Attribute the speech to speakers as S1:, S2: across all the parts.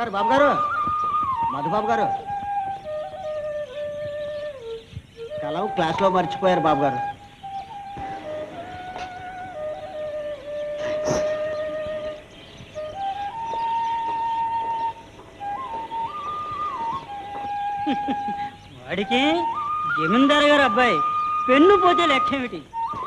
S1: గారు బాబు గారు మధుబాబు గారు కలవు క్లాస్లో మర్చిపోయారు బాబు గారు
S2: వాడికి జమీందారు గారు అబ్బాయి పెన్ను పోతే లక్ష్యమిటి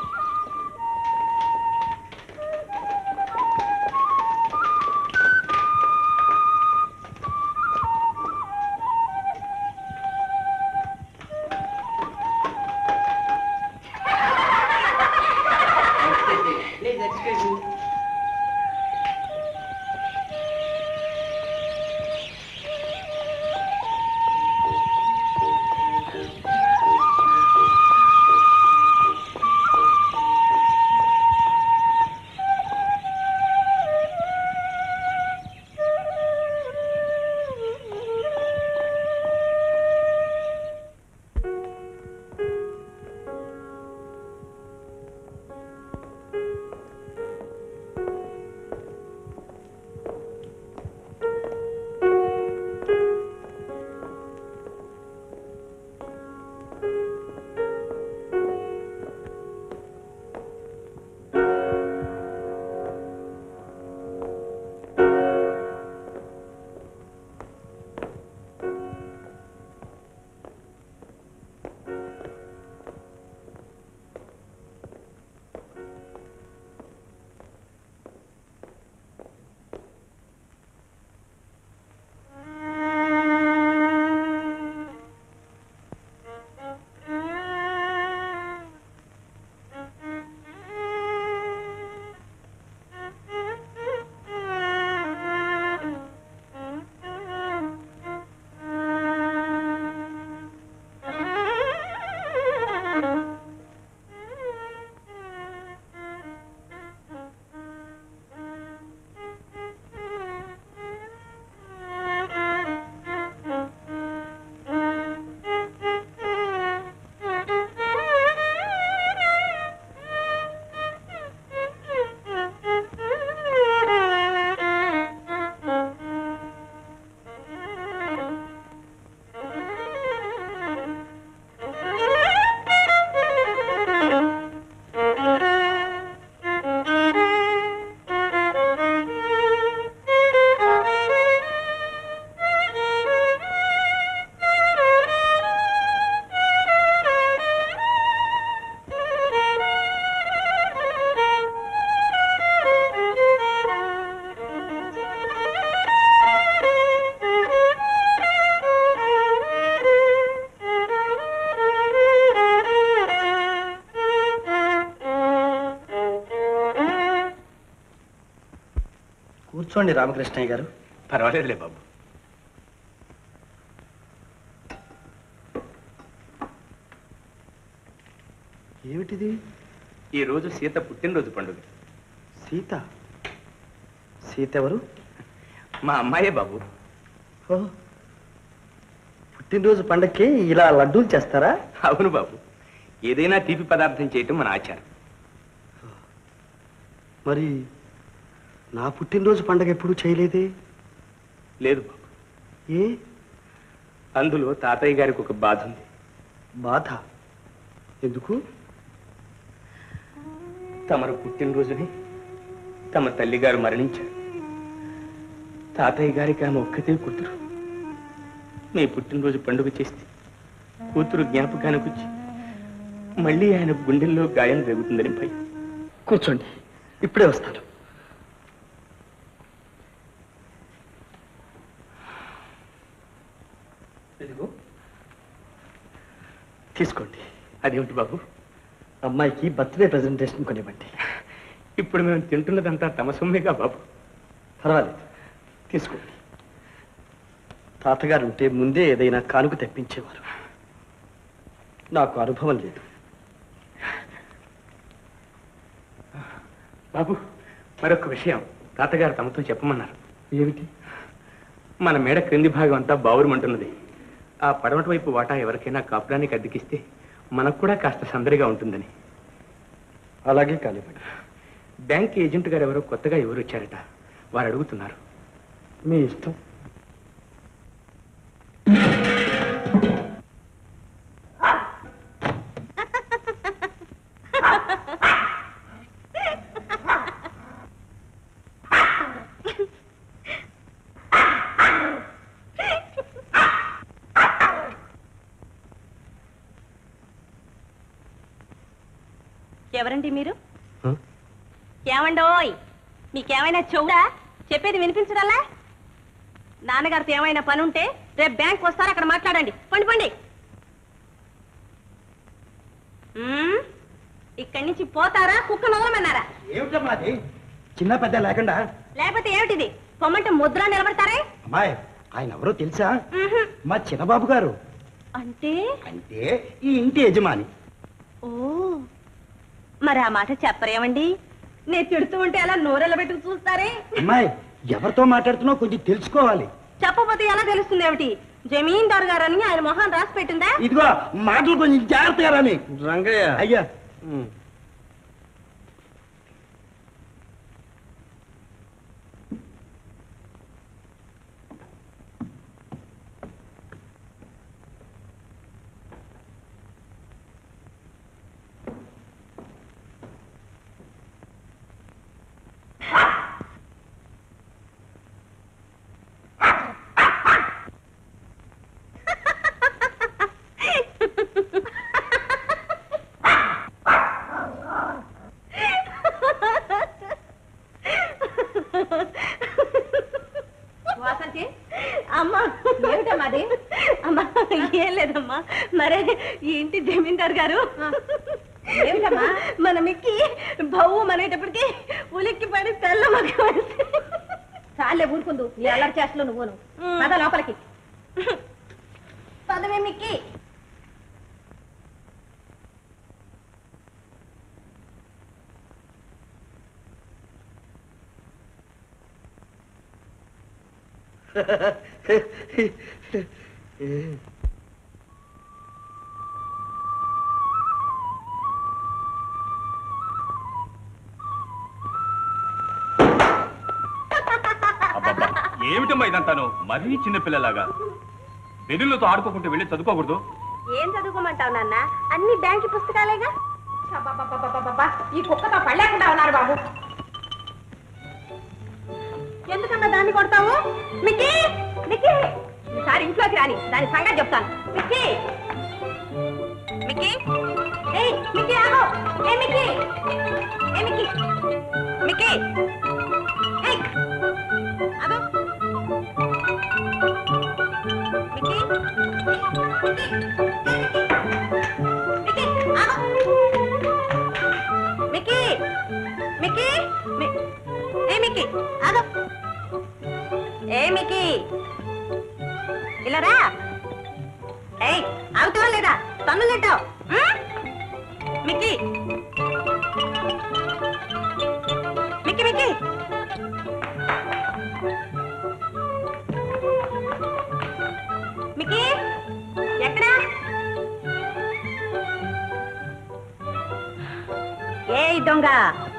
S1: కూర్చోండి రామకృష్ణయ్య గారు
S3: పర్వాలేదులే బాబు
S1: ఏమిటిది
S3: ఈ రోజు సీత పుట్టినరోజు పండుగ
S1: సీత సీత ఎవరు
S3: మా అమ్మాయే బాబు
S1: ఓ పుట్టినరోజు పండక్కి ఇలా లడ్డూలు చేస్తారా
S3: అవును బాబు ఏదైనా తీపి పదార్థం చేయటం మన ఆచారం
S1: మరి నా పుట్టినరోజు పండగ ఎప్పుడు చేయలేదే
S3: లేదు బాబు
S1: ఏ
S3: అందులో తాతయ్య గారికి ఒక బాధ ఉంది
S1: బాధ ఎందుకు
S3: తమరు పుట్టినరోజుని తమ తల్లిగారు మరణించారు తాతయ్య గారికి ఆమె ఒక్కతే కూతురు మీ పుట్టినరోజు పండుగ చేస్తే కూతురు జ్ఞాపకానికి వచ్చి మళ్ళీ ఆయన గుండెల్లో గాయం రేగుతుందని భయం
S1: కూర్చోండి ఇప్పుడే వస్తాను ఇదిగో తీసుకోండి
S3: అదేమిటి బాబు
S1: అమ్మాయికి బర్త్డే ప్రజెంటేషన్ కొనివ్వండి
S3: ఇప్పుడు మేము తింటున్నదంతా తమ సొమ్మేగా బాబు
S1: పర్వాలేదు తీసుకోండి తాతగారు ఉంటే ముందే ఏదైనా కానుక తెప్పించేవారు నాకు అనుభవం లేదు
S3: బాబు మరొక విషయం తాతగారు తమతో చెప్పమన్నారు
S1: ఏమిటి
S3: మన మేడ క్రింది భాగం అంతా బావురమంటున్నది ఆ పడమటి వైపు వాటా ఎవరికైనా కాపురానికి అద్దెకిస్తే మనకు కూడా కాస్త సందడిగా ఉంటుందని
S1: అలాగే కానివ్వండి
S3: బ్యాంక్ ఏజెంట్ గారు ఎవరో కొత్తగా ఎవరు వచ్చారట వారు అడుగుతున్నారు
S1: మీ ఇష్టం
S4: ఎవరండి మీరు ఏమండోయ్ మీకేమైనా చెవుడా చెప్పేది వినిపించడల్లా నాన్నగారితో ఏమైనా పని ఉంటే రేపు బ్యాంక్ వస్తారు అక్కడ మాట్లాడండి పండి పండి మ్మ్? ఇక్కడి నుంచి పోతారా కుక్క నవలమన్నారా
S1: ఏమిటమ్మా అది చిన్న పెద్ద లేకుండా
S4: లేకపోతే ఏమిటిది పొమ్మంటే ముద్ర నిలబడతారే
S1: అమ్మాయి ఆయన ఎవరో తెలుసా
S4: మ్హూ.
S1: మా చిన్నబాబు గారు
S4: అంటే
S1: అంటే ఈ ఇంటి యజమాని
S4: ఓ మరి ఆ మాట చెప్పరేమండి నేను తిడుతూ ఉంటే అలా నోరెళ్ళ పెట్టుకు చూస్తారే
S1: అమ్మాయి ఎవరితో మాట్లాడుతున్నావు కొంచెం తెలుసుకోవాలి
S4: చెప్పపోతే ఎలా తెలుస్తుంది ఏమిటి జమీందార్ గారని ఆయన మొహం రాసి పెట్టిందా
S1: ఇదిగో మాటలు కొంచెం జాగ్రత్తగా రాని
S3: రంగయ్య
S1: అయ్యా
S4: వాసంతి అమ్మా ఏమిటమ్మాది అమ్మా ఏం లేదమ్మా మరే ఈ ఇంటి జమీందార్ గారు ఏమిటమ్మా మన మిక్కి బవ్వు అనేటప్పటికి ఉలిక్కి పడి తెల్ల మగ చాలే ఊరుకుందు నీ అల్లరి చేస్తలు నువ్వును పద లోపలికి పదవే మిక్కి
S5: అబ్బబ్బా ఏమిటమ్మా ఇదంతాను మరీ చిన్నపిల్లలాగా వెనులతో ఆడుకోకుంటూ వెళ్ళి చదువుకోకూడదు
S4: ఏం చదువుకోమంటావు నాన్న అన్ని బ్యాంకు పుస్తకాలేగా ఈ కుక్కతో పడలేకుండా ఉన్నారు బాబు ఎందుకన్నా దాన్ని కొడతావు మిక్కీ మిక్కీ ఈసారి ఇంట్లోకి రాని దాని సంగతి చెప్తాను మిక్కీ మిక్కీ ఏయ్ మిక్కీ ఆగో ఏ మిక్కీ ఏ మిక్కీ మిక్కీ ఏయ్ ఆగో మిక్కీ మిక్కీ మిక్కీ మి- ఏ మిక్కీ ఆగు ఏ మిక్కీ ఇలా రా ఏయ్ ఆగుతావా లేదా తన్నులు తింటావు మిక్కీ మిక్కీ మిక్కీ మిక్కీ ఎక్కడా ఏ దొంగ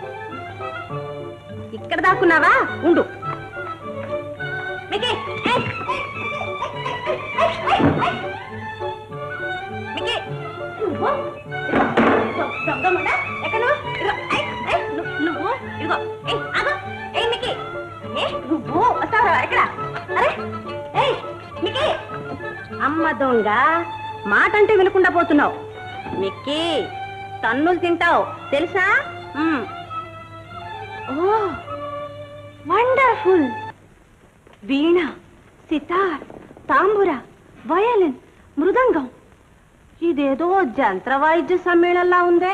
S4: ఇక్కడ దాక్కున్నావా ఉండు మిక్కీ ఏయ్! మిక్కీ నువ్వు దొ- దొంగముండా? ఎక్కడ నువ్వు? ఇదిగో, ఏయ్, ఏయ్, ను- నువ్వు ఇదిగో ఏయ్ ఆగు ఏయ్ మిక్కీ ఏ నువ్వు వస్తావా ఎక్కడ అరే ఏయ్ మిక్కీ అమ్మ దొంగ మాట అంటే వినకుండా పోతున్నావు మిక్కీ తన్నులు తింటావు తెలుసా మ్మ్. ఓ వండర్ఫుల్ వీణ సితార్ తాంబుర వయలిన్ మృదంగం ఇదేదో జంత్ర వాయిద్య సమ్మేళనలా ఉందే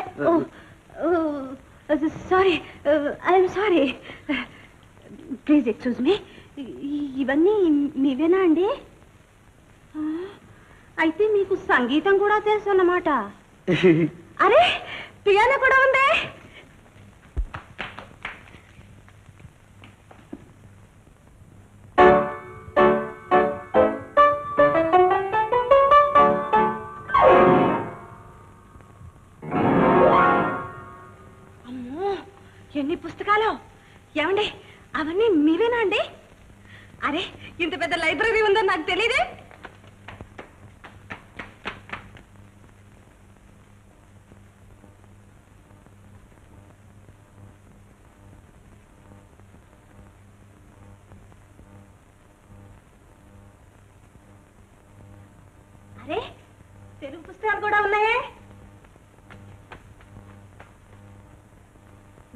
S4: sorry I'm sorry please excuse me ఇవన్నీ మీవేనా అండి ఆ, అయితే మీకు సంగీతం కూడా తెలుసు అన్నమాట అరే పియానో కూడా ఉందే అమ్మో ఎన్ని పుస్తకాలు ఏమండి అవన్నీ మీవేనా అండి అరే ఇంత పెద్ద లైబ్రరీ ఉందని నాకు తెలియదే అరే తెలుగు పుస్తకాలు కూడా ఉన్నాయే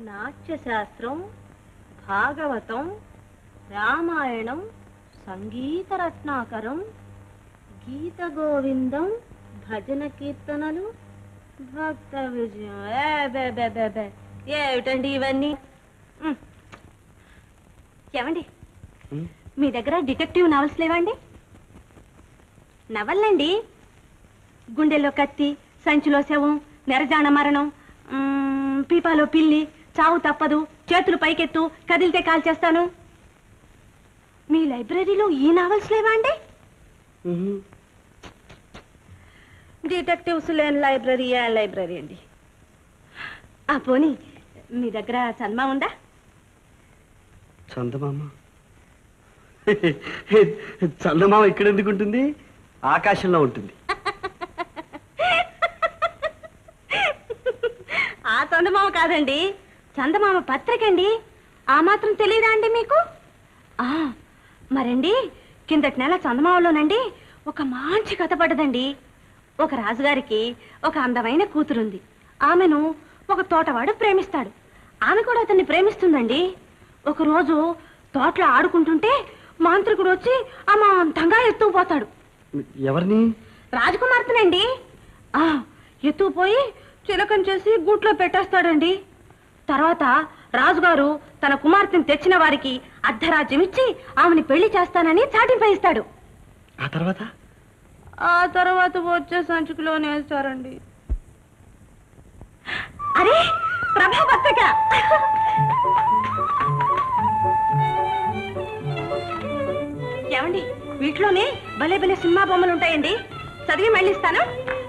S4: నాట్యశాస్త్రం భాగవతం రామాయణం సంగీత రత్నాకరం గీత గోవిందం భజన కీర్తనలు భక్త విజయం ఏ బే బే బే బే. ఏమిటండి ఇవన్నీ ఉమ్. ఏమండి
S1: ఉమ్.
S4: మీ దగ్గర డిటెక్టివ్ నవల్స్ లేవండి నవల్లండి గుండెల్లో కత్తి సంచిలో శవం నెరజాన మరణం మ్మ్, పీపాలో పిల్లి చావు తప్పదు చేతులు పైకెత్తు కదిలితే కాల్ చేస్తాను మీ లైబ్రరీలో ఈ నావల్స్ లేవా అండి
S1: ఉహు.
S4: డిటెక్టివ్స్ లేని లైబ్రరీ ఏ లైబ్రరీ అండి ఆ పోనీ మీ దగ్గర చన్మా ఉందా
S1: చందమామ చందమామ ఇక్కడ ఎందుకు ఉంటుంది ఆకాశంలో ఉంటుంది
S4: ఆ చందమామ కాదండి చందమామ పత్రిక అండి ఆ మాత్రం తెలియదా అండి మీకు ఆ మరండి కిందటి నెల చందమామలోనండి ఒక మంచి కథ పడ్డదండి ఒక రాజుగారికి ఒక అందమైన కూతురుంది ఆమెను ఒక తోటవాడు ప్రేమిస్తాడు ఆమె కూడా అతన్ని ప్రేమిస్తుందండి ఒకరోజు తోటలో ఆడుకుంటుంటే మాంత్రికుడు వచ్చి అమాంతంగా ఎత్తుకుపోతాడు
S1: ఎవరిని
S4: రాజకుమార్తెనండి ఆ ఎత్తుకుపోయి చిలకం చేసి గూట్లో పెట్టేస్తాడండి తర్వాత రాజుగారు తన కుమార్తెను తెచ్చిన వారికి అర్ధరాజ్యం ఇచ్చి ఆమెని పెళ్లి చేస్తానని చాటింపై ఇస్తాడు
S1: ఆ తర్వాత
S4: ఆ తర్వాత వచ్చే సంచుకులోనే వేస్తారండి అరే ప్రభా పత్రిక ఏమండి వీటిలోనే భలే భలే సినిమా బొమ్మలు ఉంటాయండి చదివి మళ్ళీ ఇస్తాను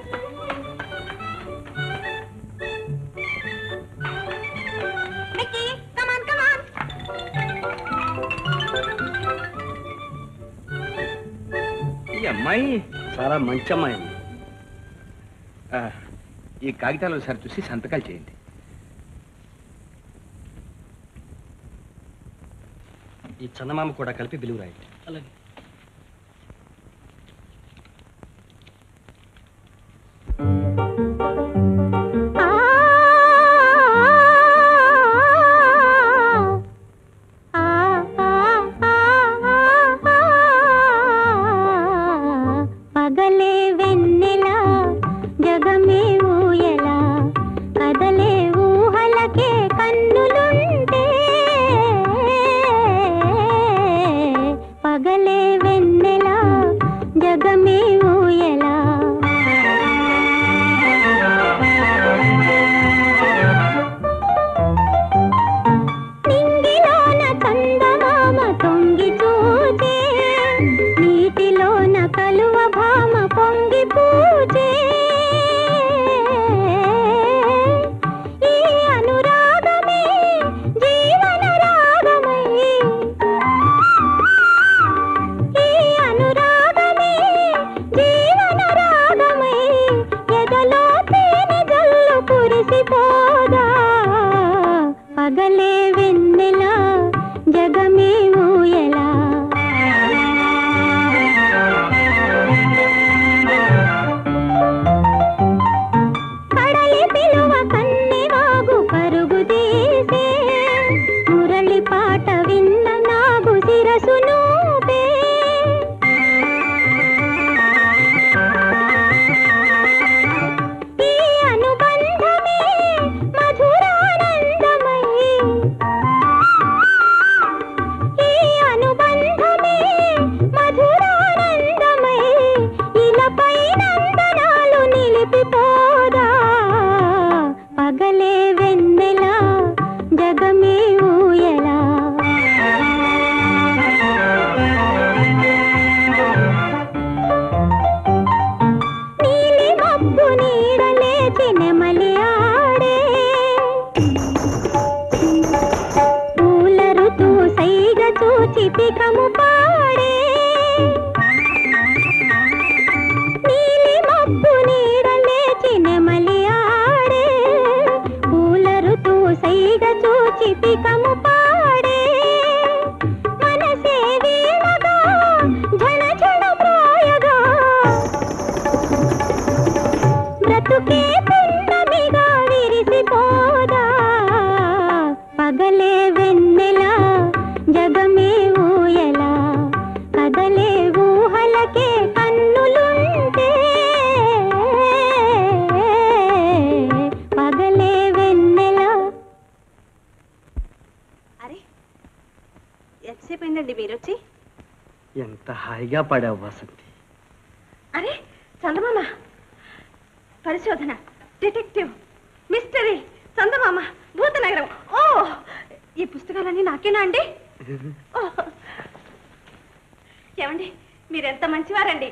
S4: Mickey, come on, come on.
S3: ఈ అమ్మాయి
S1: చాలా మంచి అమ్మాయి అండి.
S3: ఆ, ఈ కాగితాలు ఒకసారి చూసి సంతకాలు చేయండి
S1: ఈ చందమామ కూడా కలిపి బిలువు రాయండి అలాగే
S6: పగలే వెన్నెలా జగమే ఊయలా కదలే ఊహలకే కన్నులుంటే పగలే వెన్నెలా జగమే ఊయలా నింగిలోన చందమామ తొంగి చూచే నీటిలోన కలువ భామ పొంగి పూజే ఈ అనురాగమే జీవన రాగమై ఈ అనురాగమే జీవన రాగమై ఎదలో తేనె జల్లు కురిసిపోదా పగలే వెన్నెలా జగమే ఊయలా కడలి పిలువ కన్నె వాగు పరుగు తీసే మురళి పాట విన్న నాగు శిరసు నూపే ఈ అనుబంధమే మధురానందమై ఈ అనుబంధమే మధురానందమై ఇలపై నందనాలు నిలిపిపోదా పగలే వెన్నెలా జగమే ఊయలా నీలి మబ్బు నీడ లేచి నెమలి ఆడే పూల ఋతు సైగ చూచి పికము పాడే నీలి మబ్బు నీడ లేచి నెమలి ఆడే పూల ఋతు సైగ చూచి పికము పాడే మనసే వీణగా ఝణ ఝణ ప్రాయగా బ్రతుకే పున్నమిగా విరిసిపోదా పగలే వెన్నెల జగమే ఊయలా కదలే ఊహలకే కన్నులుంటే పగలే వెన్నెల
S4: అరే ఎంతసేపు అయిందండి మీరు వచ్చి
S1: ఎంత హాయిగా పాడావు వాసంతి
S4: అరే చందమామ పరిశోధన డిటెక్టివ్ మిస్టరీ చందమామ భూతనగరం ఓ ఈ పుస్తకాలన్నీ నాకేనా అండి ఓ. ఏమండి మీరెంత మంచివారండి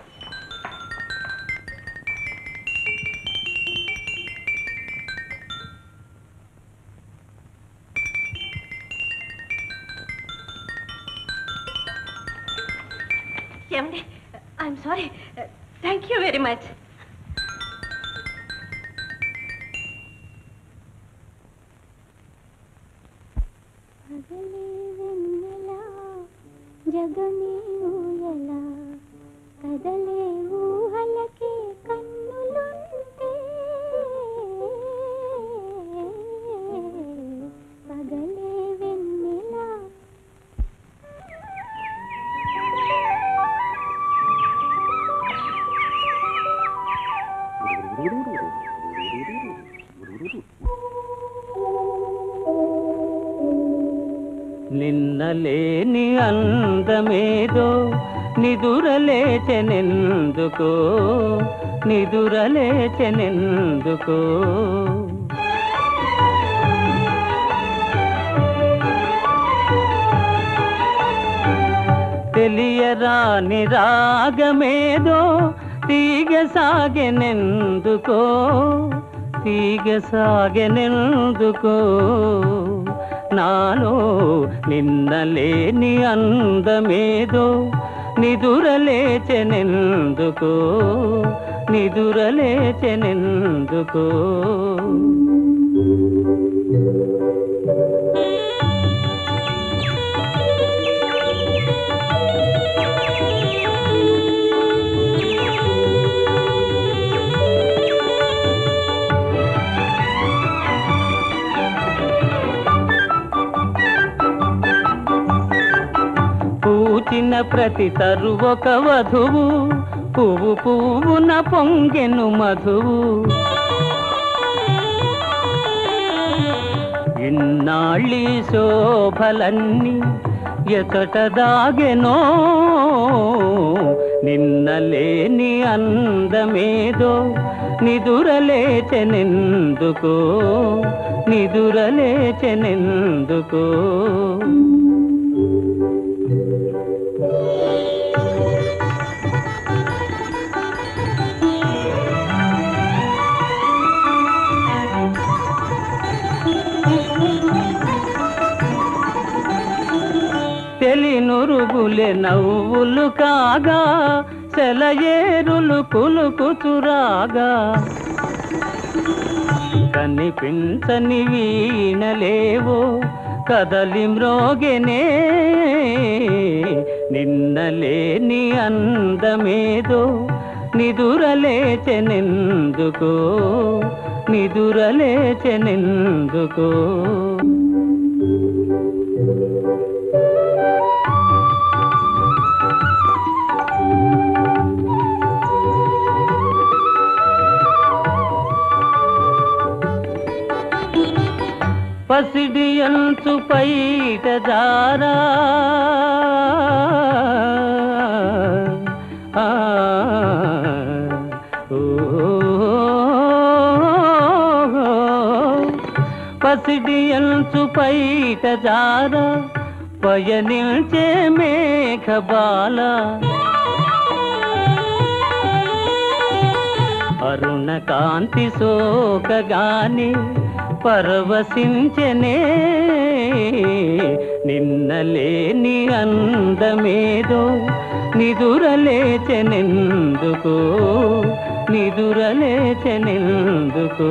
S4: ఏమండి I'm sorry thank you very much
S6: పగలే వెన్నెల జగమే ఊయలా కదలే ఊహలకే కన్నులుంటే పగలే వెన్నెల
S3: నిన్నలేని అందమేదో నిదురలేచెనెందుకో నిదురలేచెనెందుకో తెలియరాని రాగమేదో తీగ సాగెనెందుకో తీగ సాగెనెందుకో నాలో నిన్నలేని అందమేదో నిదురలేచెనెందుకో నిదురలేచెనెందుకో పూచిన ప్రతి తరు ఒక వధువు పువ్వు పువ్వున పొంగెను మధువు ఇన్నాళ్ళి శోభలన్నీ ఎతట దాగెనో నిన్నలేని అందమేదో నిదురలేచెనెందుకో నిదురలేచెనెందుకో తెలినురుగులే నవ్వులు కాగా సెలయేరులు కులుకుచురాగా కనిపించని వీణలేవో కదలి మ్రోగెనే నిన్నలేని అందమేదో నిదురలేచెనెందుకో నిదురలేచెనెందుకో పసిడి అంచు పైట జారా ఆ, ఓ, పసిడి అంచు పైట జారా పయనిల్చే మేఘబాల అరుణ కాంతి సోకగాని పరవశించనే నిన్నలేని అందమేదో నిదురలేచెనెందుకో నిదురలేచెనెందుకో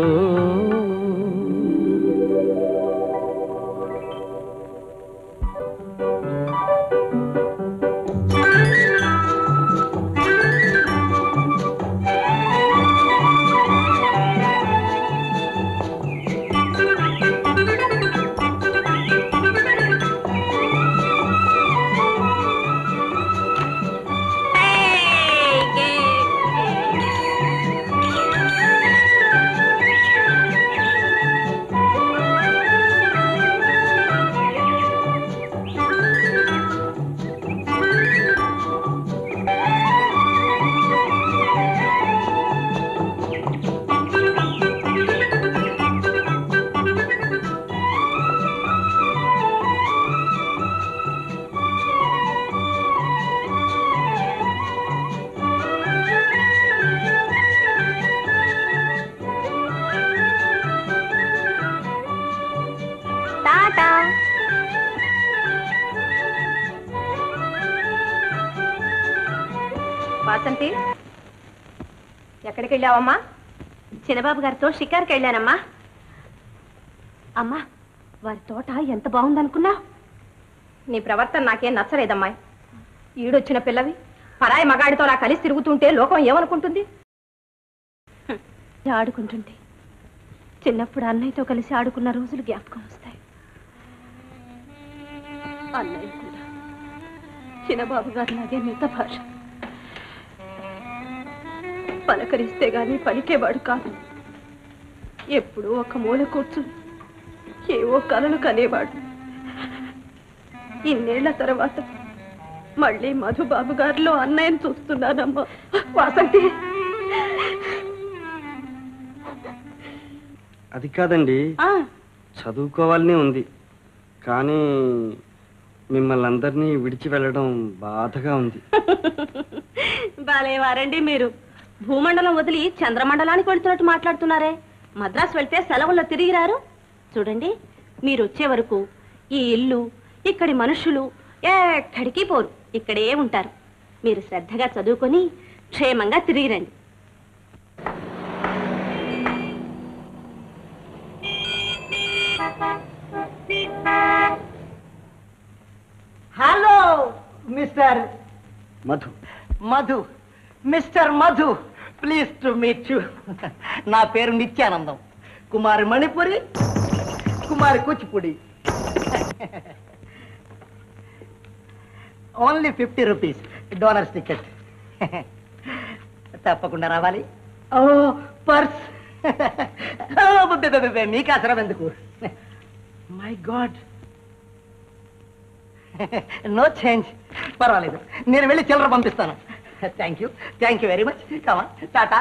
S4: వాసంతి ఎక్కడికి వెళ్ళావమ్మా చిన్నబాబు గారితో షికార్కి వెళ్ళానమ్మా అమ్మా వారి తోట ఎంత బాగుందనుకున్నా నీ ప్రవర్తన నాకేం నచ్చలేదమ్మా ఈడొచ్చిన పిల్లవి పరాయి మగాడితో అలా కలిసి తిరుగుతుంటే లోకం ఏమనుకుంటుంది హ్మ్, ఆడుకుంటుంటే చిన్నప్పుడు అన్నయ్యతో కలిసి ఆడుకున్న రోజులు జ్ఞాపకం వస్తాయి అన్నయ్య కూడా చిన్నబాబు గారు లాగే మిగతా భాష పలకరిస్తే గాని పలికేవాడు కాదు ఎప్పుడూ ఒక మూల కూర్చుని ఏవో కలలు కనేవాడు ఇన్నేళ్ల తర్వాత మళ్ళీ మధుబాబు గారిలో అన్నయ్యను చూస్తున్నానమ్మా వాసంతి
S1: అది కాదండి
S4: ఆ,
S1: చదువుకోవాలని ఉంది కానీ మిమ్మల్ని అందరినీ విడిచి వెళ్ళడం బాధగా ఉంది
S4: భలేవారండి మీరు భూమండలం వదిలి చంద్రమండలానికి వెళ్తున్నట్టు మాట్లాడుతున్నారే మద్రాసు వెళ్తే సెలవుల్లో తిరిగి రారు చూడండి మీరు వచ్చే వరకు ఈ ఇల్లు ఇక్కడి మనుషులు ఎక్కడికి పోరు ఇక్కడే ఉంటారు మీరు శ్రద్ధగా చదువుకొని క్షేమంగా తిరిగి రండి
S2: hello mister
S1: Madhu
S2: Madhu mister Madhu please to meet you నా పేరు Nityanandam Kumari Manipuri Kumari Kuchipudi only fifty rupees donors ticket తప్పకుండా రావాలి ఓ పర్స్ మీకు అవసరం ఎందుకు మై గాడ్ నో చేంజ్ పర్వాలేదు నేను వెళ్ళి చిల్లర పంపిస్తాను thank you thank you very much కమా టాటా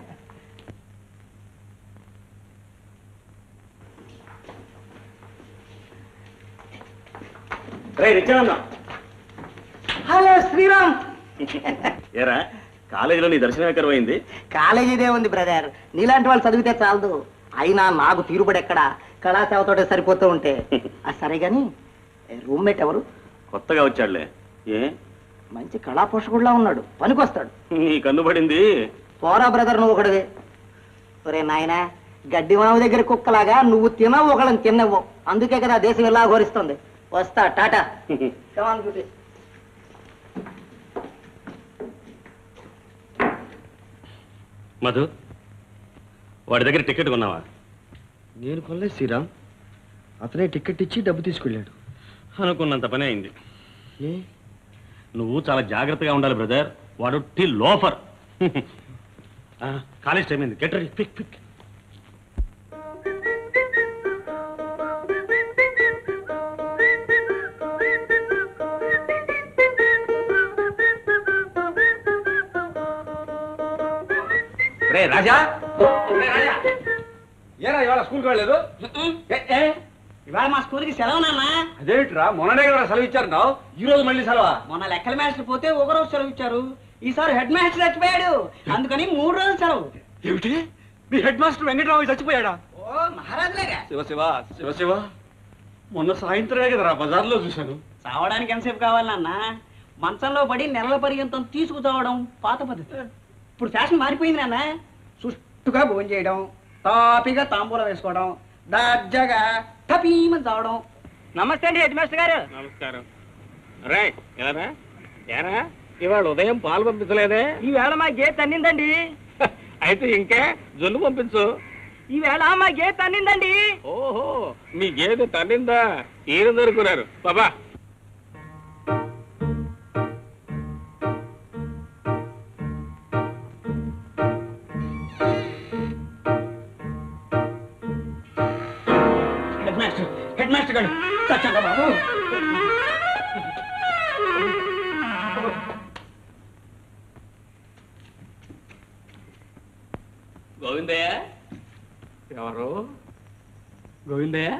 S2: హలో శ్రీరామ్
S5: ఏరా కాలేజీలో నీ దర్శనం ఎక్కడైంది
S2: కాలేజీదే ఉంది బ్రదర్ నీలాంటి వాళ్ళు చదివితే చాలదు అయినా నాకు తీరుబడి ఎక్కడ కళాసేవతోటే సరిపోతూ ఉంటే ఆ సరే గాని రూమ్మేట్ ఎవరు
S5: కొత్తగా వచ్చాడులే ఏ
S2: మంచి కళా పోషకుడులా ఉన్నాడు పనికొస్తాడు
S5: నీ కన్నుబడింది
S2: పోరా బ్రదర్ నువ్వు ఒకటివే ఒరే నాయనా గడ్డి మామ దగ్గర కుక్కలాగా నువ్వు తినవు ఒకళ్ళని తిన్నవు అందుకే కదా దేశం ఇలా ఘోరిస్తుంది వస్తా టాటా కమాన్ బ్యూటీ
S5: మధు వాడి దగ్గర టికెట్ కొన్నావా
S1: నేను కొనలేదు శ్రీరామ్ అతనే టికెట్ ఇచ్చి డబ్బు తీసుకెళ్ళాడు
S5: అనుకున్నంత పని అయింది
S1: ఏ
S5: నువ్వు చాలా జాగ్రత్తగా ఉండాలి బ్రదర్ వాడు టీ లోఫర్ కాలేజ్ టైం అయింది గెట్ రెడీ పిక్ పిక్
S3: రే రాజా రే రాజా ఏరా ఇవాళ స్కూల్కి వెళ్ళలేదు ఏ, ఏ?
S2: ఇవాళ మా స్కూల్కి సెలవు నాన్న
S3: అదేమిట్రా మొన్ననే కదా సెలవు ఇచ్చారు నావు ఈ రోజు మళ్ళీ సెలవా
S2: మొన్న లెక్కల మాస్టర్ పోతే ఒక రోజు సెలవు ఇచ్చారు ఈసారి హెడ్ మాస్టర్ చచ్చిపోయాడు అందుకని మూడు రోజులు సెలవు
S3: ఏమిటి మీ హెడ్ మాస్టర్ వెంకటరావు చచ్చిపోయాడా
S2: ఓ మహారాజులేగా
S3: శివ శివ శివ శివ మొన్న సాయంత్రమే కదరా బజార్లో చూశాను
S2: చావడానికి ఎంతసేపు కావాలి నాన్న మంచంలో పడి నెలల పర్యంతం తీసుకు చావడం పాత పద్ధతి ఇప్పుడు ఫ్యాషన్ మారిపోయింది నాన్న సుష్టుగా భోజనం చేయడం తాపిగా తాంబూలం వేసుకోవడం దర్జాగా టపీమని చావడం నమస్తే అండి హెడ్ మాస్టర్ గారు
S5: నమస్కారం రే ఎలారా ఏరా ఇవాళ ఉదయం పాలు పంపించలేదే
S2: ఈవేళ మా గేట్ అన్నిందండి
S5: అయితే ఇంకే జొన్ను పంపించు
S2: ఈవేళ మా గేట్ అన్నిందండి
S5: ఓహో మీ గేదె తన్నిందా ఈయన దొరుకున్నారు బాబా
S2: హెడ్ మాస్టర్ హెడ్ మాస్టర్ గారు చచ్చంగా బాబు
S5: గోవిందయ్య ఎవరు గోవిందయ్య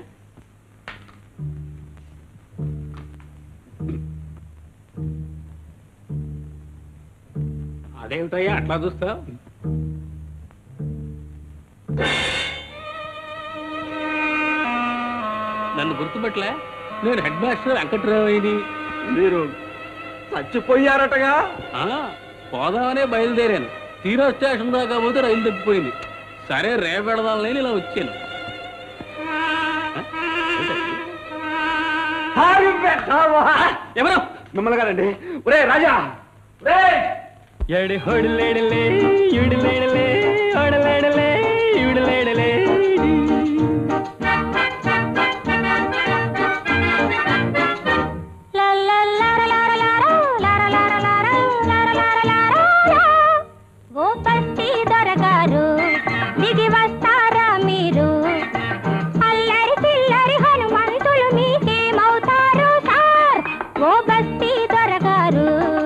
S5: అదేమిటయ్యా అట్లా చూస్తావు నన్ను గుర్తుపట్టలే నేను హెడ్ మాస్టర్ వెంకట్రావు ఇది
S3: మీరు చచ్చిపోయారటగా
S5: ఆ, పోదామనే బయలుదేరాను తీరా స్టేషన్ దాకా పోతే రైలు తప్పిపోయింది సరే రేపు వెళదాం ఇలా వచ్చాను
S1: ఎవరు మిమ్మల్ని గారండి ఒరే రాజా
S3: ఎడి హొడిలేడలే ఇడిలేడలే హొడలేడలే ఇడిలేడలే
S6: ఓ బస్తీ దొరగారు దిగి వస్తారా మీరు అల్లరి చిల్లరి హనుమంతులు మీకేమవుతారు సార్ ఓ బస్తీ దొరగారు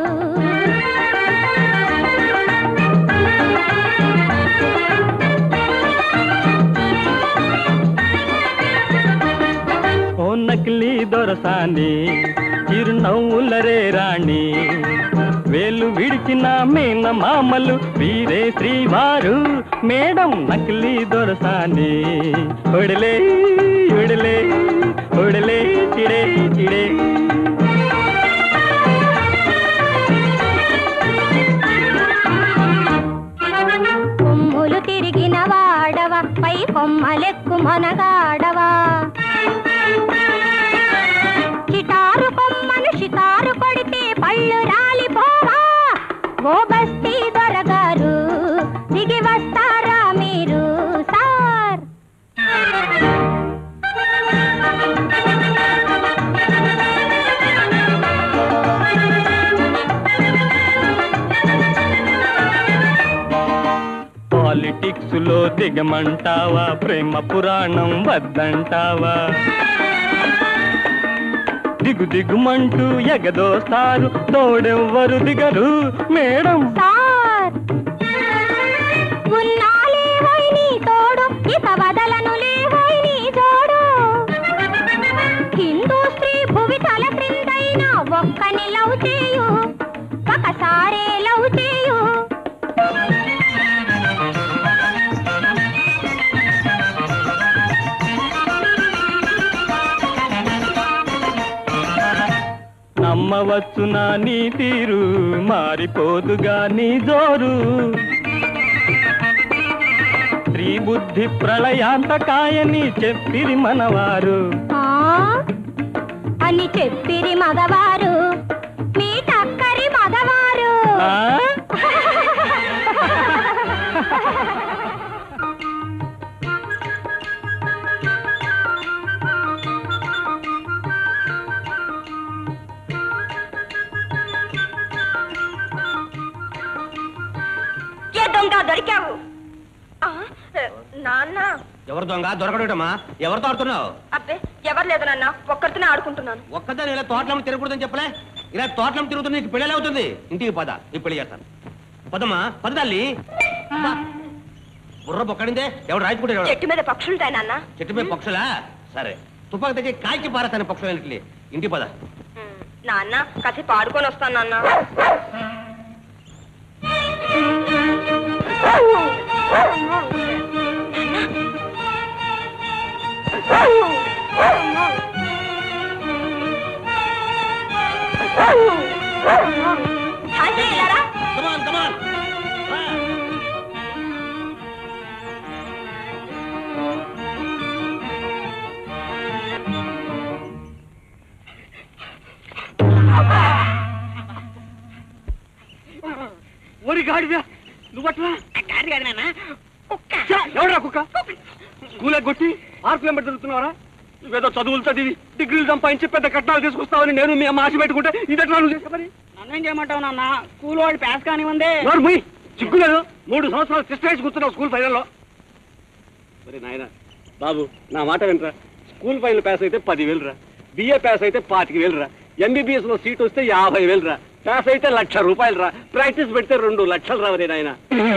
S3: ఓ నకిలీ దొరసాని చిరునవ్వులరే రాణి వేలు విడిచిన మేన మామలు వీరే శ్రీవారు మేడం నకిలీ దొరసాని ఒడలే ఒడలే ఒడలే చిడే చిడే
S6: కొమ్ములు తిరిగిన వాడవ పై కొమ్మలెక్కు మనగాడవా చిటారు కొమ్మను షికారు కొడితే పళ్ళు రాలిపోవా ఓ బస్తీ దొరగారు దిగి వస్తారా మీరు సార్
S3: పాలిటిక్స్ లో దిగమంటావా ప్రేమ పురాణం వద్దంటావా దిగు దిగుమంటూ ఎగదోస్తారు తోడెవ్వరు దిగరు మేడం
S6: సార్ ఉన్నాలేవోయ్ నీ తోడు ఇక వదలను లేవోయ్ నీ జోడు హిందూ స్త్రీ భువి తల క్రిందైనా ఒక్కని లవ్ చేయు ఒకసారే లవ్ చేయు
S3: నమ్మవచ్చునా నీ తీరు మారిపోదుగా నీ జోరు స్త్రీ బుద్ధి ప్రళయాంతకాయని చెప్పిరి మనవారు
S6: ఆ? అని చెప్పిరి మగవారు మీ టక్కరి మగవారు
S3: ఆ?
S4: ఏ దొంగ దొరికావు ఆ, నాన్న
S1: ఎవరు దొంగ దొరకడమా ఎవరితో ఆడుతున్నావు
S4: అబ్బే ఎవరు లేదు నాన్న ఒక్కరితోనే ఆడుకుంటున్నాను
S1: ఒక్కదాని ఇలా తోటలం తిరగకూడదని చెప్పలే ఇలా తోటలం తిరుగుతున్న నీకు పెళ్ళి అవుతుంది ఇంటికి పద ఈ పెళ్లి చేస్తాను పదమ్మా పద తల్లి అబ్బా. బుర్ర బొక్కడిందే ఎవడు రాయించుకుంటాడు
S4: చెట్టు మీద పక్షులుంటాయి నాన్న
S1: చెట్టు మీద పక్షులా సరే తుపాకు తెచ్చి కాల్చి పారేస్తాను పక్షులన్నింటినీ ఇంటికి పద
S4: ఉమ్, నాన్న కాసేపు ఆడుకొని వస్తాను నాన్న ఝాన్సీ, ఇలా రా.
S1: కమాన్ కమాన్
S2: ఒరి గాడిద నువ్వట్లా గాడి కాదు నాన్న కుక్క ఎవడరా కుక్క స్కూల్ కొట్టి మార్కులు ఎంబడి తిరుగుతున్నావరా నువ్వేదో చదువులు చదివి డిగ్రీలు సంపాదించి పెద్ద కట్నాలు తీసుకొస్తావని నేను మీ అమ్మ ఆశ పెట్టుకుంటే ఇదట్లా నువ్వు చేసే పని
S7: నన్నేం చేయమంటావు నాన్న స్కూల్ వాడు పాస్ కానివ్వండి
S2: ఎవరు ముయ్ చిక్కులేదు మూడు సంవత్సరాలు సిస్టర్ వేసి కూర్చున్నావు స్కూల్ ఫైనల్లో మరి నాయన బాబు నా మాట వినరా స్కూల్ ఫైనల్ పాస్ అయితే పదివేలు రా బిఏ పాస్ అయితే పాతిక వేలు రా ఎంబీబీఎస్ లో సీట్ వస్తే యాభై వేలు రా పాస్ అయితే లక్ష రూపాయలు రా ప్రాక్టీస్ పెడితే రెండు లక్షలు రావరే నాయన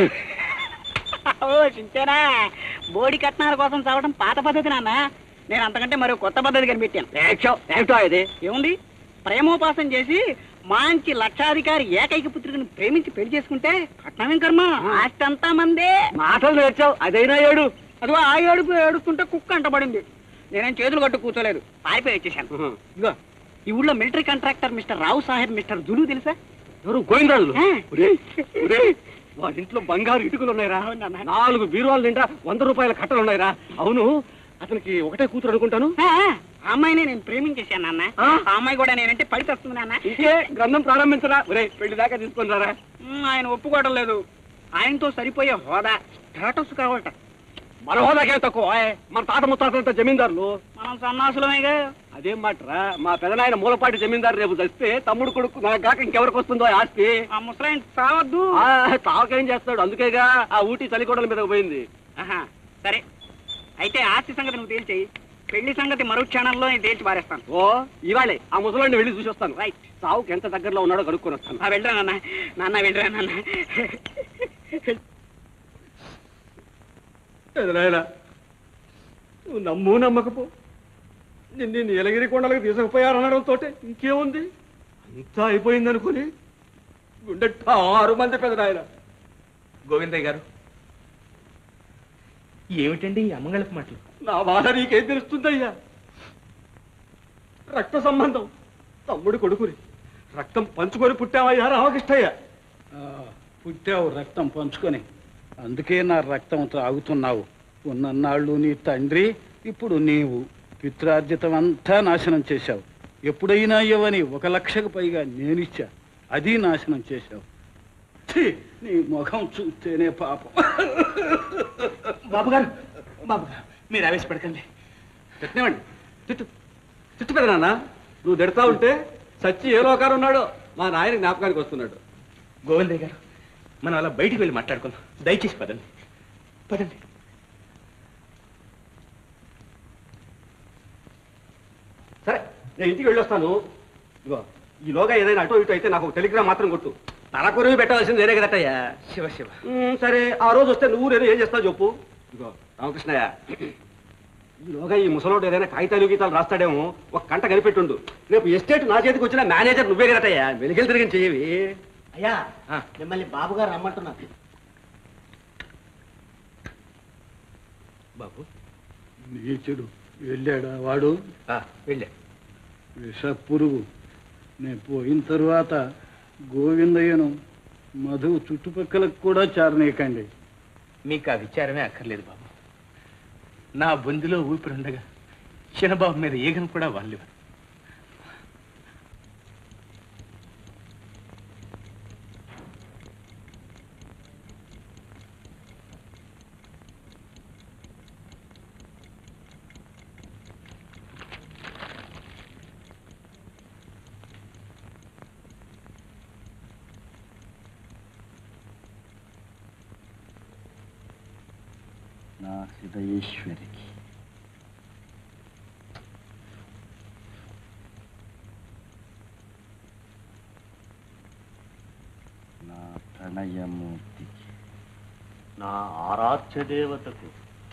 S7: ఓ చింతేనా బోడి కట్నాల కోసం చదవడం పాత పద్ధతి నాన్న నేను అంతకంటే మరో కొత్త పద్ధతి కనిపెట్టాను
S2: ఏమిటో ఇది
S7: ఏముంది ప్రేమోపాసన చేసి మంచి లక్షాధికారి ఏకైక పుత్రికను ప్రేమించి పెళ్లి చేసుకుంటే కట్నమేం కర్మ ఆస్తి అంతా మందే
S2: మాటలు నేర్చావు అదైనా ఏడు
S7: అదిగో ఆ ఏడుపు ఏడుస్తుంటే కుక్క అంటబడింది నేనేం చేతులు కట్టు కూర్చోలేదు పారిపోయి వచ్చేసాను ఇదిగో ఈ ఊళ్ళో మిలిటరీ కాంట్రాక్టర్ మిస్టర్ రావు సాహెబ్ మిస్టర్ జులు తెలుసా
S5: ఎవరు గోవిందరాజులు
S7: ఆ.
S5: ఒరేయ్, ఒరేయ్, వాళ్ళ ఇంట్లో బంగారు ఇటుకలు ఉన్నాయిరా నాలుగు బీరువాల నిండా వంద రూపాయల కట్టలు ఉన్నాయిరా అవును అతనికి ఒకటే కూతురు అనుకుంటాను
S7: ఆ, ఆ అమ్మాయిని నేను ప్రేమించేశాను నాన్న
S5: ఆ?
S7: ఆ అమ్మాయి కూడా నేనంటే పడి వస్తుంది నాన్న
S5: ఇంకే గ్రంథం ప్రారంభించరా ఒరే పెళ్లి దాకా తీసుకొని రారా
S7: ఉమ్, ఆయన ఒప్పుకోవడం లేదు ఆయనతో సరిపోయే హోదా స్టేటస్ కావాలట
S5: మన హోదాకే తక్కువ ఓయ్. మన తాత ముత్తాతలంతా జమీందారులు
S7: మనం సన్నాసులమేగా
S5: అదేం మాటరా మా పెదనాయన మూలపాటి జమీందారు రేపు చస్తే తమ్ముడు కొడుకు నాకు కాక ఇంకెవరికి వస్తుందో ఆ ఆస్తి
S7: ఆ ముసలాయన చావద్దు
S5: ఆ, తావకేం చేస్తాడు అందుకేగా ఆ ఊటీ చలికోడల మీద పోయింది
S7: ఆహా, సరే అయితే ఆస్తి సంగతి నువ్వు తేల్చేయి పెళ్లి సంగతి మరో క్షణంలో నేను తేల్చి పారేస్తాను
S5: ఓ ఇవాళే ఆ ముసలాన్ని వెళ్ళి చూసి వస్తాను
S7: రైట్
S5: సావుకి ఎంత దగ్గరలో ఉన్నాడో కనుక్కొని వస్తాను
S7: ఆ వెళ్ళరా నాన్న నాన్న వెళ్ళరా నాన్న
S5: పెదనాయన నువ్వు నమ్ము నమ్మకపో నిన్ను నీలగిరి కొండలకు తీసుకుపోయారనడంతో ఇంకేముంది అంతా అయిపోయింది అనుకుని గుండె ఆరు మంది పెదనాయన
S3: గోవిందయ్య గారు ఏమిటండి ఈ అమ్మగళపు మాటలు
S5: నా బాధ నీకేం తెలుస్తుందయ్యా రక్త సంబంధం తమ్ముడు కొడుకుని రక్తం పంచుకొని పుట్టావయ్యా రామకృష్ణయ్య
S8: ఆ, పుట్టావు రక్తం పంచుకొని అందుకే నా రక్తం త్రాగుతున్నావు ఉన్నన్నాళ్ళు నీ తండ్రి ఇప్పుడు నీవు పిత్రార్జితం అంతా నాశనం చేశావు ఎప్పుడైనా ఇవ్వని ఒక లక్షకు పైగా నేనిచ్చా అది నాశనం చేశావు ఛీ, నీ ముఖం చూస్తేనే పాపం
S3: బాబు గారు బాబు గారు మీరు ఆవేశపడకండి
S5: తిట్టనివ్వండి తిట్టు తిట్టు పెదనాన్న నువ్వు తిడతా ఉంటే సచ్చి ఏ లోకారు ఉన్నాడో మా నాయన జ్ఞాపకానికి వస్తున్నాడు
S3: గోవిందయ్య గారు మనం అలా బయటికి వెళ్ళి మాట్లాడుకుందాం దయచేసి పదండి పదండి
S5: సరే నేను ఇంటికి వెళ్ళొస్తాను ఇగో ఈలోగా ఏదైనా అటో ఇటో అయితే నాకు ఒక టెలిగ్రామ్ మాత్రం కొట్టు తల కొరివి పెట్టవలసింది వేరే కదటయ్యా
S3: శివ శివ
S5: ఉమ్, సరే ఆ రోజు వస్తే నువ్వు నేను ఏం చేస్తావు చెప్పు ఇగో రామకృష్ణయ్య ఈలోగా ఈ ముసలోడు ఏదైనా కాగితాలు గీతాలు రాస్తాడేమో ఒక కంట కనిపెట్టుండు రేపు ఎస్టేట్ నా చేతికి వచ్చిన మేనేజర్ నువ్వే కదటయ్యా వెలిగెలు తిరిగి చెయ్యవి
S2: అయ్యా
S3: ఆ.
S2: మిమ్మల్ని బాబు గారు రమ్మంటున్నారు
S3: బాబు
S8: నీచుడు వెళ్ళాడా వాడు
S3: ఆ, వెళ్ళే
S8: విష పురుగు నేను పోయిన తరువాత గోవిందయ్యను మధు చుట్టుపక్కలకు కూడా చారనీయకండి
S3: మీకు ఆ విచారమే అక్కర్లేదు బాబు నా బొందిలో ఊపిరి ఉండగా చిన్నబాబు మీద ఈగను కూడా వాళ్ళు
S8: నా హృదయేశ్వరికి నా ప్రణయమూర్తికి
S5: నా ఆరాధ్య దేవతకు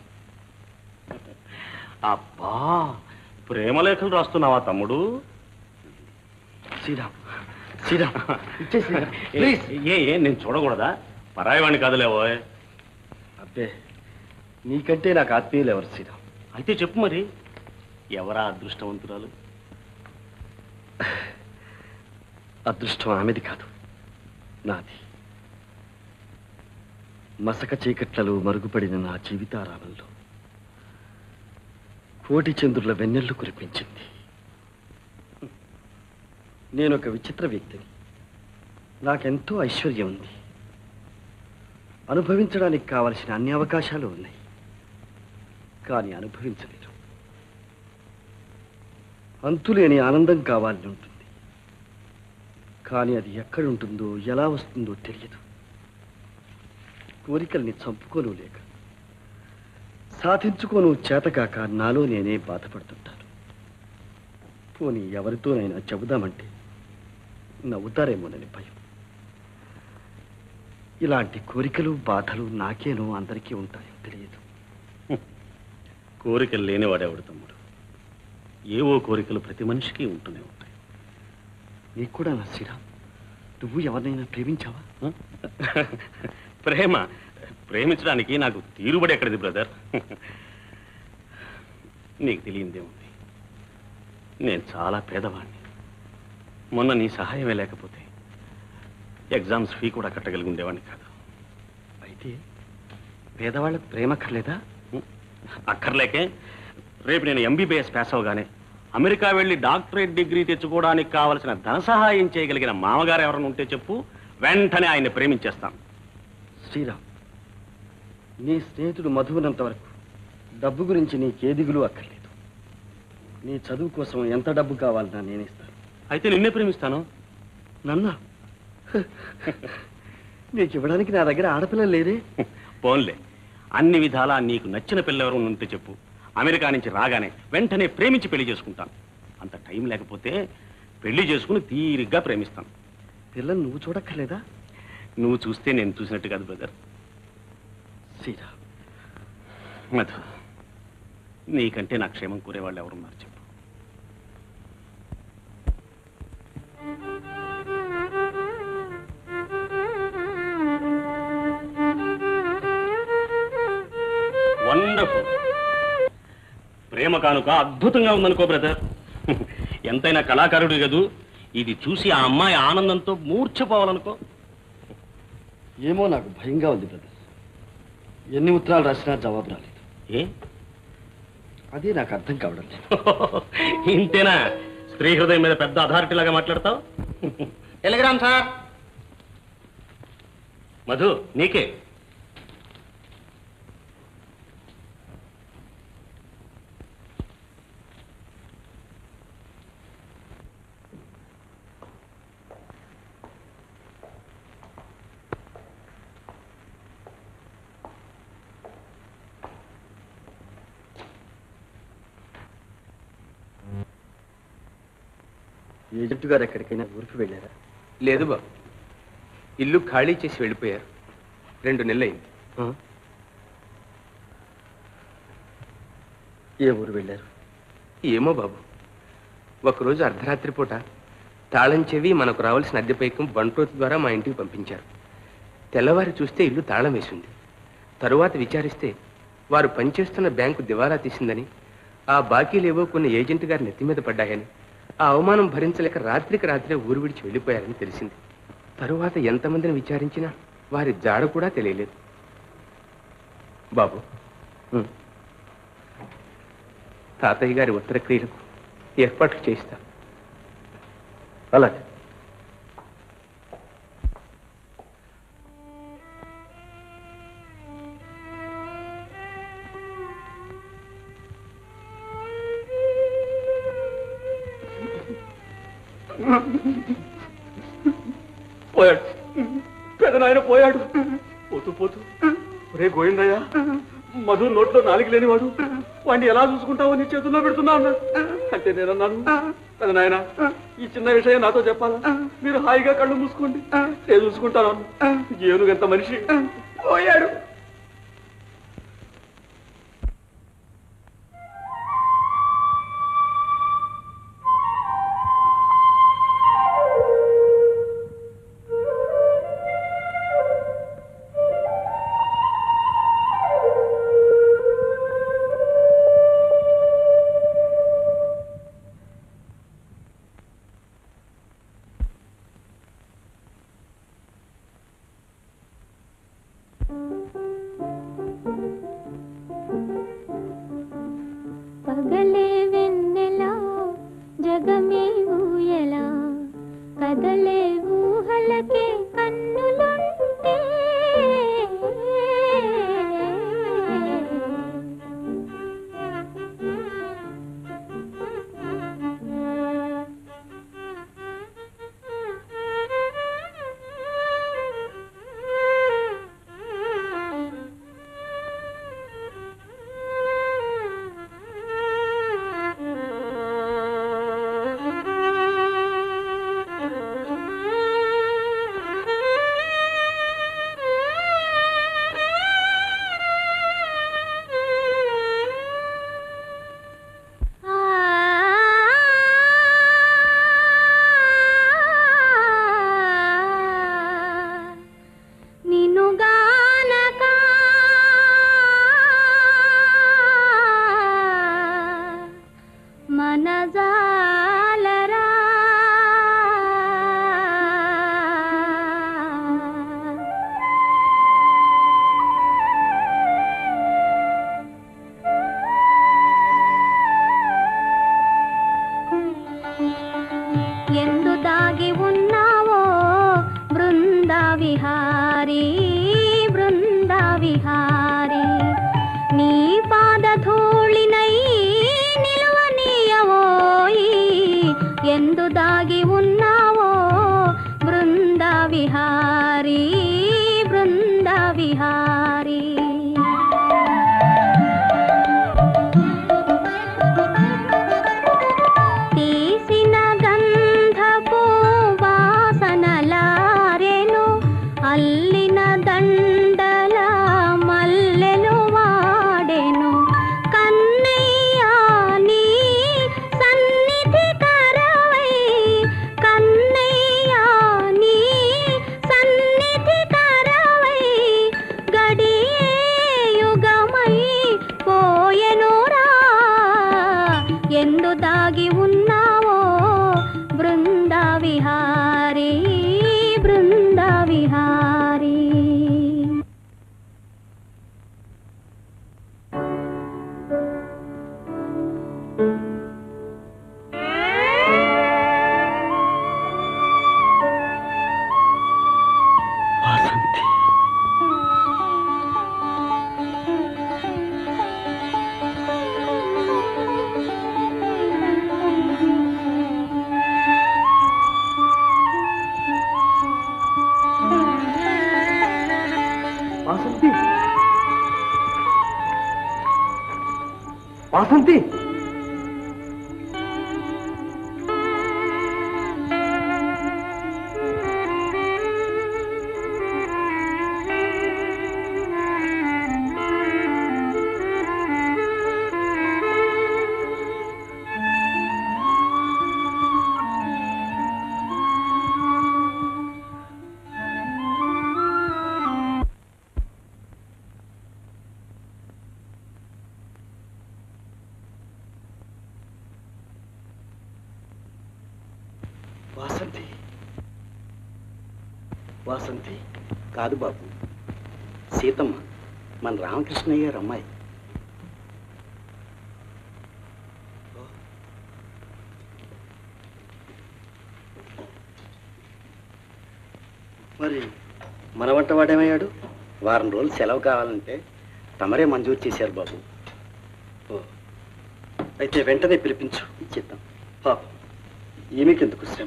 S5: అబ్బా ప్రేమలేఖలు రాస్తున్నావా తమ్ముడు
S3: శ్రీరామ్ శ్రీరామ్
S5: ప్లీజ్ ఏ ఏ నేను చూడకూడదా పరాయవాణి కాదులేవో
S3: అబ్బే నీకంటే నాకు ఆత్మీయులు ఎవరు శ్రీరామ్
S5: అయితే చెప్పు మరి ఎవరా అదృష్టవంతురాలు
S3: అదృష్టం ఆమెది కాదు నాది మసక చీకట్లలో మరుగుపడిన నా జీవితారామంలో కోటి చంద్రుల వెన్నెల్లు కురిపించింది నేను ఒక విచిత్ర వ్యక్తిని నాకెంతో ఐశ్వర్యం ఉంది అనుభవించడానికి కావలసిన అన్ని అవకాశాలు ఉన్నాయి కానీ అనుభవించలేను అంతులేని ఆనందం కావాలని ఉంటుంది కానీ అది ఎక్కడ ఉంటుందో ఎలా వస్తుందో తెలియదు కోరికల్ని చంపుకోను లేక సాధించుకోను చేతకాక నాలో నేనే బాధపడుతుంటాను పోనీ ఎవరితోనైనా చెబుదామంటే నవ్వుతారేమోనని భయం ఇలాంటి కోరికలు బాధలు నాకేనో అందరికీ ఉంటాయో తెలియదు
S5: కోరికలు లేనివాడెవడు తమ్ముడు ఏవో కోరికలు ప్రతి మనిషికి ఉంటూనే ఉంటాయి
S3: నీకు కూడా నా శ్రీరామ్ నువ్వు ఎవరినైనా ప్రేమించావా
S5: ప్రేమ ప్రేమించడానికి నాకు తీరుబడి ఎక్కడిది బ్రదర్ నీకు తెలియందేముంది నేను చాలా పేదవాణ్ణి మొన్న నీ సహాయమే లేకపోతే
S9: ఎగ్జామ్స్ ఫీ కూడా కట్టగలిగి ఉండేవాడిని కాదు అయితే పేదవాళ్ళకి ప్రేమ అక్కర్లేదా అక్కర్లేకే రేపు నేను ఎంబీబీఎస్ పాస్ అవగానే అమెరికా వెళ్ళి డాక్టరేట్ డిగ్రీ తెచ్చుకోవడానికి కావలసిన ధన సహాయం చేయగలిగిన మామగారు ఎవరైనా ఉంటే చెప్పు వెంటనే ఆయన్ని ప్రేమించేస్తాను
S10: శ్రీరామ్ నీ స్నేహితుడు మధువునంత వరకు డబ్బు గురించి నీకే దిగులు అక్కర్లేదు నీ చదువు కోసం ఎంత డబ్బు కావాలన్నా నేనిస్తాను
S9: అయితే నిన్నే ప్రేమిస్తాను
S10: నన్నా నీకు ఇవ్వడానికి నా దగ్గర ఆడపిల్ల లేదే
S9: పోన్లే అన్ని విధాలా నీకు నచ్చిన పిల్ల ఎవరు ఉంటే చెప్పు అమెరికా నుంచి రాగానే వెంటనే ప్రేమించి పెళ్లి చేసుకుంటాను అంత టైం లేకపోతే పెళ్లి చేసుకుని తీరిగ్గా ప్రేమిస్తాను
S10: పిల్లని నువ్వు చూడక్కర్లేదా
S9: నువ్వు చూస్తే నేను చూసినట్టు కాదు బ్రదర్
S10: శ్రీరామ్
S9: మధు నీకంటే నా క్షేమం కోరేవాళ్ళు ఎవరున్నారు చెప్పు వండర్ఫుల్ ప్రేమ కానుక అద్భుతంగా ఉందనుకో బ్రదర్ ఎంతైనా కళాకారుడు కదూ ఇది చూసి ఆ అమ్మాయి ఆనందంతో మూర్ఛపోవాలనుకో
S10: ఏమో నాకు భయంగా ఉంది బ్రదర్ ఎన్ని ఉత్తరాలు రాసినా జవాబు రాలేదు
S9: ఏ
S10: అదే నాకు అర్థం కావడం లేదు
S9: ఇంతేనా స్త్రీ హృదయం మీద పెద్ద అథారిటీ లాగా మాట్లాడతావు
S2: టెలిగ్రామ్ సార్
S9: మధు నీకే
S10: ఏజెంట్ గారు ఎక్కడికైనా ఊరికి వెళ్ళారా
S3: లేదు బాబు ఇల్లు ఖాళీ చేసి వెళ్ళిపోయారు రెండు నెలలైంది
S10: ఆ? ఏ ఊరు వెళ్ళారు
S3: ఏమో బాబు ఒకరోజు అర్ధరాత్రి పూట తాళం చెవి మనకు రావాల్సిన అద్దె పైకం బంట్రోత్ ద్వారా మా ఇంటికి పంపించారు తెల్లవారి చూస్తే ఇల్లు తాళం వేసింది తరువాత విచారిస్తే వారు పనిచేస్తున్న బ్యాంకు దివాలా తీసిందని ఆ బాకీలేవో కొన్ని ఏజెంట్ గారి నెత్తి మీద పడ్డాయని ఆ అవమానం భరించలేక రాత్రికి రాత్రే ఊరు విడిచి వెళ్ళిపోయారని తెలిసింది తరువాత ఎంతమందిని విచారించినా వారి జాడ కూడా తెలియలేదు బాబు
S10: ఉం.
S3: తాతయ్య గారి ఉత్తర క్రియలకు ఏర్పాట్లు చేయిస్తా
S10: అలాగే
S5: పోయాడు పెదనాయన పోయాడు పోతూ పోతూ రే గోయిందయ్యా మధు నోట్లో నాలుగు లేనివాడు వాడిని ఎలా చూసుకుంటావో నీ చేతుల్లో పెడుతున్నా అన్నాడు అంటే నేనన్నాను పెదనాయన ఈ చిన్న విషయం నాతో చెప్పాలా మీరు హాయిగా కళ్ళు మూసుకోండి నేను చూసుకుంటాను అన్నాడు. ఏనుగు ఎంత మనిషి పోయాడు
S6: పగలే వెన్నెలా జగమే ఊయలా కదలే ఊహలకే కన్నులుంటే ఎందు దాగి ఉన్నావో బృంద విహారీ బృంద విహారీ నీ పాదధూళినై నిలువనీయవోయి ఎందు దాగి ఉన్నావో బృంద విహారీ బృంద విహారీ తీసిన గంధపు వాసనలారెను అల్లిన దండల మల్లెలు వాడెను కన్నయ్యా నీ సన్నిధి కరవై కన్నయ్యా నీ సన్నిధి కరవై గడియే యుగమై పోయెనురా ఎందు దాగి ఉన్నావో బృంద విహారీ బృంద విహారీ
S10: వాసంతి
S5: వాసంతి వాసంతి
S10: వాసంతి వాసంతి కాదు బాబు సీతమ్మ మన రామకృష్ణయ్య గారు అమ్మాయి మరి మన వంట వాడేమయ్యాడు వారం రోజులు సెలవు కావాలంటే తమరే మంజూరు చేశారు బాబు ఓ అయితే వెంటనే పిలిపించు ఇచ్చేద్దాం పాపం ఈమెకెందుకు శ్రమ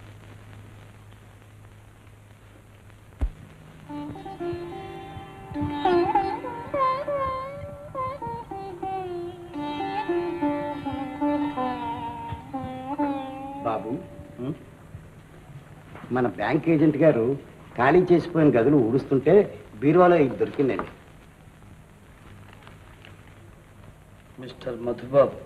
S11: బాబు మన బ్యాంక్ ఏజెంట్ గారు ఖాళీ చేసిపోయిన గదులు ఊడుస్తుంటే బీరువాలో ఇది దొరికిందండి
S10: మిస్టర్ మధుబాబు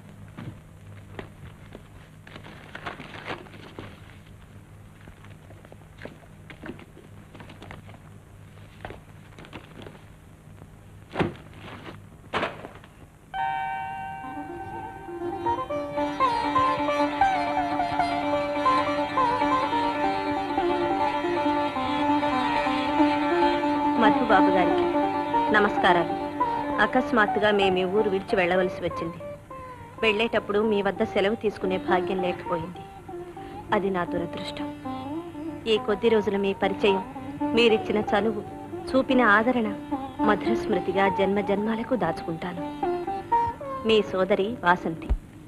S4: మధుబాబు గారికి నమస్కారాలు అకస్మాత్తుగా మేము ఈ ఊరు విడిచి వెళ్ళవలసి వచ్చింది వెళ్ళేటప్పుడు మీ వద్ద సెలవు తీసుకునే భాగ్యం లేకపోయింది అది నా దురదృష్టం ఈ కొద్ది రోజుల మీ పరిచయం మీరిచ్చిన చనువు చూపిన ఆదరణ మధుర స్మృతిగా జన్మ జన్మాలకు దాచుకుంటాను మీ సోదరి వాసంతి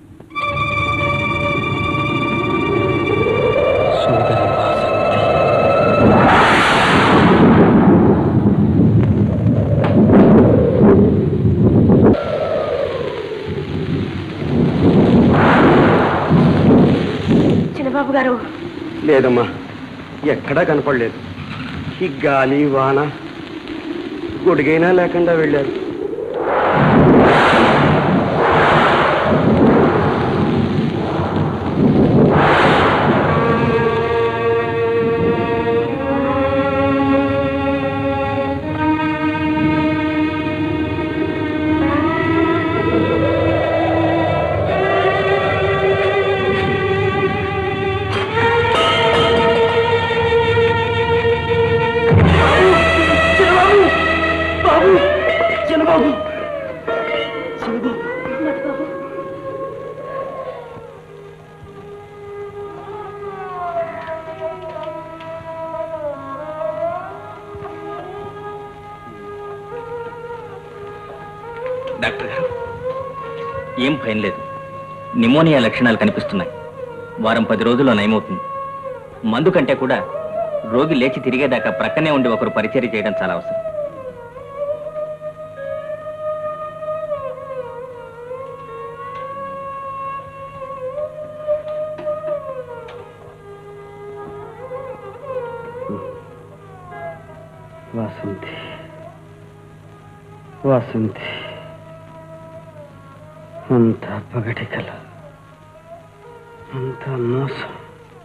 S4: చిన్నబాబు గారు
S5: లేదమ్మా ఎక్కడా కనపడలేదు ఈ గాలి వాన గొడుగైనా లేకుండా వెళ్ళారు
S10: చిన్నబాబు బాబు చిన్న
S3: డాక్టర్ గారు ఏం భయం లేదు నిమోనియా లక్షణాలు కనిపిస్తున్నాయి వారం పది రోజుల్లో నయమవుతుంది మందు కంటే కూడా రోగి లేచి తిరిగేదాకా ప్రక్కనే ఉండి ఒకరు పరిచర్య చేయడం చాలా అవసరం
S10: వాసంతి వాసంతి అంత పగటి కల అంత మోసం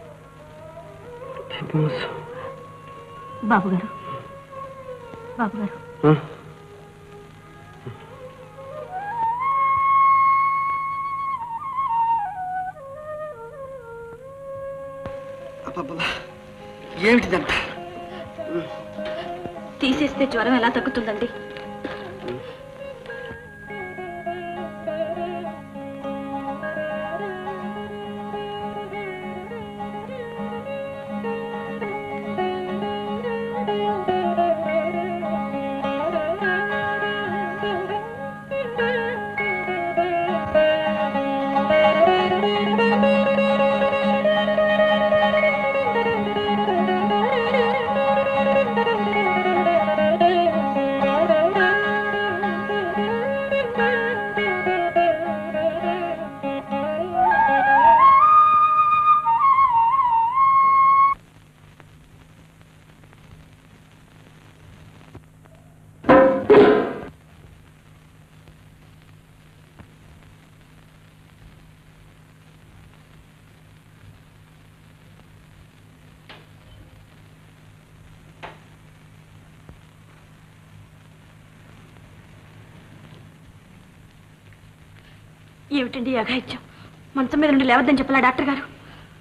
S10: అతి మోసం
S4: బాబు గారు బాబు గారు
S10: ఆ?
S2: అబ్బబ్బా ఏమిటిదంతా
S4: తీసేస్తే జ్వరం ఎలా తగ్గుతుందండి ఏమిటండి ఈ అఘాయిత్యం మంచం మీద నుండి లేవద్దని చెప్పలా డాక్టర్ గారు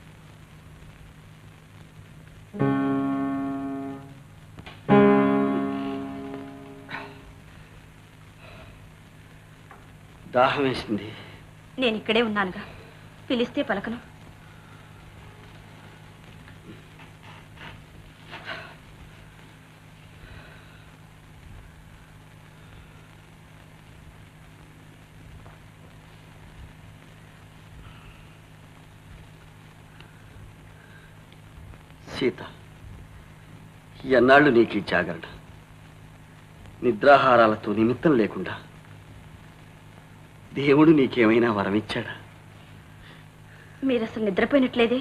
S10: దాహం వేసింది
S4: నేను ఇక్కడే ఉన్నానుగా పిలిస్తే పలకను
S10: సీత ఎన్నాళ్ళు నీకు ఈ జాగరణ నిద్రాహారాలతో నిమిత్తం లేకుండా దేవుడు నీకేమైనా వరమిచ్చాడా
S4: మీరు అసలు నిద్రపోయినట్లేదే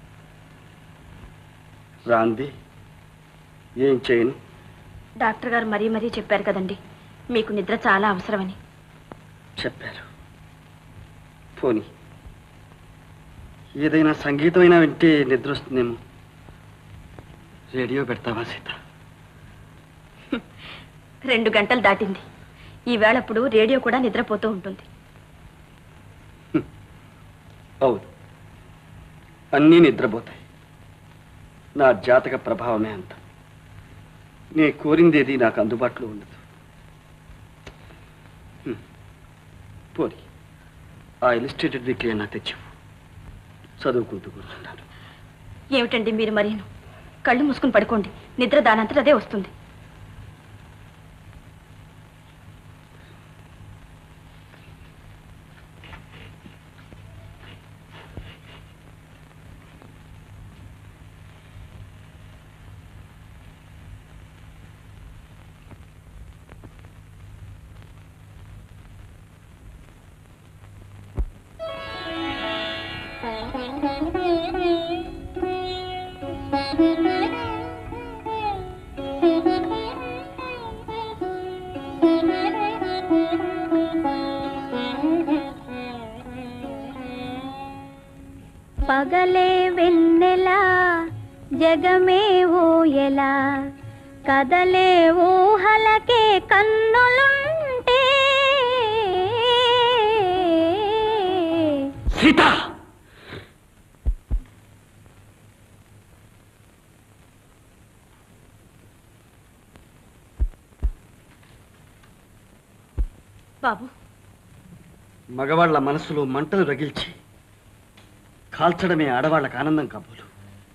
S10: రాంది ఏం చేయను
S4: డాక్టర్ గారు మరీ మరీ చెప్పారు కదండి మీకు నిద్ర చాలా అవసరమని
S10: చెప్పారు పోనీ ఏదైనా సంగీతమైనా వింటే నిద్ర వస్తుందేమో రేడియో పెడతావా సీత
S4: రెండు గంటలు దాటింది ఈవేళప్పుడు రేడియో కూడా నిద్రపోతూ ఉంటుంది
S10: అవును అన్నీ నిద్రపోతాయి నా జాతక ప్రభావమే అంత నే కోరిందేది నాకు అందుబాటులో ఉండదు హ్మ్. పోనీ ఆ ఇలిస్ట్రేటెడ్ వీక్లీ నాకు తెచ్చివు చదువుకుంటూ కూర్చుంటాను
S4: ఏమిటండి మీరు మరీను కళ్ళు మూసుకుని పడుకోండి నిద్ర దానంతట అదే వస్తుంది
S6: పగలే వెన్నెలా జగమే ఊయలా కదలే ఊహలకే కన్నులుంటే
S10: సీత
S4: బాబు
S10: మగవాళ్ల మనసులో మంటలు రగిల్చి కాల్చడమే ఆడవాళ్ళకి ఆనందం కాబోలు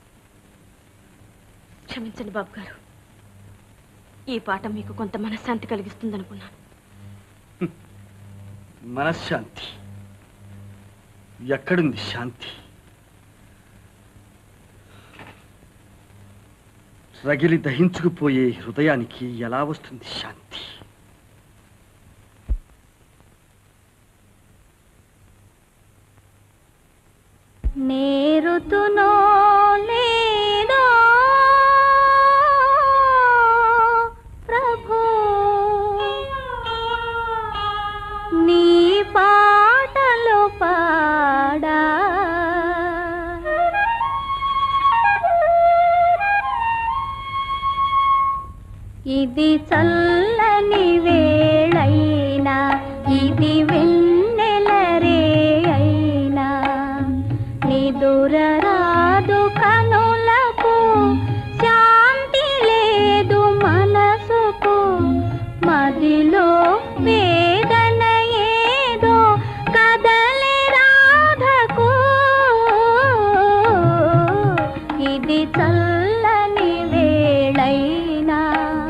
S4: క్షమించండి బాబు గారు ఈ పాట మీకు కొంత మనశ్శాంతి కలిగిస్తుందనుకున్నాను
S10: మనశ్శాంతి ఎక్కడుంది శాంతి రగిలి దహించుకుపోయే హృదయానికి ఎలా వస్తుంది శాంతి
S6: నేరుతునో లేదో ప్రభు నీ పాటలు పాడా ఇది చల్లని వేళైనా ఇది వెన్నెల రే అయినా నిదురరాదు కనులకు శాంతి లేదు మనసుకు మదిలో వేదన ఏదో కదలి రాధకు ఇది చల్లని వేళైనా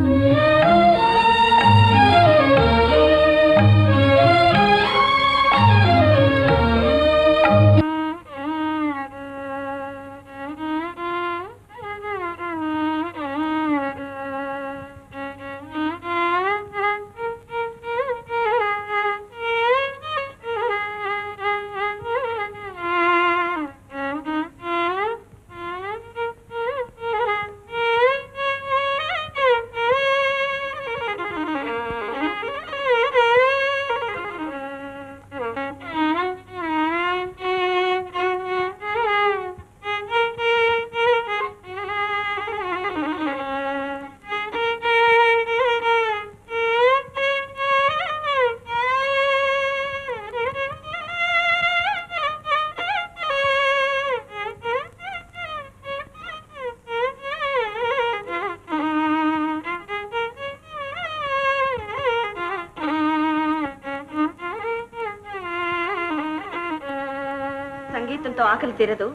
S4: సంగీతంతో ఆకలి తీరదు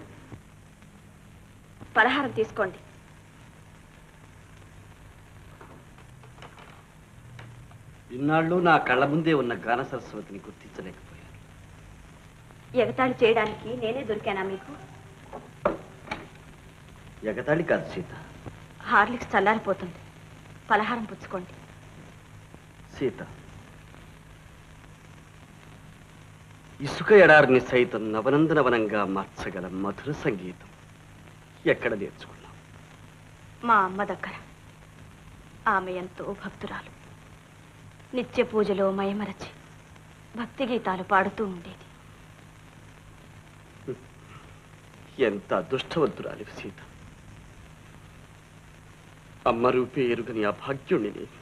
S4: పలహారం తీసుకోండి
S11: ఇన్నాళ్ళు నా కళ్ళ ముందే ఉన్న గాన సరస్వతిని గుర్తించలేకపోయాను
S4: ఎగతాళి చేయడానికి నేనే దొరికానా మీకు
S11: ఎగతాళి కాదు సీత
S4: హార్లిక్స్ చల్లారిపోతుంది పలహారం పుచ్చుకోండి
S11: సీత ఇసుక ఎడారిని సైతం నవనందనవనంగా మార్చగల మధుర సంగీతం ఎక్కడ నేర్చుకున్నాం
S4: మా అమ్మ దగ్గర ఆమె ఎంతో భక్తురాలు నిత్య పూజలో మయమరచి భక్తి గీతాలు పాడుతూ ఉండేది
S11: ఎంత అదృష్టవంతురాలి సీత అమ్మ రూపే ఎరుగని అభాగ్యుణ్ణి నేను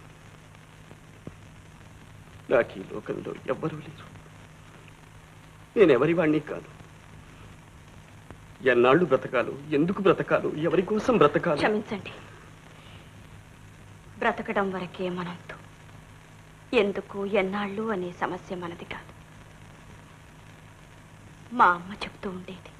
S11: నాకు ఈ లోకంలో ఎవ్వరూ లేరు నేనెవరి వాణ్ణి కాదు ఎన్నాళ్ళు బ్రతకాలు ఎందుకు బ్రతకాలు ఎవరి కోసం బ్రతకాలు
S4: క్షమించండి బ్రతకడం వరకే మనంతు ఎందుకు ఎన్నాళ్ళు అనే సమస్య మనది కాదు మా అమ్మ చెప్తూ ఉండేది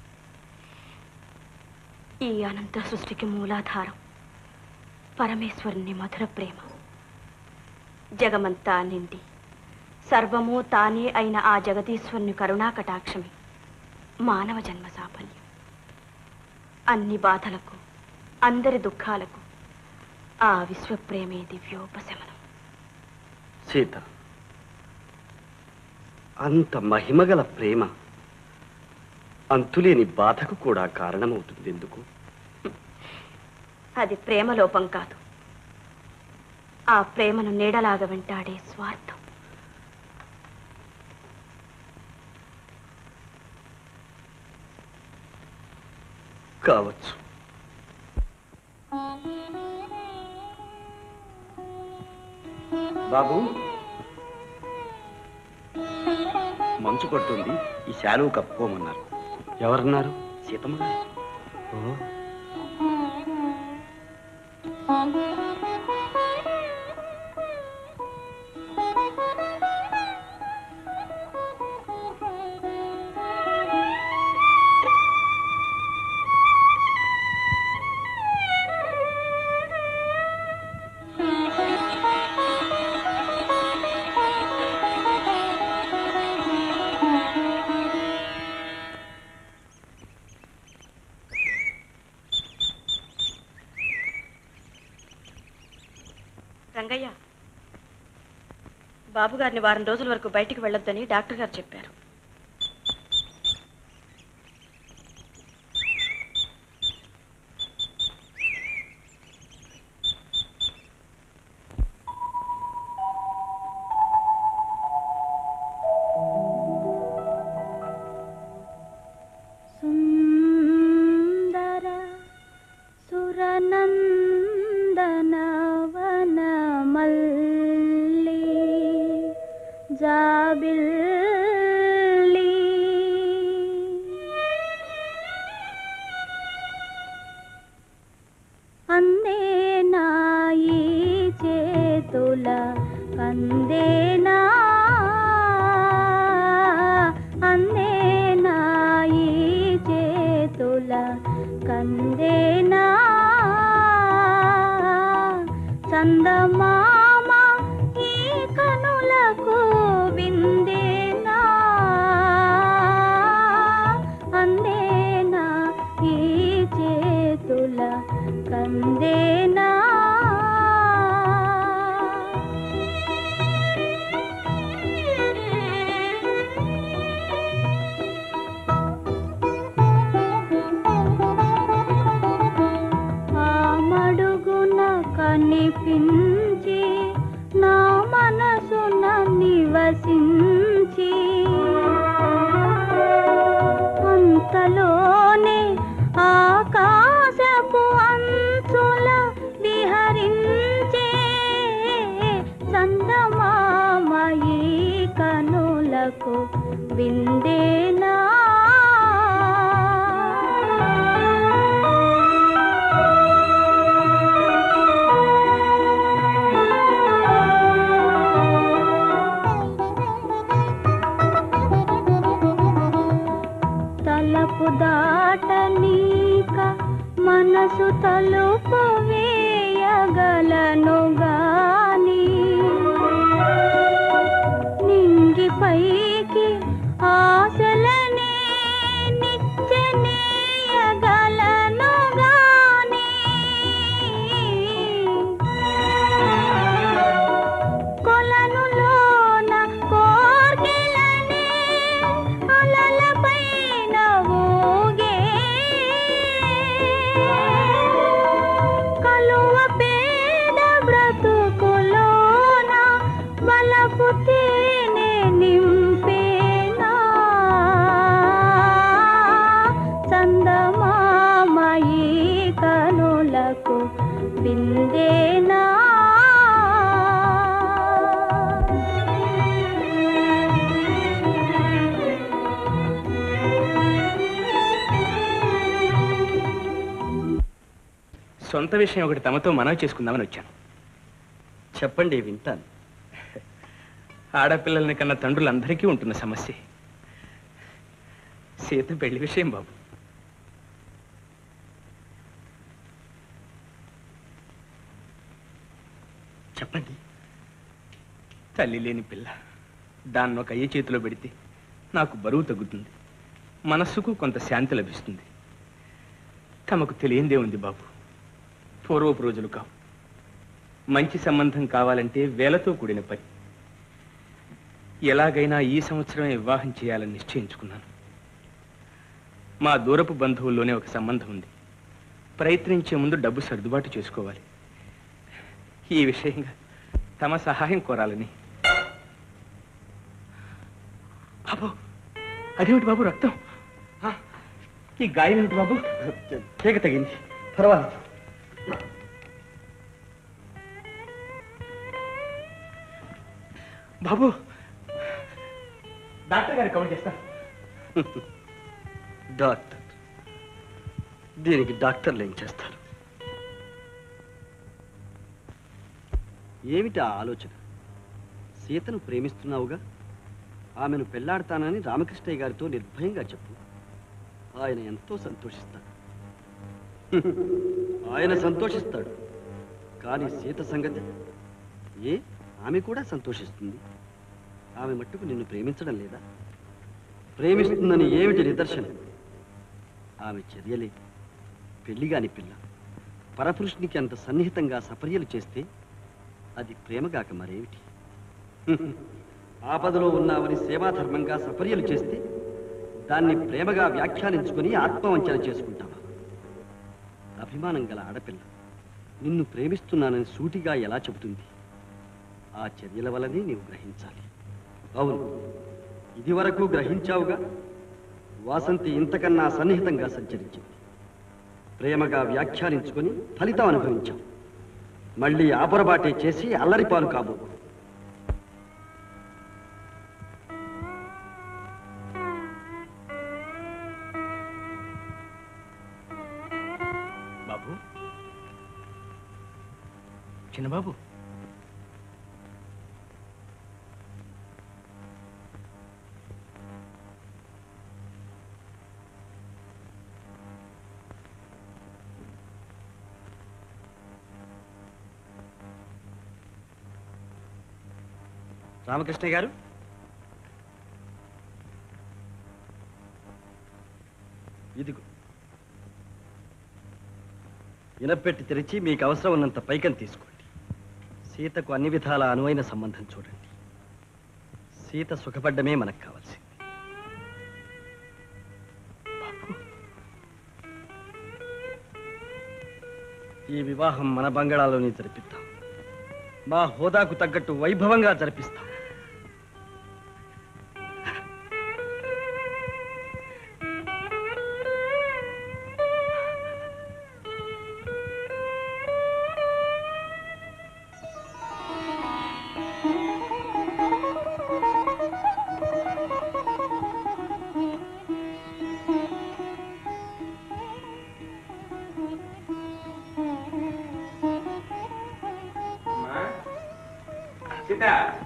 S4: ఈ అనంత సృష్టికి మూలాధారం పరమేశ్వరుని మధుర ప్రేమ జగమంతా నిండి సర్వము తానే అయిన ఆ జగదీశ్వరుని కరుణా కటాక్షమే మానవ జన్మ సాఫల్యం అన్ని బాధలకు అందరి దుఃఖాలకు ఆ విశ్వప్రేమే దివ్యోపశమనం
S11: సీత అంత మహిమగల ప్రేమ అంతులేని బాధకు కూడా కారణమవుతుంది ఎందుకు
S4: అది ప్రేమ లోపం కాదు ఆ ప్రేమను నీడలాగా వెంటాడే స్వార్థం
S11: కావచ్చు బాబు మంచు పడుతుంది ఈ శాలువు కప్పుకోమన్నారు ఎవరన్నారు సీతమ్మ గారు ఓ
S4: రంగయ్య బాబు గారిని వారం రోజుల వరకు బయటికి వెళ్ళొద్దని డాక్టర్ గారు చెప్పారు
S6: సుందర సురనందనవనమల్లి జాబిల్లి అందేనా ఈ చేతుల కందేనా అందేనా ఈ చేతుల కందేనా చందమామ ఈ కనులకు విందేనా అందేనా ఈ చేతుల కందేనా ఆ మడుగున కనిపించి నా మనసున నివసించి అంతలోనే ఆకాశపు అంచుల విహరించే చందమామయి కనులకు విందేనా తలపు దాటనీక మనసు తలుపు వేయగలను గాని నింగి పైకి ఆశలనే నిచ్చెనేయగలను గాని కొలనులోన కోర్కెలనే అలలపైన ఊగే కలువ పేద బ్రతుకులోన వలపు తేనె నింపేనా చందమామయి కనులకు బిందేనా
S3: సొంత విషయం ఒకటి తమతో మనవి చేసుకుందామని వచ్చాను
S10: చెప్పండి వింటాను
S3: ఆడపిల్లల్ని కన్న తండ్రులందరికీ ఉంటున్న సమస్య సీత పెళ్లి విషయం బాబు
S10: చెప్పండి
S3: తల్లి లేని పిల్ల దాన్ని ఒక అయ్య చేతిలో పెడితే నాకు బరువు తగ్గుతుంది మనస్సుకు కొంత శాంతి లభిస్తుంది తమకు తెలియందే ఉంది బాబు పూర్వపు రోజులు కావు మంచి సంబంధం కావాలంటే వేలతో కూడిన పని ఎలాగైనా ఈ సంవత్సరమే వివాహం చేయాలని నిశ్చయించుకున్నాను మా దూరపు బంధువుల్లోనే ఒక సంబంధం ఉంది ప్రయత్నించే ముందు డబ్బు సర్దుబాటు చేసుకోవాలి ఈ విషయంగా తమ సహాయం కోరాలని బాబు అదేమిటి బాబు రక్తం ఆ, ఈ గాయం ఏమిటి బాబు తీగ తగింది
S10: పర్వాలేదు
S3: బాబు డాక్టర్ గారు కవర్ చేస్తాను
S10: డాక్టర్ దీనికి డాక్టర్లు ఏం చేస్తారు ఏమిటి ఆ ఆలోచన సీతను ప్రేమిస్తున్నావుగా ఆమెను పెళ్లాడతానని రామకృష్ణయ్య గారితో నిర్భయంగా చెప్పు ఆయన ఎంతో సంతోషిస్తాడు ఆయన సంతోషిస్తాడు కానీ సీత సంగతి ఏ ఆమె కూడా సంతోషిస్తుంది ఆమె మట్టుకు నిన్ను ప్రేమించడం లేదా ప్రేమిస్తుందని ఏమిటి నిదర్శనం ఆమె చర్యలే పెళ్లిగాని పిల్ల పరపురుషునికి అంత సన్నిహితంగా సపర్యలు చేస్తే అది ప్రేమగాక మరేమిటి ఆపదలో ఉన్నావని సేవాధర్మంగా సపర్యలు చేస్తే దాన్ని ప్రేమగా వ్యాఖ్యానించుకుని ఆత్మవంచన చేసుకుంటావా అభిమానం గల ఆడపిల్ల నిన్ను ప్రేమిస్తున్నానని సూటిగా ఎలా చెబుతుంది ఆ చర్యల వలనే నీవు గ్రహించాలి అవును ఇదివరకు గ్రహించావుగా వాసంతి ఇంతకన్నా సన్నిహితంగా సంచరించింది ప్రేమగా వ్యాఖ్యానించుకొని ఫలితం అనుభవించాం మళ్ళీ ఆపరబాటే చేసి అల్లరిపాలు కాబో
S3: బాబు చిన్నబాబు
S10: రామకృష్ణ గారు ఇదిగో ఇనపెట్టి తెరిచి మీకు అవసరం ఉన్నంత పైకం తీసుకోండి సీతకు అన్ని విధాల అనువైన సంబంధం చూడండి సీత సుఖపడ్డమే మనకు కావాల్సింది ఈ వివాహం మన బంగాళాలోనే జరిపిద్దాం మా హోదాకు తగ్గట్టు వైభవంగా జరిపిస్తాం
S3: సీత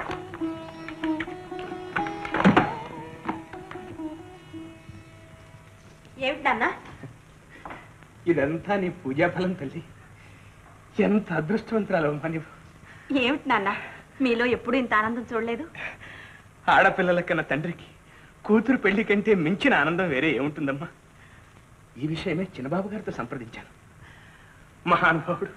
S4: ఏమిటి నాన్న
S3: ఇదంతా నీ పూజాఫలం తల్లి ఎంత అదృష్టవంతురాలు అమ్మా నీవు
S4: ఏమిటి నాన్న మీలో ఎప్పుడు ఇంత ఆనందం చూడలేదు
S3: ఆడపిల్లల కన్నా తండ్రికి కూతురు పెళ్లి కంటే మించిన ఆనందం వేరే ఏముంటుందమ్మా ఈ విషయమే చిన్నబాబు గారితో సంప్రదించాను మహానుభావుడు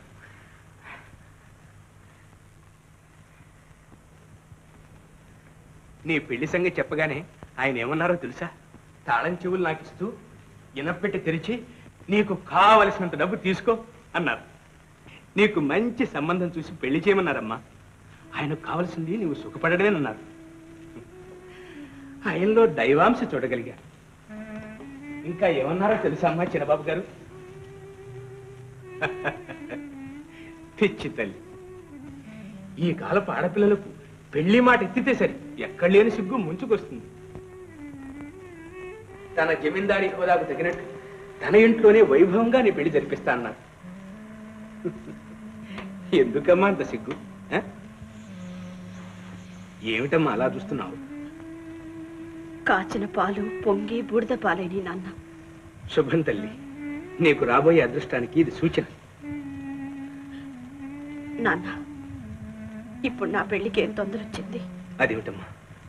S3: నీ పెళ్లి సంగతి చెప్పగానే ఆయన ఏమన్నారో తెలుసా తాళం చెవులు నాకు ఇస్తూ ఇనపెట్టి తెరిచి నీకు కావలసినంత డబ్బు తీసుకో అన్నారు నీకు మంచి సంబంధం చూసి పెళ్లి చేయమన్నారమ్మా ఆయనకు కావలసింది నువ్వు సుఖపడడమేనన్నారు ఆయనలో దైవాంశ చూడగలిగా ఇంకా ఏమన్నారో తెలుసా అమ్మా చిన్నబాబు గారు పిచ్చి తల్లి ఈ కాలపు ఆడపిల్లలకు పెళ్లి మాట ఎత్తితే సరి ఎక్కడ లేని సిగ్గు ముంచుకొస్తుంది తన జమీందారీ హోదాకు తగినట్టు తన ఇంట్లోనే వైభవంగా నీ పెళ్లి జరిపిస్తా అన్నారు ఎందుకమ్మా అంత సిగ్గు ఆ? ఏమిటమ్మా అలా చూస్తున్నావు
S4: కాచిన పాలు పొంగి బూడిద పాలేని నాన్న
S3: శుభం తల్లి నీకు రాబోయే అదృష్టానికి ఇది సూచన
S4: నాన్న ఇప్పుడు నా పెళ్లికి ఏం తొందర వచ్చింది
S3: అదేమిటమ్మా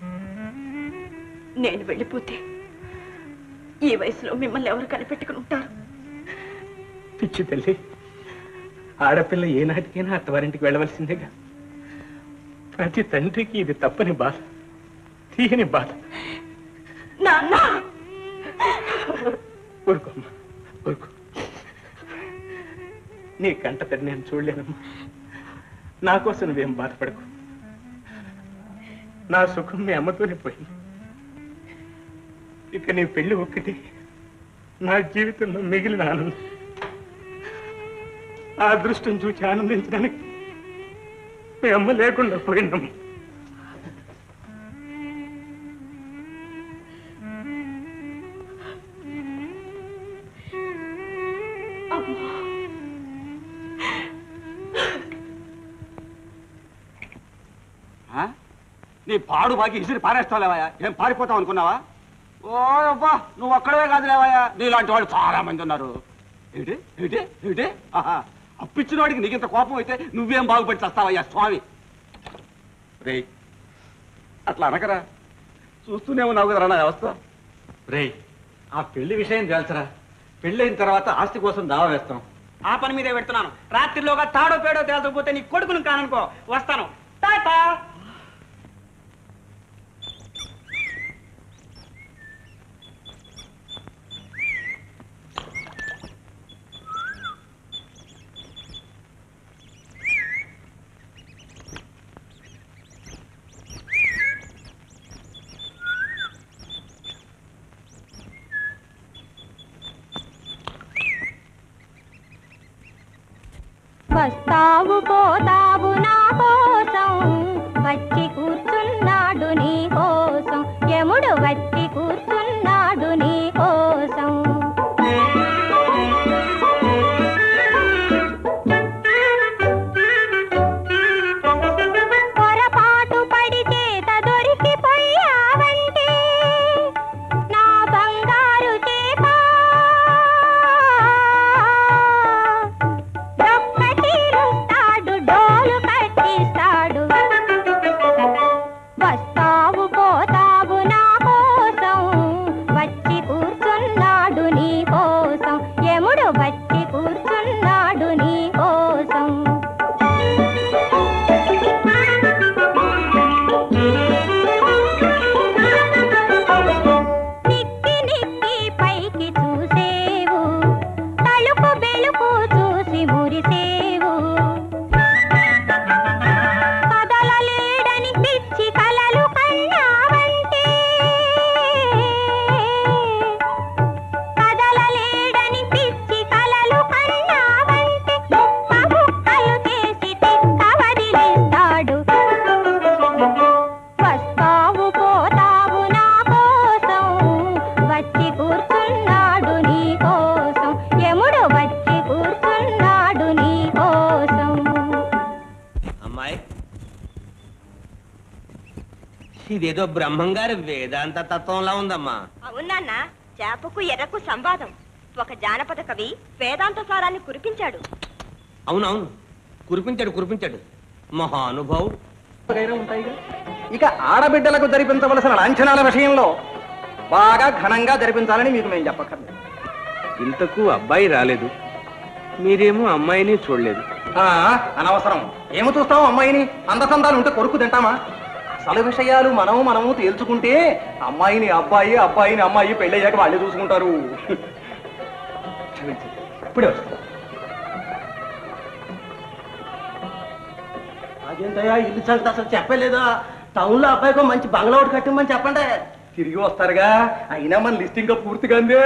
S4: నేను వెళ్ళిపోతే ఈ వయసులో మిమ్మల్ని ఎవరు కనిపెట్టుకుని ఉంటారు
S3: పిచ్చి తల్లి ఆడపిల్ల ఏనాటికైనా అత్తవారింటికి వెళ్ళవలసిందేగా ప్రతి తండ్రికి ఇది తప్పని బాధ తీయని బాధ
S4: నాన్న
S3: ఊరుకోమ్మా ఊరుకో నీ కంట తడి నేను చూడలేనమ్మా నా కోసం నువ్వేం బాధపడకు నా సుఖం మీ అమ్మతోనే పోయింది ఇక నీ పెళ్లి ఒక్కటి నా జీవితంలో మిగిలిన ఆనందం ఆ అదృష్టం చూసి ఆనందించడానికి మీ అమ్మ లేకుండా పోయిందమ్మా
S5: ఆ? నీ పాడు బాకి ఇసిరి పారేస్తావులేవయ్యా ఏం పారిపోతావు అనుకున్నావా ఓ అబ్బా నువ్వు ఒక్కడవే కాదు లేవయ్యా నీలాంటి వాళ్ళు చాలా మంది ఉన్నారు ఏమిటి ఏమిటి ఏమిటి ఆహా అప్పిచ్చిన వాడికి నీకింత కోపం అయితే నువ్వేం బాగుపడి చస్తావయ్యా స్వామి రే అట్లా అనకరా చూస్తూనే ఉన్నావు కదరా నా వ్యవస్థ రే ఆ పెళ్లి విషయం తెలుసరా పెళ్ళైన తర్వాత ఆస్తి కోసం దావా వేస్తాం
S2: ఆ పని మీదే పెడుతున్నాను రాత్రిలోగా తాడో పేడో తేల్చకపోతే నీ కొడుకును కాననుకో వస్తాను టాటా
S6: వస్తావు పోతావు నా కోసం వచ్చి కూర్చున్నాడు నీ కోసం యముడు వచ్చి కూర్చున్నాడు నీ కోసం పొరపాటు పడి చేత దొరికిపోయావంటే నా బంగారు చేపా డొక్కటిరుస్తాడు డోలు కట్టిస్తాడు వస్తావు పోతావు నా కోసం వచ్చి కూర్చున్నాడు నీ కోసం యముడు వచ్చి కూర్చున్నాడు నీ కోసం నిక్కి నిక్కి పైకి చూసేవు తలుపు బెలుపు చూసి మురిసేవు కదలలేడని పిచ్చి కలలు కన్నావంటే కదలలేడని పిచ్చి కలలు కన్నావంటే ముక్క ముక్కలు చేసి తిక్క వదిలిస్తాడు వస్తావు పోతావు నా కోసం వచ్చి కూర్చున్నాడు నీ కోసం యముడు వచ్చి కూర్చున్నాడు నీ కోసం
S1: అమ్మాయి ఇదేదో బ్రహ్మంగారి వేదాంత తత్వంలా ఉందమ్మా
S4: అవునన్న చేపకు ఎర్రకు సంవాదం ఒక జానపద కవి వేదాంత సారాన్ని కురిపించాడు
S1: అవునవును కురిపించాడు కురిపించాడు మహానుభావుడు
S2: ఇక ఆడబిడ్డలకు జరిపించవలసిన లాంఛనాల విషయంలో బాగా ఘనంగా జరిపించాలని మీకు మేము చెప్పక్కర్లేదు
S3: ఇంతకు అబ్బాయి రాలేదు మీరేమో అమ్మాయిని చూడలేదు
S2: ఆ, అనవసరం ఏమి చూస్తాం అమ్మాయిని అందసందాలు ఉంటే కొరుకు తింటామా అసలు విషయాలు మనము మనము తేల్చుకుంటే అమ్మాయిని అబ్బాయి అబ్బాయిని అమ్మాయి పెళ్ళయ్యాక వాళ్ళే చూసుకుంటారు క్షమించండి. ఇప్పుడే వస్తా
S11: అదేంటయ్యా ఇల్లు సంగతి అసలు చెప్పలేదా టౌన్ లో అబ్బాయికో మంచి బంగ్లా ఒకటి కట్టమని చెప్పండి
S2: తిరిగి వస్తారుగా అయినా మన లిస్ట్ ఇంకా పూర్తిగా అందే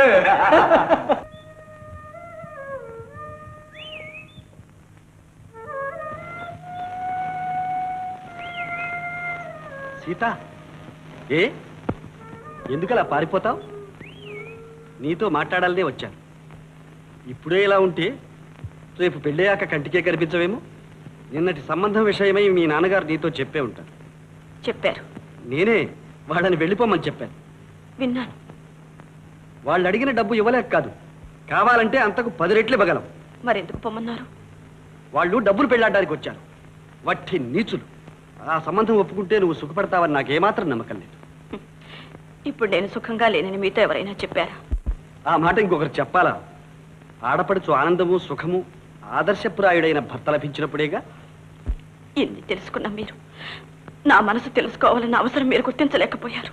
S5: సీత ఏ ఎందుకలా పారిపోతావు నీతో మాట్లాడాలనే వచ్చాను ఇప్పుడే ఇలా ఉంటే రేపు పెళ్ళయ్యాక కంటికే కనిపించవేమో నిన్నటి సంబంధం విషయమై మీ నాన్నగారు నీతో చెప్పే ఉంటారు
S4: చెప్పారు
S5: నేనే వాళ్ళని వెళ్ళిపోమని చెప్పాను
S4: విన్నాను
S5: వాళ్ళు అడిగిన డబ్బు ఇవ్వలేక కాదు కావాలంటే అంతకు పది రెట్లు ఇవ్వగలం
S4: మరెందుకు పొమ్మన్నారు
S5: వాళ్ళు డబ్బులు పెళ్ళాడడానికి వచ్చారు వట్టి నీచులు ఆ సంబంధం ఒప్పుకుంటే నువ్వు సుఖపడతావని నాకేమాత్రం నమ్మకం లేదు
S4: ఇప్పుడు నేను సుఖంగా లేనని మీతో ఎవరైనా చెప్పారా
S5: ఆ మాట ఇంకొకరు చెప్పాలా ఆడపడుచు ఆనందము సుఖము ఆదర్శప్రాయుడైన భర్త లభించినప్పుడేగా
S4: ఇన్ని తెలుసుకున్న మీరు నా మనసు తెలుసుకోవాలన్న అవసరం మీరు గుర్తించలేకపోయారు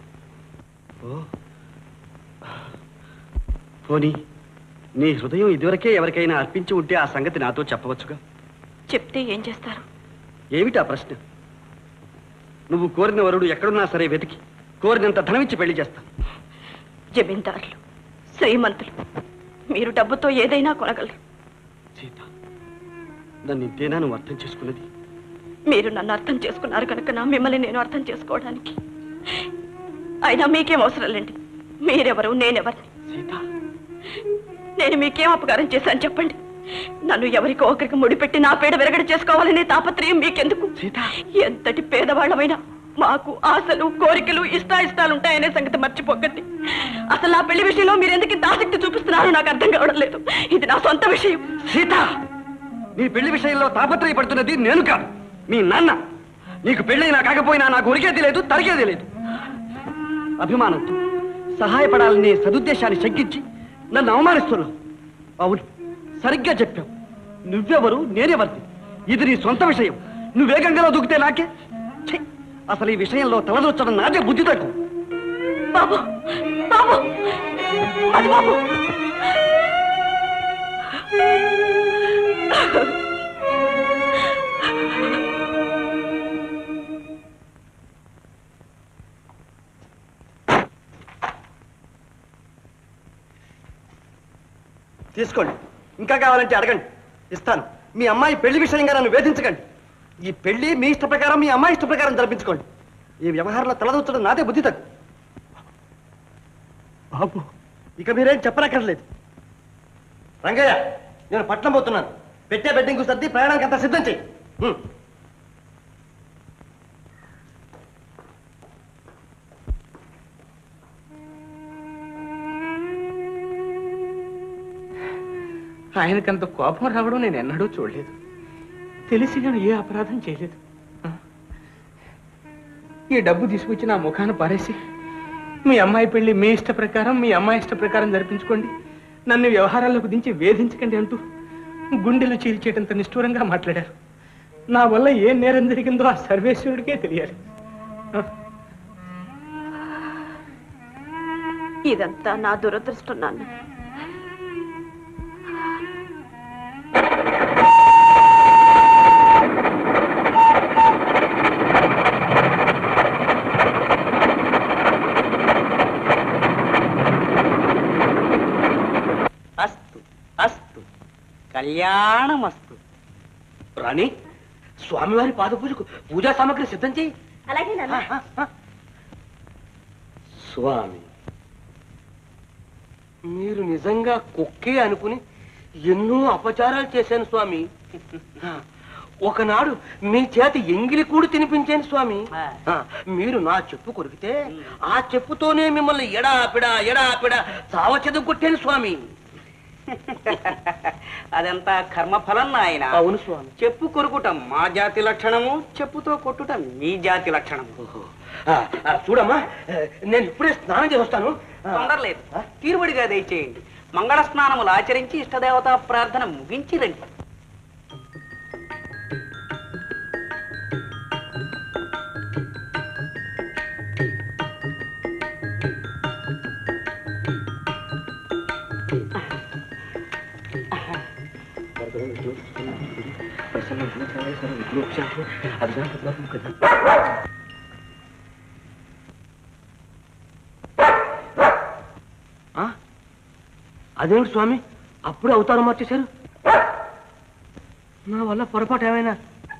S5: పోనీ నీ హృదయం ఇదివరకే ఎవరికైనా అర్పించి ఉంటే ఆ సంగతి నాతో చెప్పవచ్చుగా
S4: చెప్తే ఏం చేస్తారు
S5: ఏమిటి ఆ ప్రశ్న నువ్వు కోరిన వరుడు ఎక్కడున్నా సరే వెతికి కోరినంత ధనమిచ్చి పెళ్లి చేస్తా
S4: జమీందారులు శ్రీమంతులు మీరు డబ్బుతో ఏదైనా కొనగలరు
S5: సీత నన్ను ఇంతేనా నువ్వు అర్థం చేసుకున్నది
S4: మీరు నన్ను అర్థం చేసుకున్నారు కనుక నా మిమ్మల్ని నేను అర్థం చేసుకోవడానికి అయినా మీకేం అవసరం లేండి మీరెవరు నేనెవరిని
S5: సీత
S4: నేను మీకేం అపకారం చేశాను చెప్పండి నన్ను ఎవరికో ఒకరికి ముడిపెట్టి నా పేడ విరగడ చేసుకోవాలనే తాపత్రయం మీకెందుకు ఎంతటి పేదవాళ్ళమైనా మాకు ఆశలు కోరికలు ఇష్టాయిష్టాలు ఉంటాయనే సంగతి మర్చిపోకండి అసలు నా పెళ్లి విషయంలో మీరు ఎందుకు ఇంత ఆసక్తి చూపిస్తున్నారో నాకు అర్థం కావడం లేదు ఇది నా సొంత విషయం
S5: సీత నీ పెళ్లి విషయంలో తాపత్రయపడుతున్నది నేను కాదు మీ నాన్న నీకు పెళ్ళైనా కాకపోయినా నాకు ఉరికేది లేదు తరిగేది లేదు అభిమానంతో సహాయపడాలనే సదుద్దేశాన్ని శంకించి నన్ను అవమానిస్తున్నావు అవును
S2: సరిగ్గా చెప్పావు నువ్వెవరు నేనెవరిది ఇది నీ సొంత విషయం నువ్వే గంగలో దూకితే నాకే ఛీ! అసలు ఈ విషయంలో తలదొచ్చడం నాదే బుద్ధి తక్కువ
S4: బాబు బాబు అది బాబు
S2: తీసుకోండి ఇంకా కావాలంటే అడగండి ఇస్తాను మీ అమ్మాయి పెళ్లి విషయంగా నన్ను వేధించకండి ఈ పెళ్లి మీ ఇష్ట ప్రకారం మీ అమ్మాయి ఇష్ట ప్రకారం జరిపించుకోండి ఈ వ్యవహారంలో తలదొచ్చడం నాదే బుద్ధి తక్కువ బాబు ఇక మీరేం చెప్పనక్కర్లేదు రంగయ్య నేను పట్నం పోతున్నాను పెట్టే బెడ్డింగ్ సర్ది ప్రయాణానికి అంతా సిద్ధం చెయ్యి హ్మ్.
S3: ఆయనకంత కోపం రావడం నేను ఎన్నడూ చూడలేదు తెలిసి నేను ఏ అపరాధం చేయలేదు ఆ? ఈ డబ్బు తీసుకొచ్చి నా ముఖాన పారేసి మీ అమ్మాయి పెళ్లి మీ ఇష్ట ప్రకారం మీ అమ్మాయి ఇష్ట ప్రకారం జరిపించుకోండి నన్ను వ్యవహారాల్లోకి దించి వేధించకండి అంటూ గుండెలు చీల్చేటంత నిష్ఠూరంగా మాట్లాడారు నా వల్ల ఏ నేరం జరిగిందో ఆ సర్వేశ్వరుడికే తెలియాలి ఆ?
S4: ఇదంతా నా దురదృష్టం నాన్న
S2: అస్తు అస్తు కళ్యాణమస్తు
S1: రాణి స్వామివారి పాద పూజకు పూజా సామాగ్రి సిద్ధం చేయి
S4: అలాగే నాన్న
S1: స్వామి మీరు నిజంగా కుక్కే అనుకుని ఎన్నో అపచారాలు చేశాను స్వామి ఒకనాడు మీ చేత ఎంగిలి కూడు తినిపించాను స్వామి ఆ, మీరు నా చెప్పు కొరికితే ఆ చెప్పుతోనే మిమ్మల్ని ఎడాపిడా ఎడాపిడా చావచెద కొట్టాను స్వామి
S2: అదంతా కర్మఫలం నాయన
S1: అవును స్వామి
S2: చెప్పు కొరుకుట మా జాతి లక్షణము చెప్పుతో కొట్టుట మీ జాతి లక్షణము
S1: ఆ, ఆ, చూడమ్మా ఆ, నేను ఇప్పుడే స్నానం చేసి వస్తాను ఆ,
S2: తొందరలేదు తీరుబడిగా దయచేయండి మంగళ స్నానములు ఆచరించి ఇష్టదేవతా ప్రార్థన ముగించి రండి
S1: ఆ? అదేమిటి స్వామి అప్పుడే అవతారం మార్చేశారు నా వల్ల పొరపాటు ఏమైనా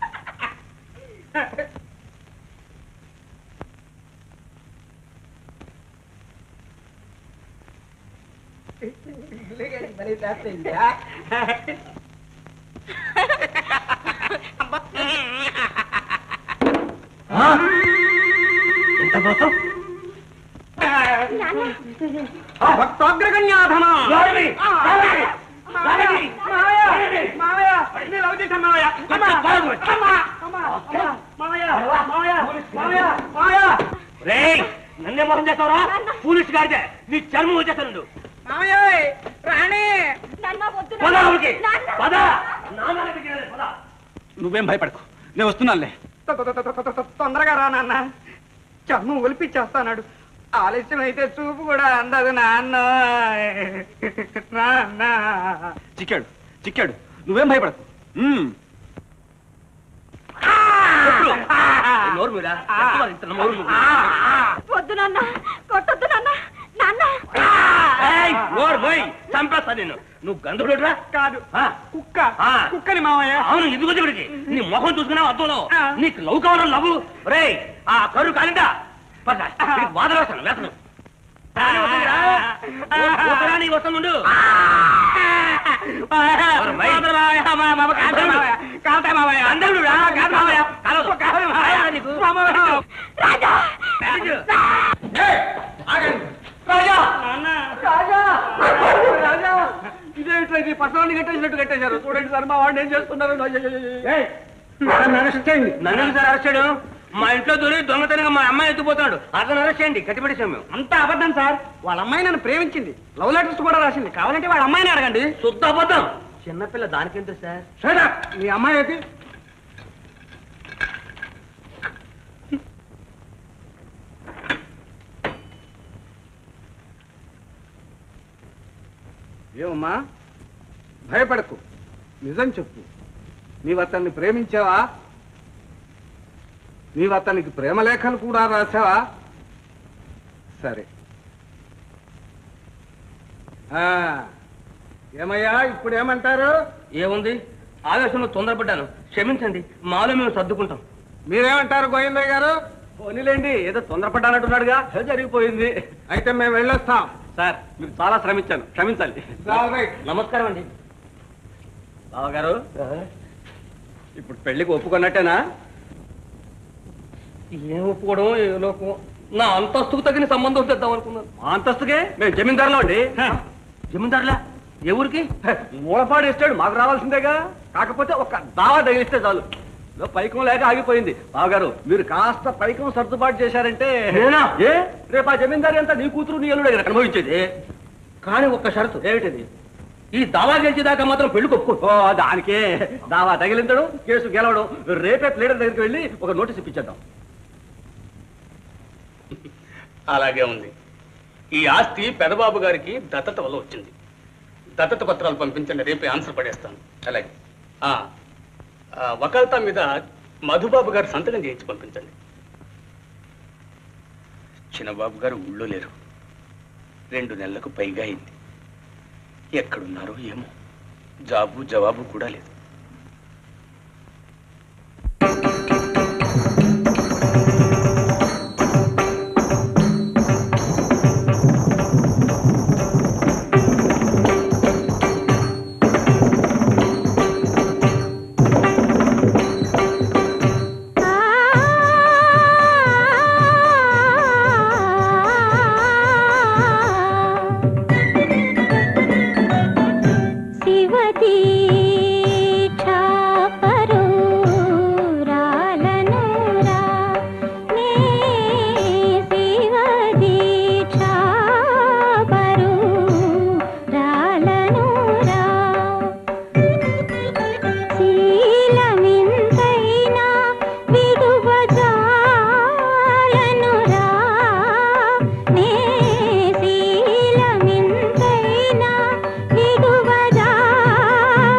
S1: ఆ? ఎంత మోసం
S2: భక్తోగ్రగణ్యాధమ
S1: రాణి! రాణి! రాణి! రేయ్ నన్నే మోసం చేస్తావరా పోలీస్ గారిదే నీ చర్మం వచ్చేస్తాను
S2: రాణి
S1: పద లోపలికి. పద నా మీద పెట్టేయాలి, పద.
S5: నువ్వేం భయపడకు నేను వస్తున్నానులే
S2: తొందరగా రా నాన్న చర్మం ఒలిపిచ్చేస్తాడు ఆలస్యం అయితే చూపు కూడా అందదు నాన్న నాన్న
S5: చిక్కాడు చిక్కాడు నువ్వేం భయపడకు ఉమ్.
S1: నోరు మీరా ఎంత ఇంత నోరు నువ్వు?
S4: వద్దు నాన్న కొట్టొద్దు నాన్న నాన్న
S1: ఏయ్, నోరు పోయి చంపేస్తా నేను నువ్వు గంధుడురా
S2: కాదు
S1: ఆ,
S2: కుక్క
S1: ఆ.
S2: కుక్కని మామయ్య
S1: అవును ఇదిగో ఇక్కడికి నీ ముఖం చూసుకున్నావు అద్దంలో నీకు లవ్ కావాలని లవ్ రే ఆ కరు కాలిందా వాదన వేస్తాను వేస్తాను నీ వస్తాను ఉండు. ఎవరు మై? అందరుడురా, కాదు మామయ్య, కాలదు. కాదా నీకు?
S4: రాజా
S1: ఏయ్, ఆగండి. రాజా!
S2: ఇదేమిట్రా ఇది పసవాడిని కట్టేసినట్టు కట్టేశారు చూడండి సార్ మా వాడిని ఏం చేస్తున్నారు
S1: ఏయ్, నన్ను అరెస్ట్ చేయండి నన్ను ఎందుకు సార్ అరెస్ట్ చేయడం మా ఇంట్లో దూరి దొంగతనంగా మా అమ్మాయి ఎత్తుకుపోతున్నాడు అతను అరెస్ట్ చేయండి కట్టిపడేసాం మేము
S2: అంతా అబద్ధం సార్ వాళ్ళ అమ్మాయి నన్ను ప్రేమించింది లవ్ లెటర్స్ కూడా రాసింది కావాలంటే వాళ్ళ అమ్మాయిని అడగండి
S1: శుద్ధ అబద్ధం చిన్నపిల్ల దానికెంత సార్
S8: సరే మీ అమ్మాయి అయితే ఏమమ్మా భయపడకు నిజం చెప్పు నీవు అతన్ని ప్రేమించావా నీవు అతనికి ప్రేమలేఖలు కూడా రాసావా సరే ఆ, ఏమయ్యా ఇప్పుడు ఏమంటారు
S1: ఏముంది ఆవేశంలో తొందరపడ్డాను క్షమించండి మాలో మేము సర్దుకుంటాం
S8: మీరేమంటారు గోవిందయ్య గారు
S5: పోనీలేండి ఏదో తొందరపడ్డానంటున్నాడుగా ఏదో జరిగిపోయింది
S8: అయితే మేము వెళ్ళొస్తాం
S5: సార్ మీకు చాలా శ్రమించాను క్షమించాలి
S1: నమస్కారం అండి
S5: బావగారు ఇప్పుడు పెళ్లికి ఒప్పుకున్నట్టేనా
S1: ఏం ఒప్పుకోవడం ఏ లోకం నా అంతస్తుకు తగిన సంబంధం తెద్దాం అనుకున్నాను
S5: మా అంతస్తుకే మేము జమీందారులో అండి
S1: జమీందారులా ఏ ఊరికి
S5: మూలపాడు ఇస్తాడు మాకు రావాల్సిందేగా కాకపోతే ఒక దావా తగిలిస్తే చాలు ఏదో పైకం లేక ఆగిపోయింది బావగారు మీరు కాస్త పైకం సర్దుబాటు చేశారంటే
S1: నేనా?
S5: ఏ రేపు ఆ జమీందారి అంతా నీ కూతురు నీ అల్లుడే కదా అనుభవించేది
S1: కానీ ఒక్క షరతు
S5: ఏమిటది
S1: ఈ దావా గెలిచేదాకా మాత్రం పెళ్లి ఒప్పుకో
S5: ఓ దానికే దావా తగిలించడం కేసు గెలవడం రేపే ప్లేడర్ దగ్గరికి వెళ్ళి ఒక నోటీస్ ఇప్పించేద్దాం
S3: అలాగే ఉంది ఈ ఆస్తి పెదబాబు గారికి దత్తత వల్ల వచ్చింది దత్తత పత్రాలు పంపించండి రేపే ఆన్సర్ పడేస్తాను అలాగే ఆ, ఆ, వకాల్తా మీద మధుబాబు గారు సంతకం చేయించి పంపించండి చిన్నబాబు గారు ఊళ్ళో లేరు రెండు నెలలకు పైగా అయింది ఎక్కడున్నారో ఏమో జాబు జవాబు కూడా లేదు
S6: శివదీ చాపరు రాలనురా నే శివదీ చాపరు రాలనురా శీలమింతైనా విడువజాలనురా నే శీలమింతైనా విడువజాలనురా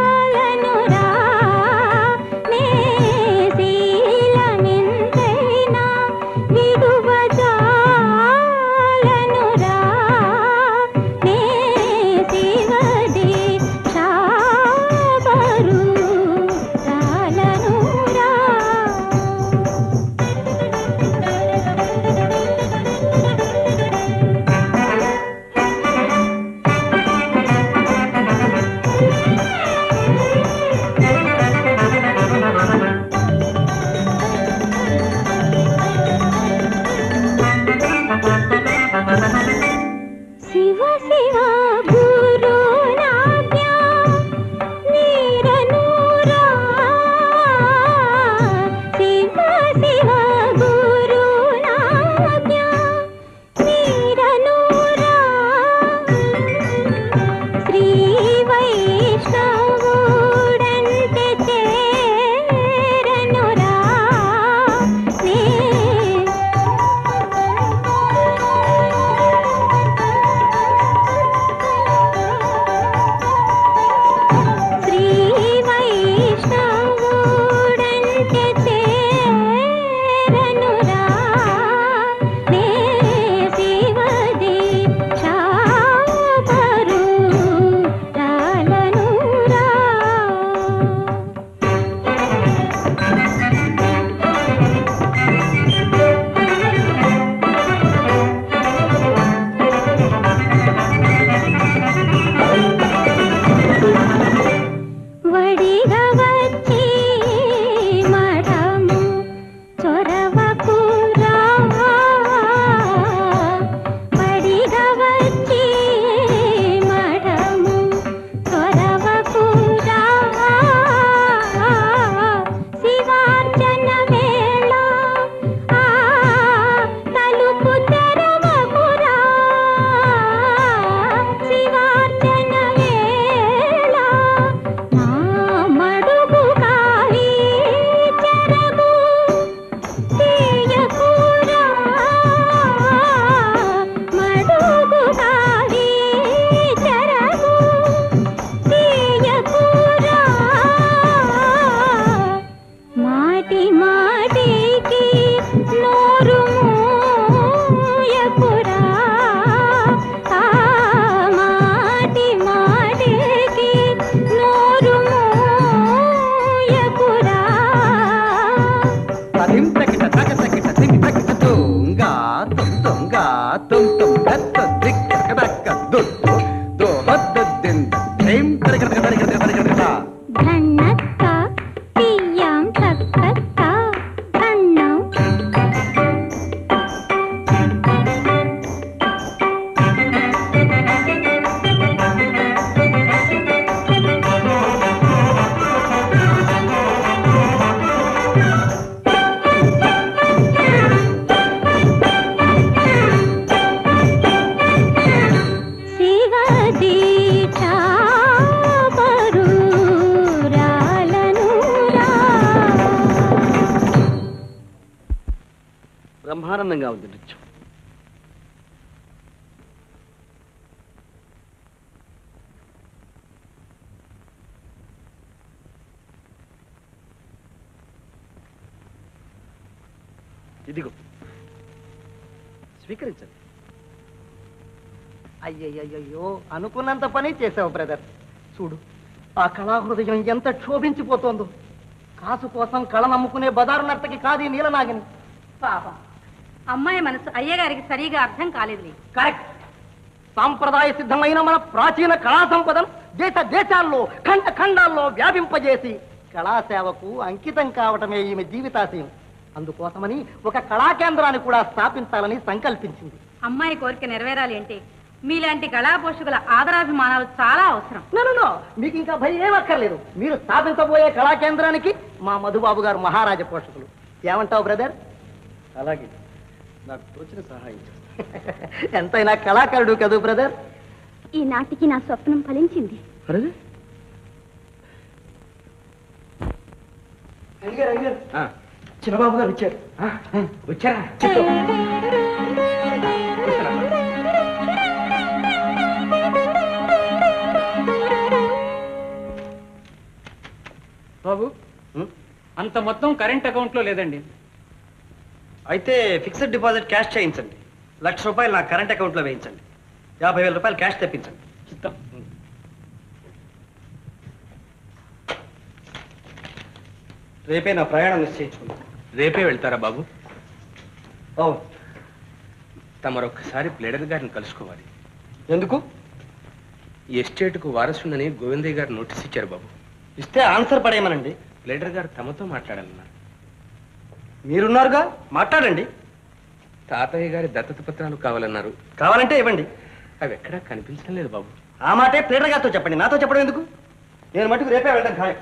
S10: ఆనందంగా ఉంది నృత్యం ఇదిగో స్వీకరించండి
S2: అయ్యయ్యయ్యో అనుకున్నంత పని చేసావు బ్రదర్ చూడు ఆ కళాహృదయం ఎంత క్షోభించిపోతోందో కాసు కోసం కళ నమ్ముకునే బదారు నర్తకి కాదు ఈ నీలనాగిని
S4: పాపం అమ్మాయి మనసు అయ్యగారికి సరిగా అర్థం కాలేదులే
S2: కరెక్ట్ సాంప్రదాయ సిద్ధమైన మన ప్రాచీన కళా సంపదను దేశ దేశాల్లో ఖండ ఖండాల్లో వ్యాపింపజేసి కళాసేవకు అంకితం కావటమే ఈమె జీవితాశయం అందుకోసమని ఒక కళా కేంద్రాన్ని కూడా స్థాపించాలని సంకల్పించింది
S4: అమ్మాయి కోరిక నెరవేరాలి అంటే మీలాంటి కళాపోషకుల ఆదరాభిమానాలు చాలా అవసరం
S2: నో, నో, నో. మీకు ఇంకా భయం ఏమక్కర్లేదు మీరు స్థాపించబోయే కళా కేంద్రానికి మా మధుబాబు గారు మహారాజ పోషకులు ఏమంటావు బ్రదర్
S10: అలాగే నాకు తోచిన సహాయం చేస్తాను
S2: ఎంతైనా కళాకారుడు కదూ బ్రదర్
S6: ఈ నాటికి నా స్వప్నం ఫలించింది
S10: అరే
S2: చిన్నబాబు గారు వచ్చారు వచ్చారా
S3: బాబు అంత మొత్తం కరెంట్ అకౌంట్ లో లేదండి
S10: అయితే ఫిక్స్డ్ డిపాజిట్ క్యాష్ చేయించండి లక్ష రూపాయలు నా కరెంట్ అకౌంట్లో వేయించండి యాభై వేల రూపాయలు క్యాష్ తెప్పించండి
S3: చిత్తం
S10: రేపే నా ప్రయాణం నిశ్చయించుకుంటాను
S3: రేపే వెళ్తారా బాబు
S10: ఓ
S3: తమరొక్కసారి ప్లేడర్ గారిని కలుసుకోవాలి
S10: ఎందుకు
S3: ఈ ఎస్టేట్కు వారసునని గోవిందయ్య గారు నోటీస్ ఇచ్చారు బాబు
S10: ఇస్తే ఆన్సర్ పడేయమనండి
S3: ప్లేడర్ గారు తమతో మాట్లాడాలన్నారు
S10: మీరున్నారుగా మాట్లాడండి
S3: తాతయ్య గారి దత్తత పత్రాలు కావాలన్నారు
S10: కావాలంటే ఇవ్వండి
S3: అవి ఎక్కడా కనిపించడం లేదు బాబు
S10: ఆ మాటే ప్లేటర్ గారితో చెప్పండి నాతో చెప్పడం ఎందుకు నేను మటుకు రేపే వెళ్ళడం ఖాయం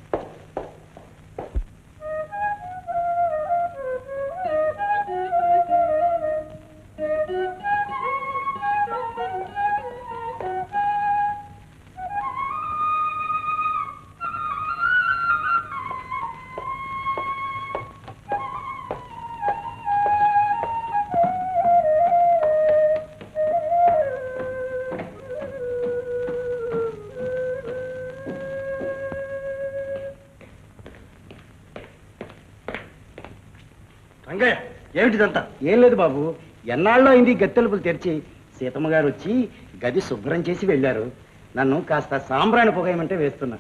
S10: రంగయ్య ఏమిటిదంతా
S11: ఏం లేదు బాబు ఎన్నాళ్ళలో అయింది గది తలుపులు తెరిచి సీతమ్మ గారు వచ్చి గది శుభ్రం చేసి వెళ్ళారు నన్ను కాస్త సాంబ్రాణి పొగయమంటే వేస్తున్నా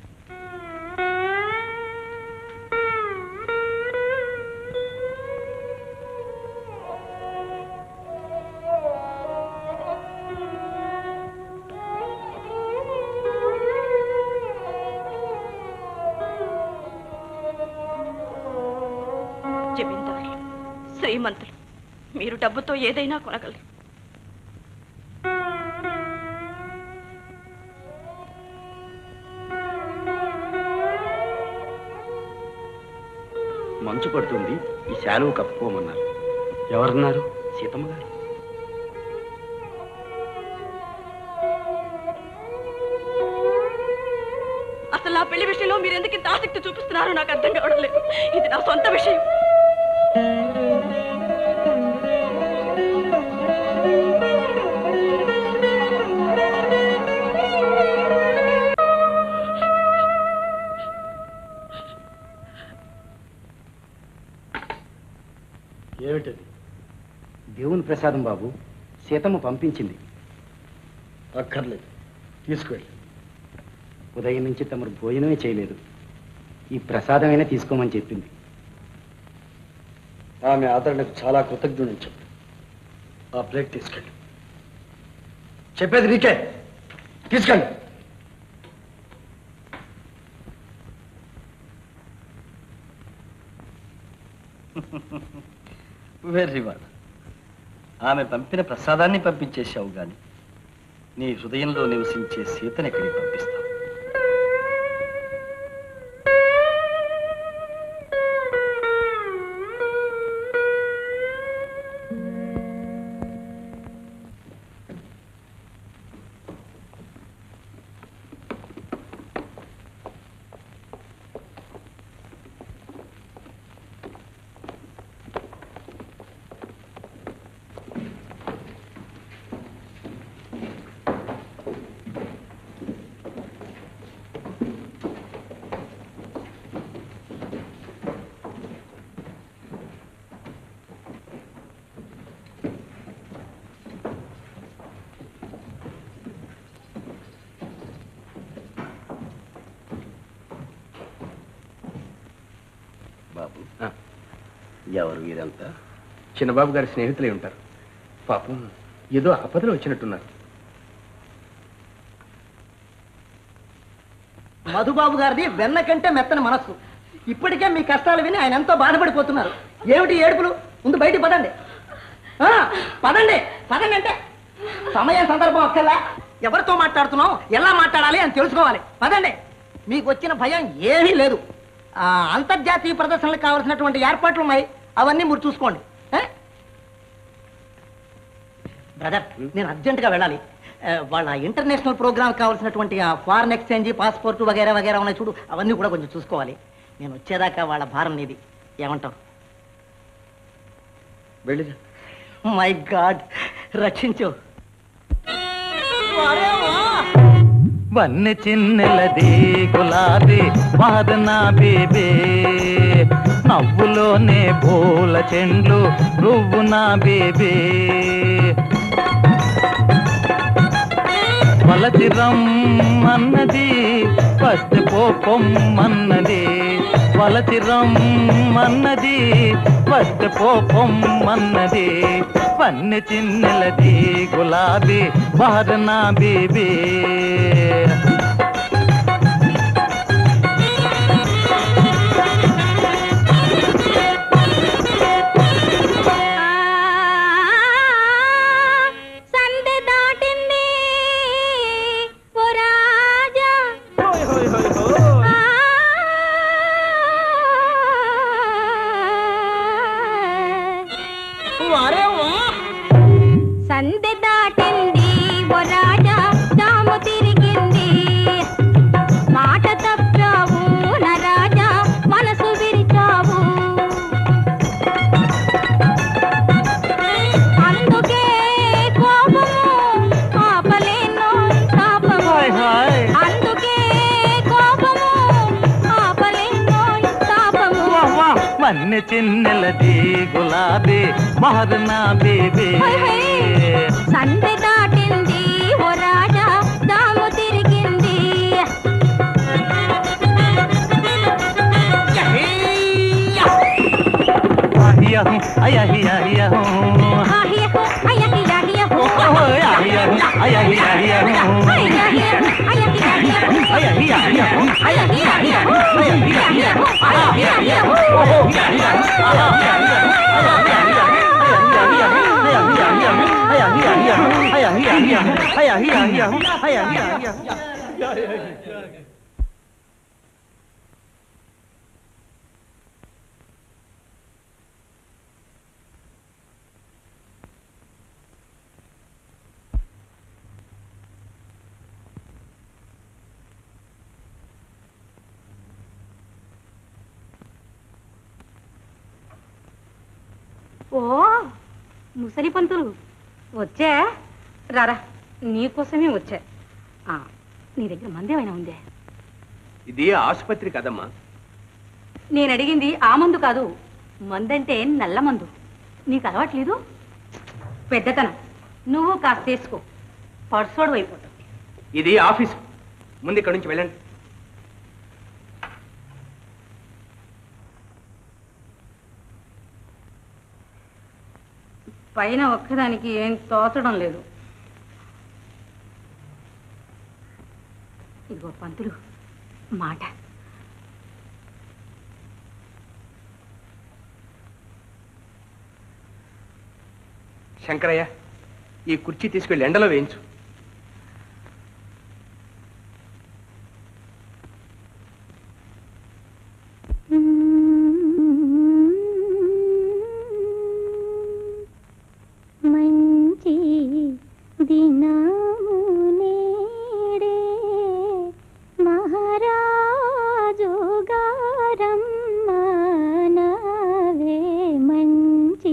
S4: జమీందారులు శ్రీమంతులు మీరు డబ్బుతో ఏదైనా కొనగలరు
S11: మంచు పడుతుంది ఈ శాలువు కప్పుకోమన్నారు
S10: ఎవరన్నారు
S11: సీతమ్మ గారు
S4: అసలు నా పెళ్లి విషయంలో మీరు ఎందుకు ఇంత ఆసక్తి చూపిస్తున్నారో నాకు అర్థం కావడం లేదు ఇది నా సొంత విషయం
S11: ఏమిటది దేవుని ప్రసాదం బాబు సీతమ్మ పంపించింది
S10: అక్కర్లేదు తీసుకువెళ్ళి
S11: ఉదయం నుంచి తమరు భోజనమే చేయలేదు ఈ ప్రసాదమైనా తీసుకోమని చెప్పింది
S10: ఆమె ఆదరణకు చాలా కృతజ్ఞుని చెప్పు ఆ ప్లేట్ తీసుకెళ్ళి చెప్పేది నీకే తీసుకెళ్ళి వెర్రి వాడ ఆమె పంపిన ప్రసాదాన్ని పంపించేశావు గాని నీ హృదయంలో నివసించే సీతని ఎక్కడికి పంపిస్తావు
S3: ఎవరు వీరంతా చిన్నబాబు గారి స్నేహితులై ఉంటారు పాపం ఏదో ఆపదలో వచ్చినట్టున్నారు
S2: మధుబాబు గారిది వెన్న కంటే మెత్తని మనస్సు ఇప్పటికే మీ కష్టాలు విని ఆయన ఎంతో బాధపడిపోతున్నారు ఏమిటి ఏడుపులు ముందు బయటికి పదండి ఆ, పదండి పదండి అంటే సమయం సందర్భం అక్కర్లా ఎవరితో మాట్లాడుతున్నాం ఎలా మాట్లాడాలి అని తెలుసుకోవాలి పదండి మీకు వచ్చిన భయం ఏమీ లేదు ఆ, అంతర్జాతీయ ప్రదర్శనలకు కావాల్సినటువంటి ఏర్పాట్లు ఉన్నాయి అవన్నీ మీరు చూసుకోండి ఏ? బ్రదర్ నేను అర్జెంటుగా వెళ్ళాలి ఆ, వాళ్ళ ఇంటర్నేషనల్ ప్రోగ్రామ్ కావాల్సినటువంటి ఆ ఫారెన్ ఎక్స్చేంజ్ పాస్పోర్ట్ వగేరా వగేరా ఉన్నాయి చూడు అవన్నీ కూడా కొంచెం చూసుకోవాలి నేను వచ్చేదాకా వాళ్ళ భారం నీది ఏమంటావు
S3: వెళ్ళిరా
S2: మై గాడ్ రక్షించు
S12: వన్నె చిన్నెలది గులాబీ వాదన బేబే నవ్వులోనే పూల చెండ్లు రువ్వు నా బేబే వలచి రమ్మన్నది పస్తే పోపొమ్మన్నది వలచి రమ్మన్నది పస్తే పోపొమ్మన్నది వన్నె చిన్నెలది గులాబీ వాదన బేబీ
S6: సందె దాటింది ఓ రాజా సందె దాటింది ఓ రాజా తాము తిరిగింది మాట తప్పావు నా రాజా మనసు విరిచావు అందుకే కోపము ఆపలేను తాపము అందుకే కోపము ఆపలేను తాపము
S12: వన్నె చిన్నెలది గులాబీ వాదన బేబీ
S6: సందె దాటింది ఓ రాజా దాము తిరిగింది
S12: అయ్యహు అయ్యహి అయ్యహు
S6: ఆహియహు అయహియహియహు
S12: అయ్యహు అయ్యహి అయ్యహు
S6: అయహియహు అయహియహియహు
S12: అయ్యహి అయ్యహు
S6: అయహియహియహు అయహియహియహు ఓ ముసలి పంతులు వచ్చా రారా నీకోసమే వచ్చా ఆ, నీ దగ్గర మందేమైనా ఉందే
S3: ఇది ఆసుపత్రి కదమ్మా
S4: నేను అడిగింది ఆ మందు కాదు మందంటే నల్ల మందు నీకు అలవాట్లేదు పెద్దతనం నువ్వు కాస్త తీసుకో పర్సోడు అయిపోతావు
S3: ఇది ఆఫీస్ ముందు ఇక్కడి నుంచి వెళ్ళండి
S4: పైన ఒక్కదానికి ఏం తోచడం లేదు ఇదిగో పంతులు మాట
S3: శంకరయ్య ఈ కుర్చీ తీసుకెళ్ళి ఎండలో వేయించు
S6: మంచి దినము నేడే మహారాజు గారమ్మనవే మంచి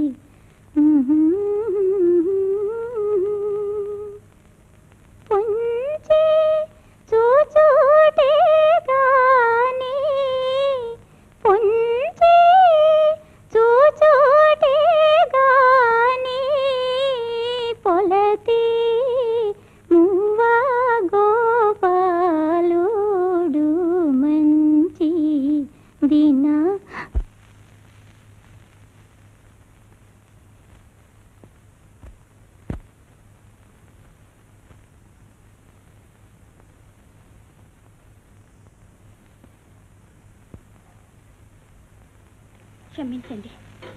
S6: పుంచి చూచూటే గాని పుంచి చూచూటే గాని పొలతి మువ్వ గోపాలుడు మంచి దిన
S4: క్షమించండి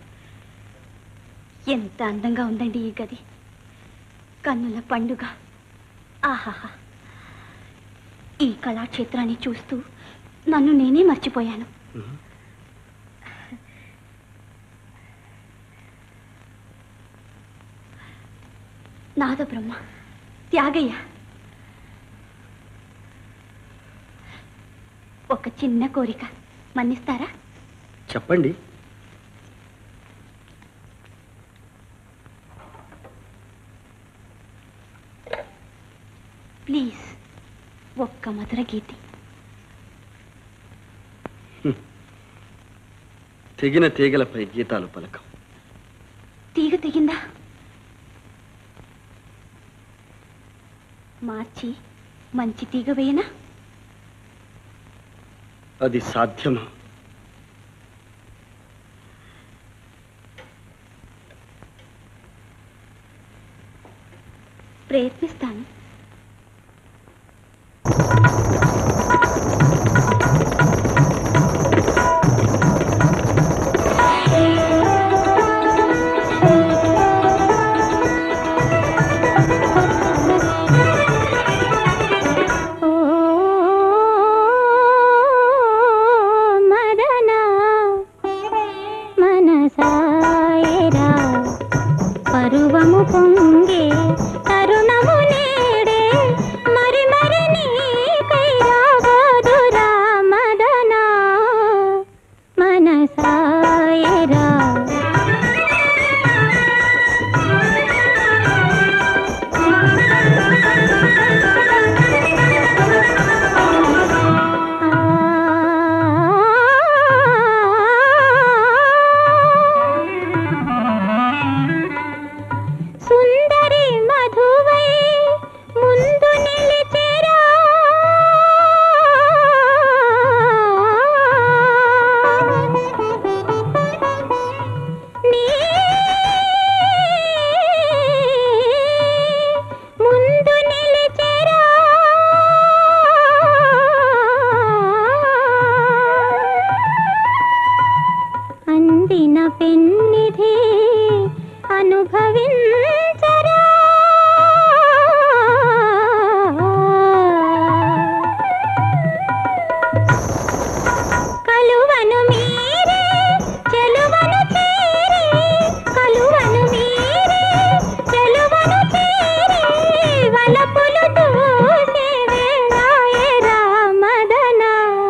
S4: ఎంత అందంగా ఉందండి ఈ గది కన్నుల పండుగ ఆహాహా ఈ కళాక్షేత్రాన్ని చూస్తూ నన్ను నేనే మర్చిపోయాను నాద బ్రహ్మ త్యాగయ్య ఒక చిన్న కోరిక మన్నిస్తారా
S10: చెప్పండి
S4: ప్లీజ్ ఒక్క మధుర గీతి
S10: తెగిన తీగలపై గీతాలు పలకం
S4: తీగ తెగిందా మార్చి మంచి తీగ వేయనా
S10: అది సాధ్యమా
S4: ప్రయత్నిస్తాను
S6: మదనా మనసాయరా పరువము పొంగే తరుణము నేడే మరి మరి నీకై రాబోదురా మదనా మనసాయరా సుందరి మధువై ముందు నిలిచెరా నీ ముందు నిలిచెరా అందిన పెన్నిధి అనుభవించరా కలువను మీరే చెలువను చేరే కలువను మీరే చెలువను చేరే వలపులు దూసే వేళాయరా మదనా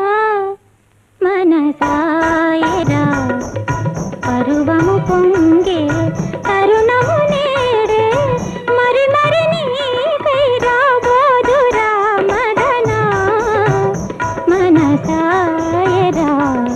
S6: మనసాయరా పరువము పొంగే తరుణము నేడే మరి మరి నీకై రాబోదురా మదనా మనసాయరా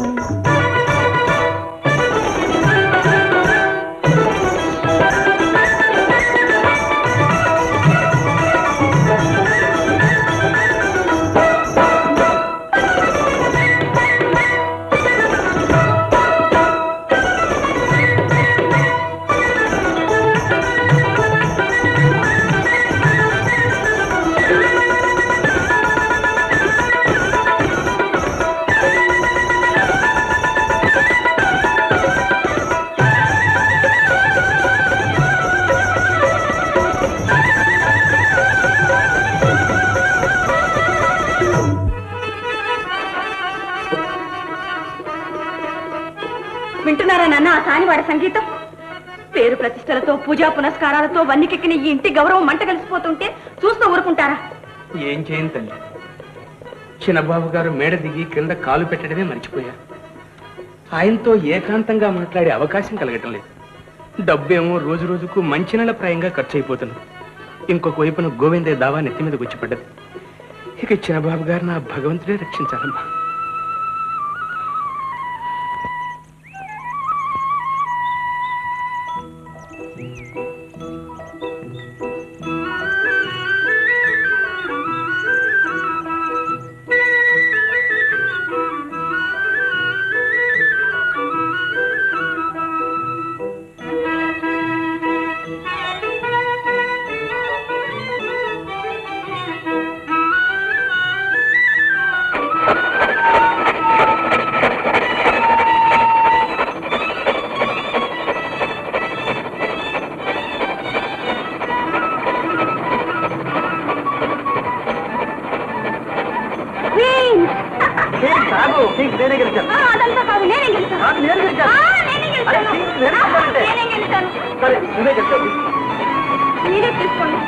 S4: వింటున్నారా నాన్న ఆ సానివాడి సంగీతం పేరు ప్రతిష్టలతో పూజా పునస్కారాలతో వన్నికెక్కిన ఈ ఇంటి గౌరవం మంట కలిసిపోతుంటే చూస్తూ ఊరుకుంటారా
S3: ఏం చేయను తల్లి చిన్నబాబు గారు మేడ దిగి కింద కాలు పెట్టడమే మర్చిపోయారు ఆయనతో ఏకాంతంగా మాట్లాడే అవకాశం కలగటం లేదు డబ్బేమో రోజు రోజుకు మంచినీళ్ళ ప్రాయంగా ఖర్చు అయిపోతుంది ఇంకొక వైపున గోవిందయ్య దావా నెత్తి మీదకి వచ్చి పడ్డది ఇక చిన్నబాబు గారు నా భగవంతుడే రక్షించాలమ్మా
S6: ఆ
S4: సాగు నేనే గెలిచాను అదంతా కాదు నేనే గెలిచాను నేను గెలిచాను నేనే గెలిచాను నేనే గెలిచాను
S5: సరే నువ్వే చెప్తావు
S4: మీరే తీసుకోండి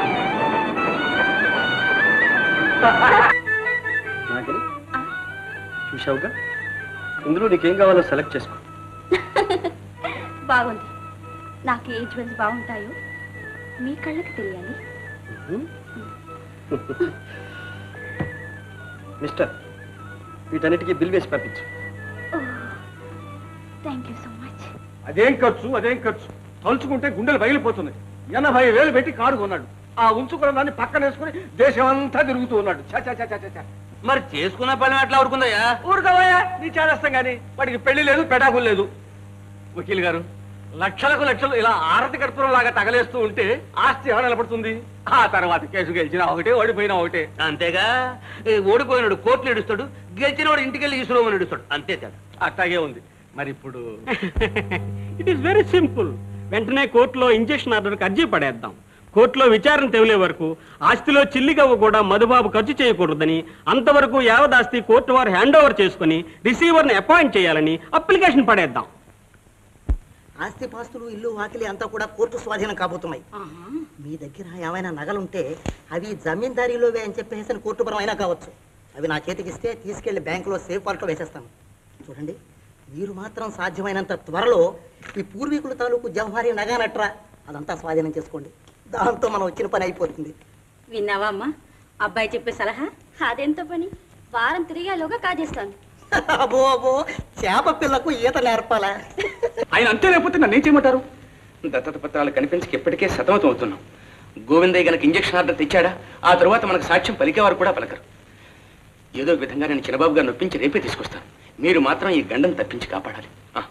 S10: నాగలి చూశావుగా ఇందులో నీకేం కావాలో సెలెక్ట్ చేసుకో
S4: బాగుంది నాకు ఏ జ్యువెల్స్ బాగుంటాయో మీ కళ్ళకి తెలియాలి
S10: మిస్టర్ వీటన్నిటికీ బిల్ వేసి పంపించు
S4: థ్యాంక్ యూ సో మచ్
S5: అదేం ఖర్చు అదేం ఖర్చు తలుచుకుంటే గుండెలు పగిలిపోతున్నాయి ఎనభై వేలు పెట్టి కారు కొన్నాడు ఆ ఉంచుకున్న దాన్ని పక్కన వేసుకుని దేశం అంతా తిరుగుతూ ఉన్నాడు చా చా చా చా చా, చా
S1: మరి చేసుకున్న పని ఎట్లా ఊరుకుందయ్యా
S5: ఊరుకోవయ్యా నీ చేస్తాం కానీ వాడికి పెళ్లి లేదు పెటాకులు లేదు వకీల్ గారు లక్షలకు లక్షలు ఇలా ఆరతి కర్పూరం లాగా తగలేస్తూ ఉంటే ఆస్తి ఎవరు నిలబడుతుంది ఆ తర్వాత కేసు గెలిచినా ఒకటే ఓడిపోయినా ఒకటే
S1: అంతేగా ఏ ఓడిపోయినాడు కోర్టులు ఏడుస్తాడు గెలిచినవాడు ఇంటికి వెళ్ళి ఈశ్వరం ఏడుస్తాడు అంతే తేడా
S5: అట్లాగే ఉంది మరి ఇప్పుడు
S3: ఇట్ ఈస్ వెరీ సింపుల్ వెంటనే కోర్టులో ఇంజెక్షన్ ఆర్డర్కి అర్జీ పడేద్దాం కోర్టులో విచారణ తెవలే వరకు ఆస్తిలో చిల్లిగవ్వ కూడా మధుబాబు ఖర్చు చేయకూడదని అంతవరకు యావదాస్తి కోర్టు వారు హ్యాండ్ ఓవర్ చేసుకుని రిసీవర్ని అపాయింట్ చేయాలని అప్లికేషన్ పడేద్దాం
S13: ఆస్తి పాస్తులు ఇల్లు వాకిలి అంతా కూడా కోర్టు స్వాధీనం కాబోతున్నాయి మీ దగ్గర ఏమైనా నగలుంటే అవి జమీందారీలోవే అని చెప్పేసి కోర్టు పరం అయినా కావచ్చు అవి నా చేతికి ఇస్తే తీసుకెళ్లి బ్యాంకులో సేఫ్ వాల్ట్లో వేసేస్తాను చూడండి మీరు మాత్రం సాధ్యమైనంత త్వరలో ఈ పూర్వీకుల తాలూకు జవహారీ నగానట్రా అదంతా స్వాధీనం చేసుకోండి దాంతో మనం వచ్చిన పని అయిపోతుంది
S4: విన్నావా అమ్మా అబ్బాయి చెప్పే సలహా అదెంత పని వారం తిరిగేలోగా కాజేస్తాను
S13: అబో అబో చేప పిల్లకు ఈత నేర్పాలా
S3: ఆయన అంతే లేకపోతే నన్ను ఏం చేయమంటారు
S10: దత్తత పత్రాలు కనిపించక ఇప్పటికే సతమతం అవుతున్నాం గోవిందయ్య గనక ఇంజక్షన్ ఆర్డర్ తెచ్చాడా ఆ తరువాత మనకు సాక్ష్యం పలికేవారు కూడా పలకరు ఏదో ఒక విధంగా నేను చిన్నబాబు గారిని నొప్పించి రేపే తీసుకొస్తాను మీరు మాత్రం ఈ గండం తప్పించి కాపాడాలి ఆ.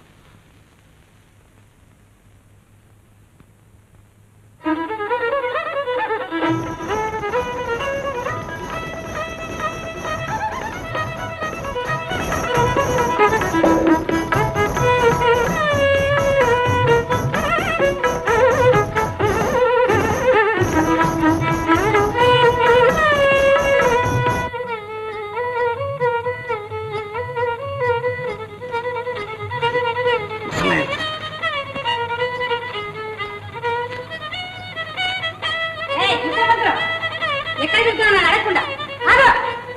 S4: ఎక్కడికి వెళ్తున్నా అడగకుండా ఆగు.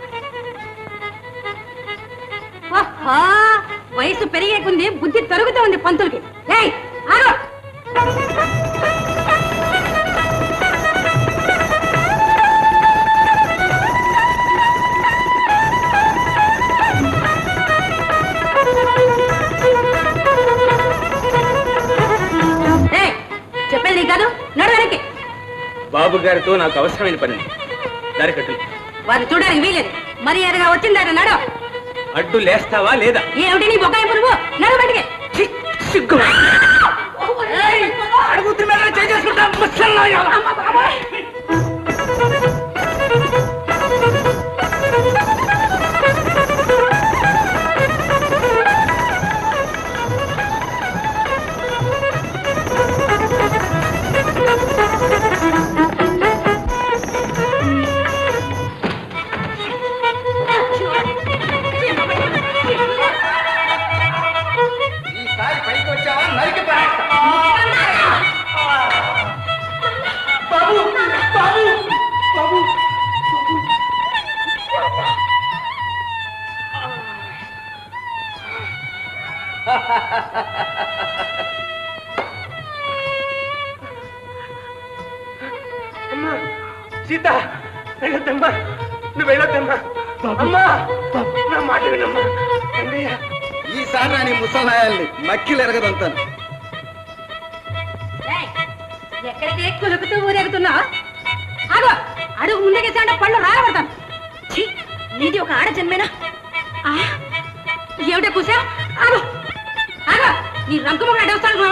S4: ఓహో, వయసు పెరిగే కొంది బుద్ధి తరుగుతూ ఉంది పంతులకి ఏయ్ ఆగు ఏయ్, చెప్పేది నీకు కాదు నడవడానికి
S10: బాబు గారితో నాకు అవసరమైన పని ఉంది. దారి కట్టు
S4: వారిని చూడడానికి వీలేదు మరి ఎరగా వచ్చిందారు నడు
S10: అడ్డు లేస్తావా లేదా
S4: ఏమిటి నీ బొక్కాయి పురుగు నడు బయటికి
S10: సిగ్గు
S5: ఈసారి పైకి వచ్చావా నరికి బాబు బాబు బాబు
S3: అమ్మా సీత వెళ్ళొద్దమ్మా నువ్వు వెళ్ళొద్దమ్మా అమ్మా నా మాట వినమ్మా అన్నయ్య
S5: ఈసారి రాని ముసలాయాల్ని మక్కిలు ఎరగదంతాను
S4: ఏయ్, ఎక్కడికి కులుకుతూ ఊరేగుతున్నా ఆగు అడుగు ముందుకేసాంటే పళ్ళు రాలబడతాను ఛీ, నీది ఒక ఆడ జన్మేనా ఆ, ఏమిటో కూసా ఆగు ఆగు నీ రంకు మొక్క అడవుస్తాను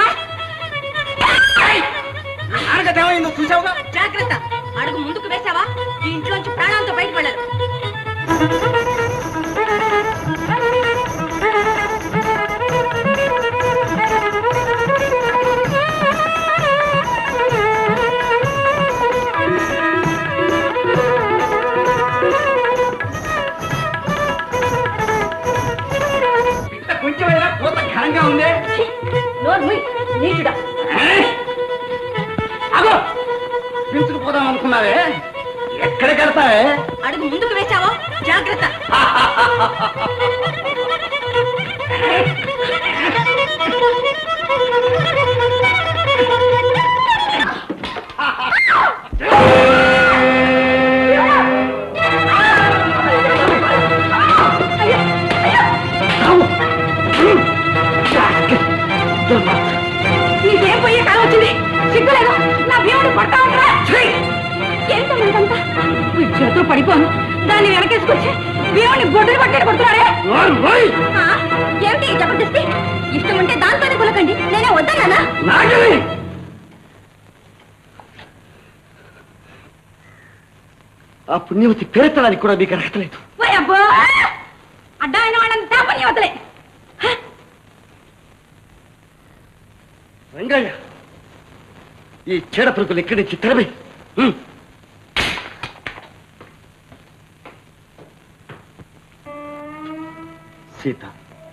S5: ఏమైందో చూసావుగా
S4: జాగ్రత్త అడుగు ముందుకు వేసావా ఈ ఇంట్లోంచి ప్రాణాలతో బయటకు వెళ్ళరు
S6: ఆ
S2: భయంగా ఉంది
S4: నోరు మూయ్, నీచుడా
S2: అగో పిలుచుకుపోదాం అనుకున్నావే ఎక్కడికి వెళ్తావే
S4: అడుగు ముందుకు వేశావో జాగ్రత్త నీకేం పోయే కాలం వచ్చింది సిగ్గులేదు నా భీముడు పడతా ఉంటా ఏంటమ్మా ఇదంతా ఈ చేతులు పడిపోను దాన్ని వెనకేసుకొచ్చి భీముడిని గొడ్డలు పట్టాడు కొడుతున్నాడే ఆ, ఏమిటి ఈ జబర్దస్తి ఇష్టం ఉంటే దాంతోనే కులకండి నేనే వద్దన్నానా
S10: ఆ పుణ్యవతి పేరెత్తడానికి కూడా మీకు అర్హత లేదు
S4: ఓయ్ అబ్బో అడ్డమైన వాళ్ళని తాపని వదలే
S10: రంగయ్య ఈ చీడ పురుగులు ఇక్కడి నుంచి తెరవే సీత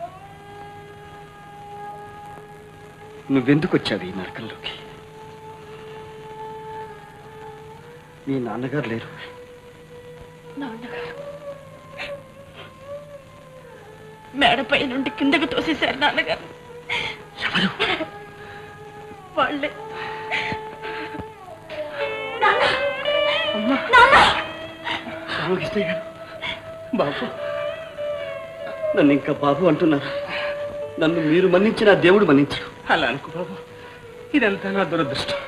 S10: నువ్వెందుకు వచ్చావు ఈ నరకంలోకి మీ నాన్నగారు లేరు
S4: మేడపై నుండి కిందకు తోసేశారు నాన్నగారు
S10: ఎవరు
S4: వాళ్ళే
S10: రామకృష్ణ గారు బాబు నన్ను ఇంకా బాబు అంటున్నారు నన్ను మీరు మన్నించిన ఆ దేవుడు మన్నించడు
S3: అలా అనుకో బాబు ఇదంతా నా దురదృష్టం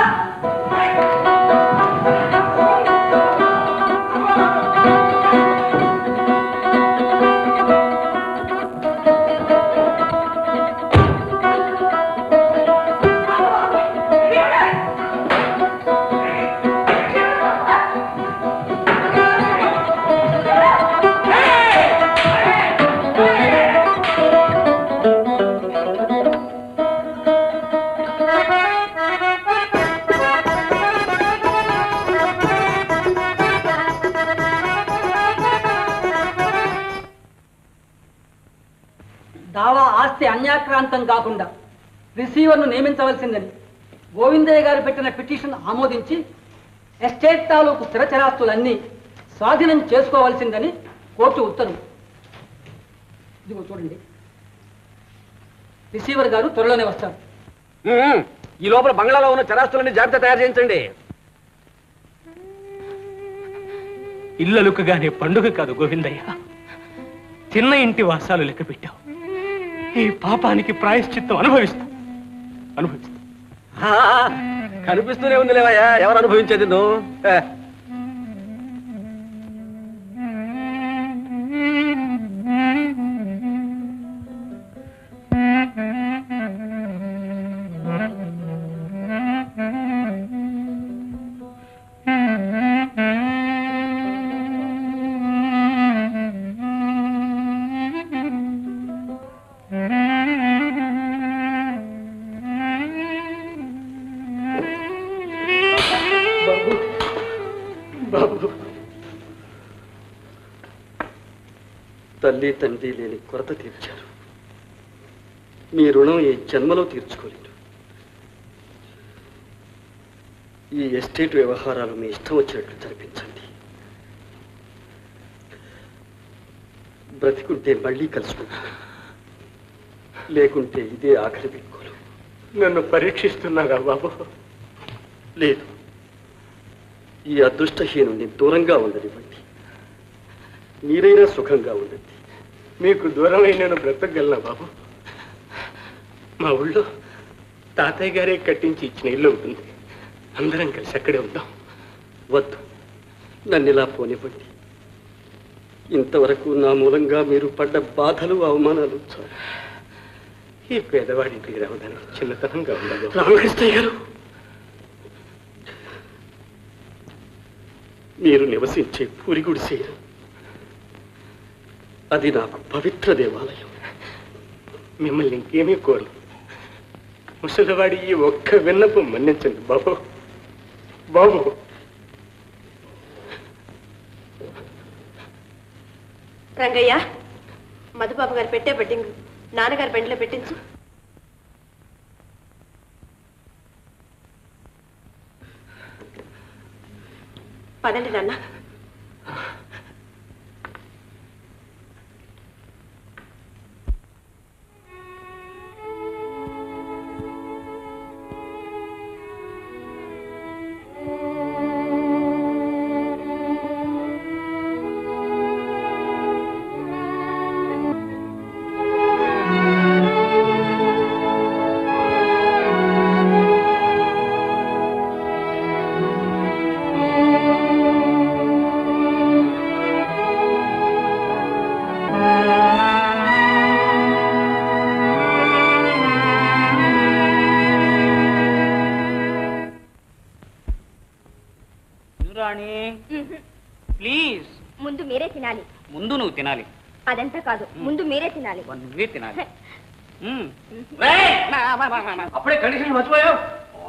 S2: దావా ఆస్తి అన్యాక్రాంతం కాకుండా రిసీవర్ను నియమించవలసిందని గోవిందయ్య గారు పెట్టిన పిటిషన్ ఆమోదించి ఎస్టేట్ తాలూకు స్థిరచరాస్తులన్నీ స్వాధీనం చేసుకోవాల్సిందని కోర్టు ఉత్తర్వు ఇదిగో చూడండి రిసీవర్ గారు త్వరలోనే వస్తారు
S5: ఈ లోపల బంగ్లాలో ఉన్న చరాస్తులన్నీ జాబితా తయారు చేయించండి
S3: ఇల్లలుకగానే పండుగ కాదు గోవిందయ్య చిన్న ఇంటి వాసాలు లెక్క పెట్టావు ఈ పాపానికి ప్రాయశ్చిత్తం అనుభవిస్తా అనుభవిస్తా
S5: ఆ, కనిపిస్తూనే ఉంది లేవయ్యా ఎవరు అనుభవించేది నువ్వు ఏ,
S10: బాబు బాబు తల్లి తండ్రి లేని కొరత తీర్చారు మీ రుణం ఈ జన్మలో తీర్చుకోలేరు ఈ ఎస్టేట్ వ్యవహారాలు మీ ఇష్టం వచ్చినట్లు జరిపించండి బ్రతికుంటే మళ్ళీ కలుసుకుంటాను లేకుంటే ఇదే ఆఖరి బిక్కులు
S3: నన్ను పరీక్షిస్తున్నారా బాబు
S10: లేదు ఈ అదృష్టహీనుని దూరంగా ఉండనివ్వండి మీరైనా సుఖంగా ఉండండి
S3: మీకు దూరమై నేను బ్రతకగలనా బాబు మా ఊళ్ళో తాతయ్య గారే కట్టించి ఇచ్చిన ఇల్లు ఉంటుంది అందరం కలిసి అక్కడే ఉందాం
S10: వద్దు నన్ను ఇలా పోనివ్వండి ఇంతవరకు నా మూలంగా మీరు పడ్డ బాధలు అవమానాలు చాలు
S3: ఈ పేదవాడి ఇంటికి రావడానికి చిన్నతనంగా ఉండదు
S10: రామకృష్ణయ్య గారు మీరు నివసించే పూరి గుడిసే అది నాకు పవిత్ర దేవాలయం
S3: మిమ్మల్ని ఇంకేమీ కోరు ముసలివాడి ఈ ఒక్క విన్నపం మన్నించండి బాబు బాబు
S4: రంగయ్య మధుబాబు గారు పెట్టే బెడ్డింగ్ నాన్నగారు బండిలో పెట్టించు పదండి నాన్న
S2: రాణి ప్లీజ్
S4: ముందు మీరే తినాలి
S2: ముందు నువ్వు తినాలి
S4: అదంతా కాదు ముందు మీరే తినాలి
S2: నువ్వే తినాలి
S1: అప్పుడే కండిషన్ మర్చిపోయావు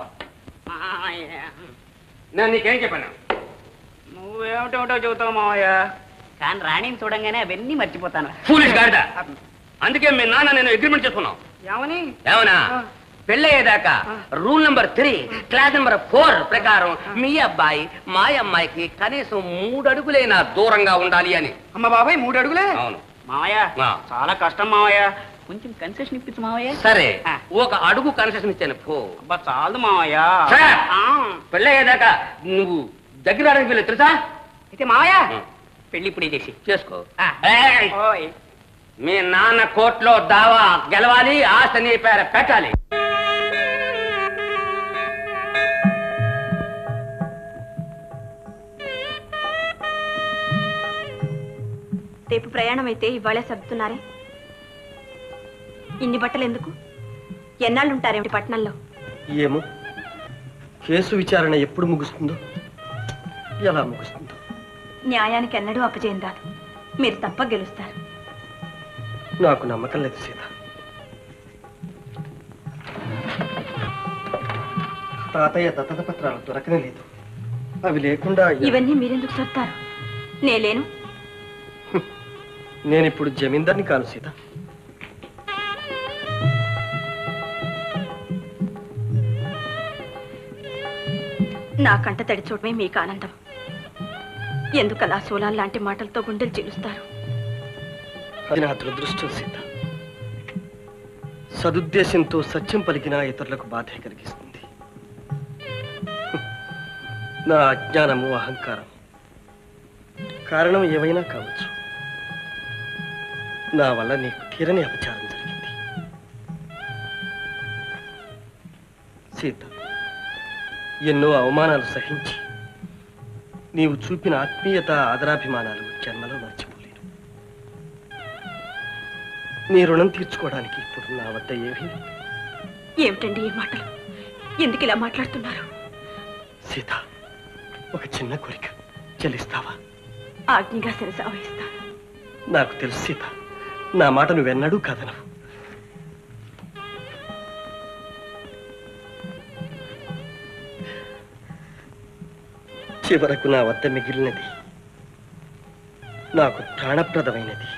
S1: నేను నీకేం చెప్పాను
S2: నువ్వేమిటో చెబుతావు మావయ్య కానీ రాణిని చూడంగానే అవన్నీ మర్చిపోతాను
S1: ఫూలిష్ గాడిద అందుకే మీ నాన్న నేను అగ్రిమెంట్ చేసుకున్నాం
S2: ఏమని
S1: ఏమన్నా పెళ్ళయ్యేదాకా rule number three class number four ప్రకారం మీ అబ్బాయి మా అమ్మాయికి కనీసం మూడు అడుగులైనా దూరంగా ఉండాలి అని
S2: అమ్మ బాబాయ్ మూడు అడుగులే
S1: అవును
S2: మావయ్య
S1: ఆ.
S2: చాలా కష్టం మావయ్య కొంచెం కన్సెషన్ ఇప్పించు మావయ్య
S1: సరే
S2: ఆ.
S1: ఒక అడుగు కన్సెషన్ ఇచ్చాను పో
S2: అబ్బా చాలు మావయ్య
S1: సార్.
S2: ఆ.
S1: పెళ్ళయ్యేదాకా నువ్వు దగ్గర రావడానికి వీళ్ళు తెలుసా
S2: అయితే మావయ్య
S1: ఆ.
S2: పెళ్లి ఇప్పుడే చేసి
S1: చేసుకో
S2: ఆ.
S1: ఏయ్!
S2: ఓయ్.
S1: మీ నాన్న కోర్టులో దావా గెలవాలి ఆస్తి నీ పేర పెట్టాలి
S4: రేపు ప్రయాణం అయితే ఇవాళే సర్దుతున్నారే ఇన్ని బట్టలు ఎందుకు ఎన్నాళ్ళు ఉంటారేమిటి పట్టణంలో
S14: ఏమో కేసు విచారణ ఎప్పుడు ముగుస్తుందో ఎలా ముగుస్తుందో
S4: న్యాయానికి ఎన్నడూ అపజయం రాదు మీరు తప్ప గెలుస్తారు
S14: నాకు నమ్మకం లేదు సీత తాతయ్య దత్తత పత్రాలు దొరకనే లేదు అవి లేకుండా
S4: ఇవన్నీ మీరెందుకు చెప్తారు నేలేను
S14: నేను ఇప్పుడు జమీందార్ని కాను సీత
S4: నా కంట తడి చూడమే మీకు ఆనందం ఎందుకలా సోలాన్ లాంటి మాటలతో గుండెలు చీలుస్తారు
S14: అది నా దురదృష్టం సీత సదుద్దేశంతో సత్యం పలికినా ఇతరులకు బాధే కలిగిస్తుంది హ్మ్. నా అజ్ఞానము అహంకారం కారణం ఏవైనా కావచ్చు నా వల్ల నీకు తీరని అపచారం జరిగింది సీత ఎన్నో అవమానాలు సహించి నీవు చూపిన ఆత్మీయత ఆదరాభిమానాలు జన్మలో మర్చిపోలేను నీ రుణం తీర్చుకోవడానికి ఇప్పుడు నా వద్ద ఏమీ లేదు.
S4: ఏమిటండి ఈ మాటలు ఎందుకు ఇలా మాట్లాడుతున్నారు
S14: సీత ఒక చిన్న కోరిక చెల్లిస్తావా
S4: ఆజ్ఞగా శిరస వహిస్తాను
S14: నాకు తెలుసు సీత నా మాట నువ్వెన్నడూ కాదనవు చివరకు నా వద్ద మిగిలినది నాకు ప్రాణప్రదమైనది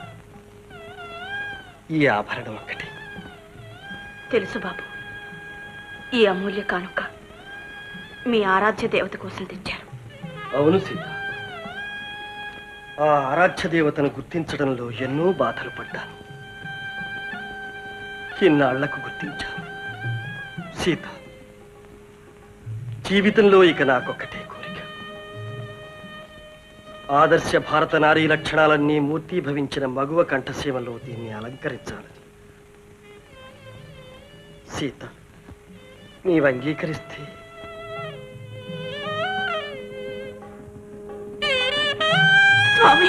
S14: ఈ ఆభరణం ఒక్కటి
S4: తెలుసు బాబు ఈ అమూల్య కానుక మీ ఆరాధ్య దేవత కోసం తెచ్చారు
S14: అవును సీత ఆ ఆరాధ్య దేవతను గుర్తించడంలో ఎన్నో బాధలు పడ్డాను ఇన్నాళ్లకు గుర్తించాను సీత జీవితంలో ఇక నాకొక్కటే కోరిక ఆదర్శ భారత నారీ లక్షణాలన్నీ మూర్తీభవించిన మగువ కంఠసీమలో దీన్ని అలంకరించాలని సీత నీవు అంగీకరిస్తే
S4: స్వామి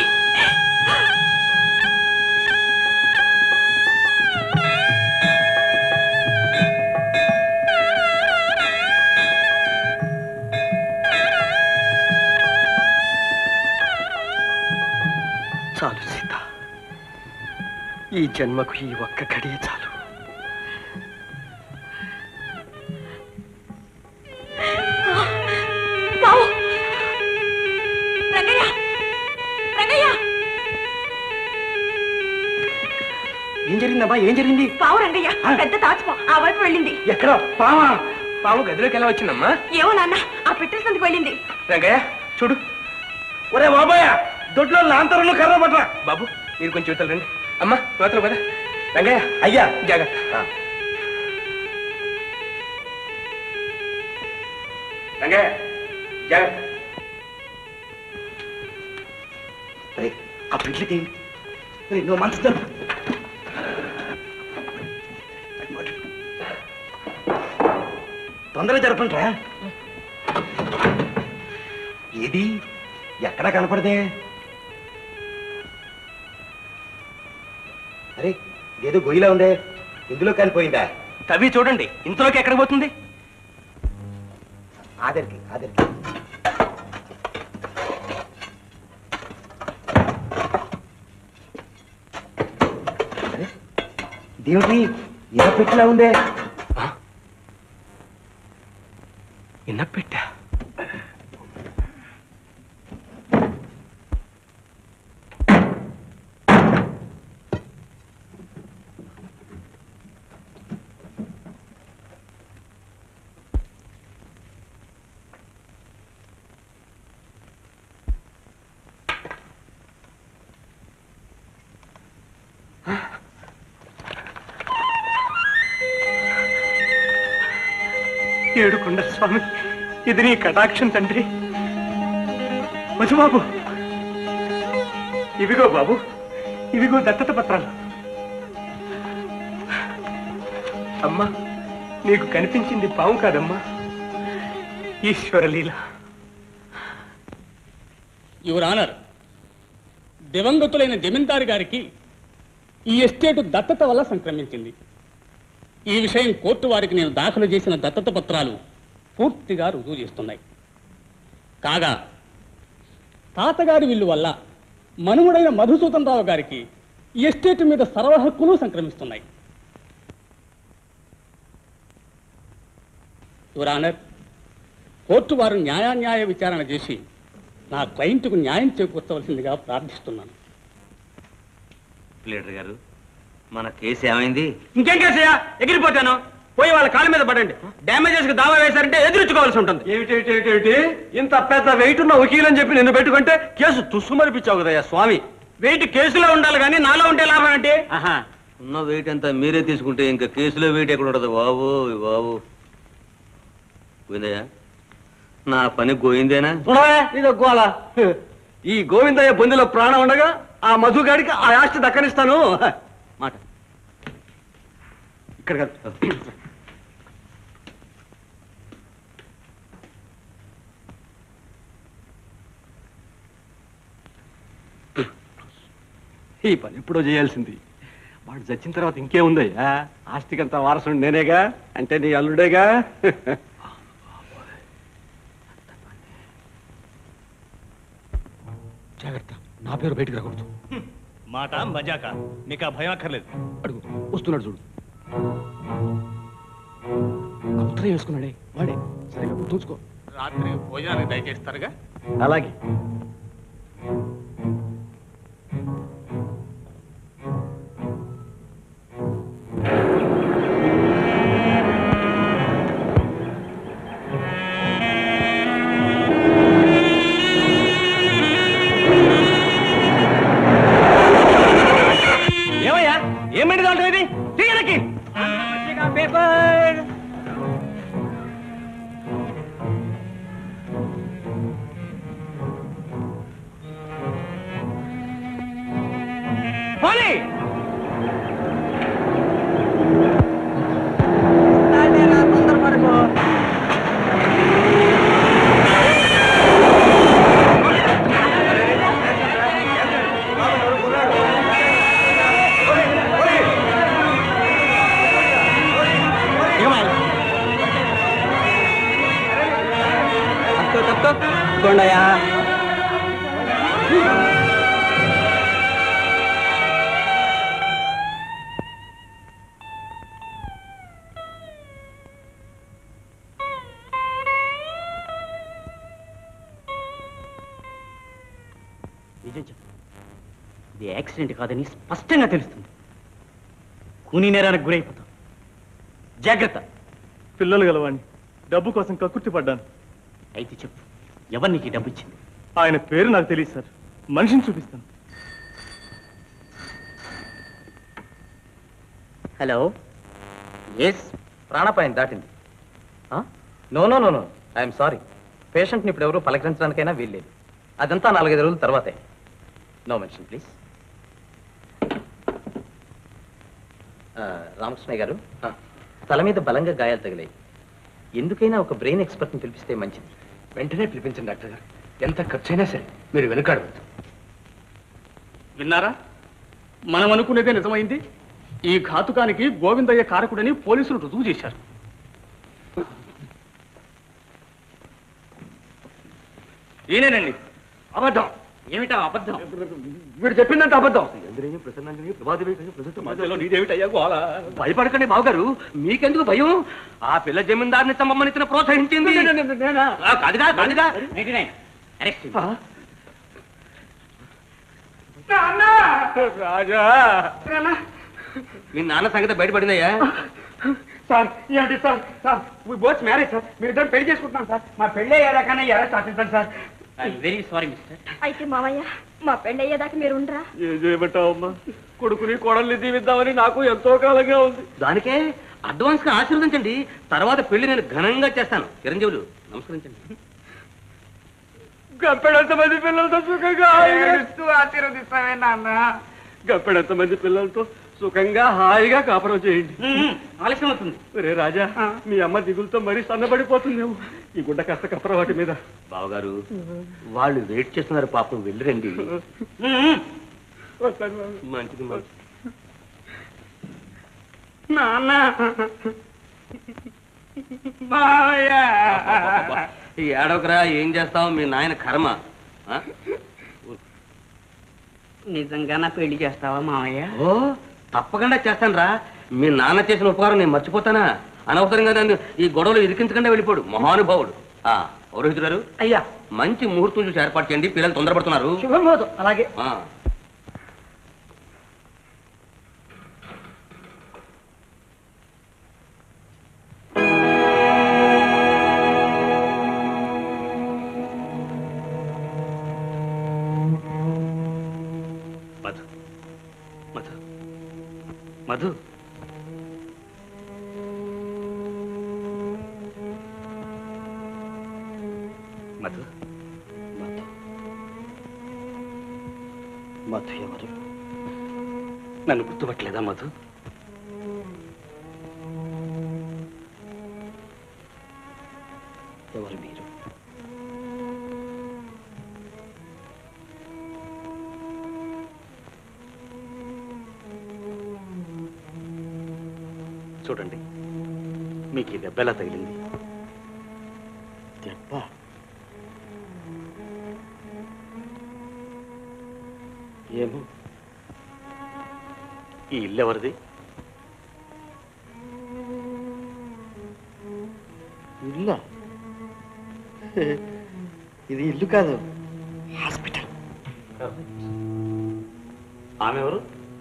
S14: చాలు సీత ఈ జన్మకు ఈ ఒక్క గడియ చాలు
S4: బావు రంగయ్య రంగయ్య
S11: ఏం జరిగిందమ్మా ఏం జరిగింది
S4: పావు రంగయ్య పెద్ద తాచుపో ఆ వైపు వెళ్ళింది
S11: ఎక్కడ పావా
S1: పాము గదిలోకి ఎలా వచ్చిందమ్మా
S4: ఏమో నాన్న ఆ పెట్టేసినందుకు వెళ్ళింది
S1: రంగయ్య చూడు
S11: ఒరే బాబాయ్ దొడ్లో లాంతరంలో కర్ర పట్రా
S1: బాబు మీరు కొంచెం ఇవతల రండి అమ్మా ఇవతల పద రంగయ్య
S11: అయ్యా
S1: జాగ్రత్త రంగయ్య జాగ్రత్త
S11: రే, ఆ పెళ్లి తీయండి రే, నువ్వు మంచి జరుపు తొందరగా జరపండి రా ఏది ఎక్కడా కనపడదే అరే ఏదో గొయ్యిలా ఉందే ఇందులో కాలిపోయిందా
S1: తవ్వి చూడండి ఇంతలోకి ఎక్కడ పోతుంది
S11: ఆదరికి ఆదరికి అరే, ఇదేమిటి ఇలా పెట్టిలా ఉందే
S1: ఇన్నపెట్టా ఏడుకొండ స్వామి ఇది నీ కటాక్షం తండ్రి మధుబాబు ఇవిగో బాబు ఇవిగో దత్తత పత్రాలు అమ్మా నీకు కనిపించింది పాము కాదమ్మా ఈశ్వరలీల
S15: యువర్ ఆనర్ దివంగతులైన జమీందారు గారికి ఈ ఎస్టేటు దత్తత వల్ల సంక్రమించింది ఈ విషయం కోర్టు వారికి నేను దాఖలు చేసిన దత్తత పత్రాలు పూర్తిగా రుజువు చేస్తున్నాయి కాగా తాతగారి విల్లు వల్ల మనుమడైన మధుసూదన్ రావు గారికి ఈ ఎస్టేట్ మీద సర్వ హక్కులు సంక్రమిస్తున్నాయి యువర్ ఆనర్ కోర్టు వారు న్యాయాన్యాయ విచారణ చేసి నా క్లయింట్కు న్యాయం చేకూర్చవలసిందిగా ప్రార్థిస్తున్నాను
S1: లీడర్ గారు మన కేసు ఏమైంది ఇంకేం కేసయ్యా ఎగిరిపోతాను పోయి వాళ్ళ కాళ్ళ మీద పడండి డ్యామేజెస్ కి దావా వేశారంటే ఎదురించుకోవాల్సి ఉంటుంది
S5: ఏమిటి ఇంత పెద్ద వెయిట్ ఉన్న వకీలని చెప్పి నిన్ను పెట్టుకుంటే కేసు తుస్సుమరిపించావు కదయ్యా స్వామి
S1: వెయిట్ కేసులో ఉండాలి కానీ నాలో ఉంటే లాభం ఏంటి ఉన్న వెయిట్ అంతా మీరే తీసుకుంటే ఇంకా కేసులో వెయిట్ ఎక్కడ ఉండదు బాబు బాబు పోయిందయ్యా నా పని గోయిందేనా
S5: చూడవే ఇది గోల ఈ గోవిందయ్య బొందిలో ప్రాణం ఉండగా ఆ మధుగాడికి ఆ ఆస్తి దక్కనిస్తాను
S1: మాట
S5: ఇక్కడ కాదు ఈ పని ఎప్పుడో చేయాల్సింది వాడు చచ్చిన తర్వాత ఇంకేముందయ్యా ఆస్తికంతా వారసుడు నేనేగా అంటే నీ అల్లుడేగా
S9: జాగ్రత్త నా పేరు బయటికి రాకూడదు
S15: మాట మజాక నీకు ఆ భయం అక్కర్లేదు
S9: అడుగు వస్తున్నాడు చూడు ఆ ఉత్తరం వేసుకున్నాడే వాడే సరిగా గుర్తుంచుకో
S15: రాత్రి భోజనానికి దయచేస్తారుగా
S5: అలాగే
S1: ఏమయ్యా ఏమైంది దాంట్లో ఇది తీయలకి పేపర్ పోనీ
S2: కొండయా
S3: నిజం చెప్పు ఇది యాక్సిడెంట్ కాదని స్పష్టంగా తెలుస్తుంది కూనీ నేరానికి గురైపోతావు జాగ్రత్త
S16: పిల్లలు గలవాణ్ణి డబ్బు కోసం కక్కుర్తి పడ్డాను
S3: అయితే చెప్పు ఎవరు నీకు ఈ డబ్బు ఇచ్చింది
S16: ఆయన పేరు నాకు తెలియదు సార్ మనిషిని చూపిస్తాను
S17: హలో ఎస్ ప్రాణాపాయం దాటింది no no no no I'm sorry పేషెంట్ని ఇప్పుడు ఎవరు పలకరించడానికైనా వీల్లేదు అదంతా నాలుగైదు రోజుల తర్వాతే నో మెన్షన్ ప్లీజ్ రామకృష్ణయ్య గారు తల మీద బలంగా గాయాలు తగిలాయి ఎందుకైనా ఒక బ్రెయిన్ ఎక్స్పర్ట్ని పిలిపిస్తే మంచిది
S9: వెంటనే పిలిపించండి డాక్టర్ గారు ఎంత ఖర్చైనా సరే మీరు వెనుకాడవద్దు
S15: విన్నారా మనం అనుకునేదే నిజమైంది ఈ ఘాతుకానికి గోవిందయ్య కారకుడని పోలీసులు రుజువు చేశారు
S5: ఈయనేనండి అబద్ధం
S3: ఏమిటా అబద్ధం
S5: వీడు చెప్పిందంటే అబద్ధం మధ్యలో నీదేమిటయ్యా గోల భయపడకండి బావగారు మీకెందుకు భయం ఆ పిల్ల జమీందారుని తమ్మని ఇతను ప్రోత్సహించింది ఆ, కాదుగా కాదుగా రాజా మీ నాన్న సంగతి బయటపడిందయ్యా
S2: సార్ ఏమిటి sir sir both marriage sir మీరు ఇద్దరు పెళ్లి చేసుకుంటున్నాం సార్ మా పెళ్లి అయ్యాకనే ఎలా సాధించండి సార్
S3: వెరీ సారీ మిస్టర్
S4: అయితే మావయ్య మా పెళ్ళయ్యేదాకా మీరు ఉండరా
S5: ఏం చేయమంటావమ్మా కొడుకుని కోడల్ని దీవిద్దామని నాకు ఎంతో కాలంగా ఉంది
S1: దానికే అడ్వాన్స్ గా ఆశీర్వదించండి తర్వాత పెళ్లి నేను ఘనంగా చేస్తాను చిరంజీవులు నమస్కరించండి
S5: గప్పెడంత మంది పిల్లలతో సుఖంగా హాయిగా ఆశీర్వదిస్తామే నాన్న గప్పెడంత మంది పిల్లలతో సుఖంగా హాయిగా కాపురం చేయండి
S3: ఆలస్యం అవుతుంది
S5: రే రాజా మీ అమ్మ దిగులతో మరీ సన్నబడిపోతుందేమో ఈ గుడ్డ కాస్త కప్పర వాటి మీద
S1: బావగారు వాళ్ళు వెయిట్ చేస్తున్నారు పాపం వెళ్ళిరండి
S5: వస్తాను బాబు.
S1: మంచిది మంచిది
S2: నాన్న మావయ్య
S1: ఈ ఏడవకరా ఏం చేస్తావు మీ నాయన కర్మ ఆ?
S2: నిజంగా నా పెళ్లి చేస్తావా మావయ్య
S1: ఓ తప్పకుండా చేస్తాను రా మీ నాన్న చేసిన ఉపకారం నేను మర్చిపోతానా అనవసరంగా నన్ను ఈ గొడవలు ఇరికించకుండా వెళ్ళిపోడు మహానుభావుడు ఆ పౌరోహితుడు గారు
S2: అయ్యా
S1: మంచి ముహూర్తం చూసి ఏర్పాటు చేయండి పిల్లలు తొందరపడుతున్నారు
S2: శుభమోదు అలాగే
S1: ఆ.
S9: మధు మధు మధు మధు
S10: మధు ఎవరు
S9: నన్ను గుర్తుపట్టలేదా మధు
S10: ఎవరు మీరు
S9: చూడండి మీకు ఈ దెబ్బ ఎలా తగిలింది
S10: దెబ్బ ఏమో
S9: ఈ ఇల్లు ఎవరిది
S10: ఇల్లా ఇది ఇల్లు కాదు హాస్పిటల్
S9: ఆమె ఎవరు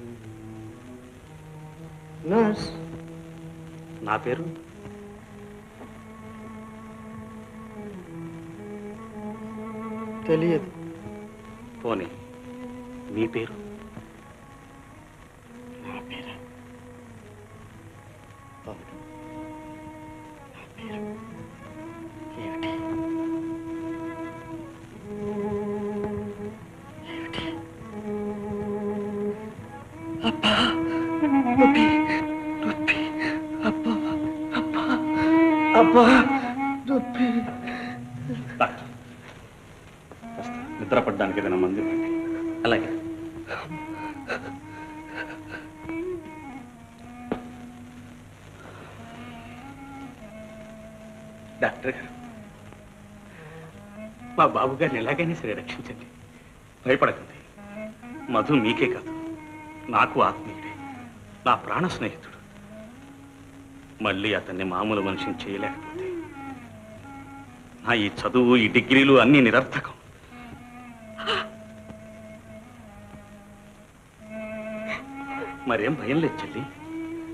S10: నర్స్
S9: నా పేరు
S10: తెలియదు
S9: పోనీ మీ పేరు
S10: నా పేరా అవును నా పేరు ఏమిటి ఏమిటి అబ్బా నొప్పి నొప్పి అబ్బా అబ్బా అబ్బా నొప్పి
S9: డాక్టర్ కాస్త నిద్ర పడ్డానికి ఏదైనా మంది ఇవ్వండి.
S3: అలాగే డాక్టర్ గారు మా బాబు గారిని ఎలాగైనా సరే రక్షించండి
S9: భయపడకండి మధు మీకే కాదు నాకు ఆత్మీయుడే నా ప్రాణ స్నేహితుడు మళ్ళీ అతన్ని మామూలు మనిషిని చేయలేకపోతే నా ఈ చదువు ఈ డిగ్రీలు అన్నీ నిరర్థకం మరేం భయం లేదు చెల్లి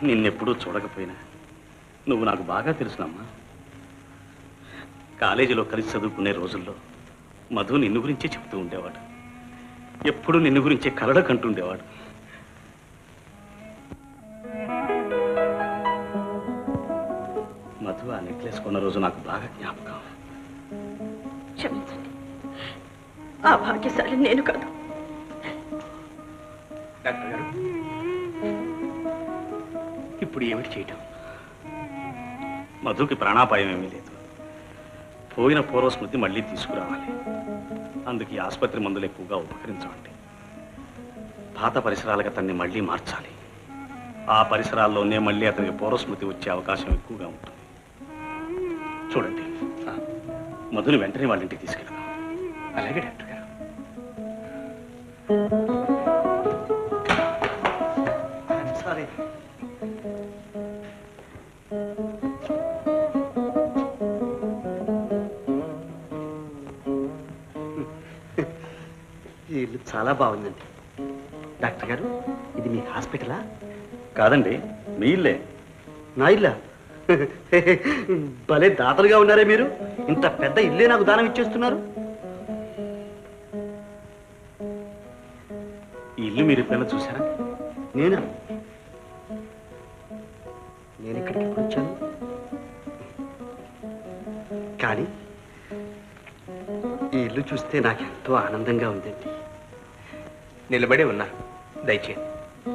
S9: నిన్నెప్పుడూ చూడకపోయినా నువ్వు నాకు బాగా తెలుసునమ్మా కాలేజీలో కలిసి చదువుకునే రోజుల్లో మధు నిన్ను గురించే చెప్తూ ఉండేవాడు ఎప్పుడు నిన్ను గురించే కలడ కంటుండేవాడు మధు ఆ నెక్లెస్ కొన్న రోజు నాకు బాగా జ్ఞాపకం
S4: క్షమించండి ఆ భాగ్యశాలి నేను కాదు
S9: డాక్టర్ గారు ఇప్పుడు ఏమిటి చేయటం మధుకి ప్రాణాపాయం ఏమీ లేదు పోయిన పూర్వస్మృతి మళ్ళీ తీసుకురావాలి అందుకు ఈ ఆసుపత్రి మందులు ఎక్కువగా ఉపకరించవండి పాత పరిసరాలకు అతన్ని మళ్ళీ మార్చాలి ఆ పరిసరాల్లోనే మళ్ళీ అతనికి పూర్వస్మృతి వచ్చే అవకాశం ఎక్కువగా ఉంటుంది చూడండి ఆ, మధుని వెంటనే వాళ్ళ ఇంటికి తీసుకెళ్దాం అలాగే డాక్టర్ గారు
S14: సారీ ఈ ఇల్లు చాలా బాగుందండి డాక్టర్ గారు ఇది మీ హాస్పిటలా
S9: కాదండి మీ ఇల్లే
S14: నా ఇల్లా భలే దాతలుగా ఉన్నారే మీరు ఇంత పెద్ద ఇల్లే నాకు దానం ఇచ్చేస్తున్నారు
S9: ఈ ఇల్లు మీరు ఎప్పుడైనా చూసారా
S14: నేనా నేను ఇక్కడికి ఎప్పుడు వచ్చాను కానీ ఈ ఇల్లు చూస్తే నాకు ఎంతో ఆనందంగా ఉందండి
S3: నిలబడి ఉన్నా దయచేయండి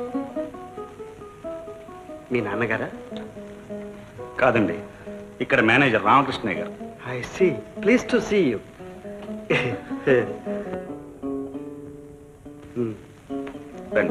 S14: మీ నాన్నగారా
S9: కాదండి ఇక్కడ మేనేజర్ రామకృష్ణయ్య గారు
S14: I see please to see you
S9: రండి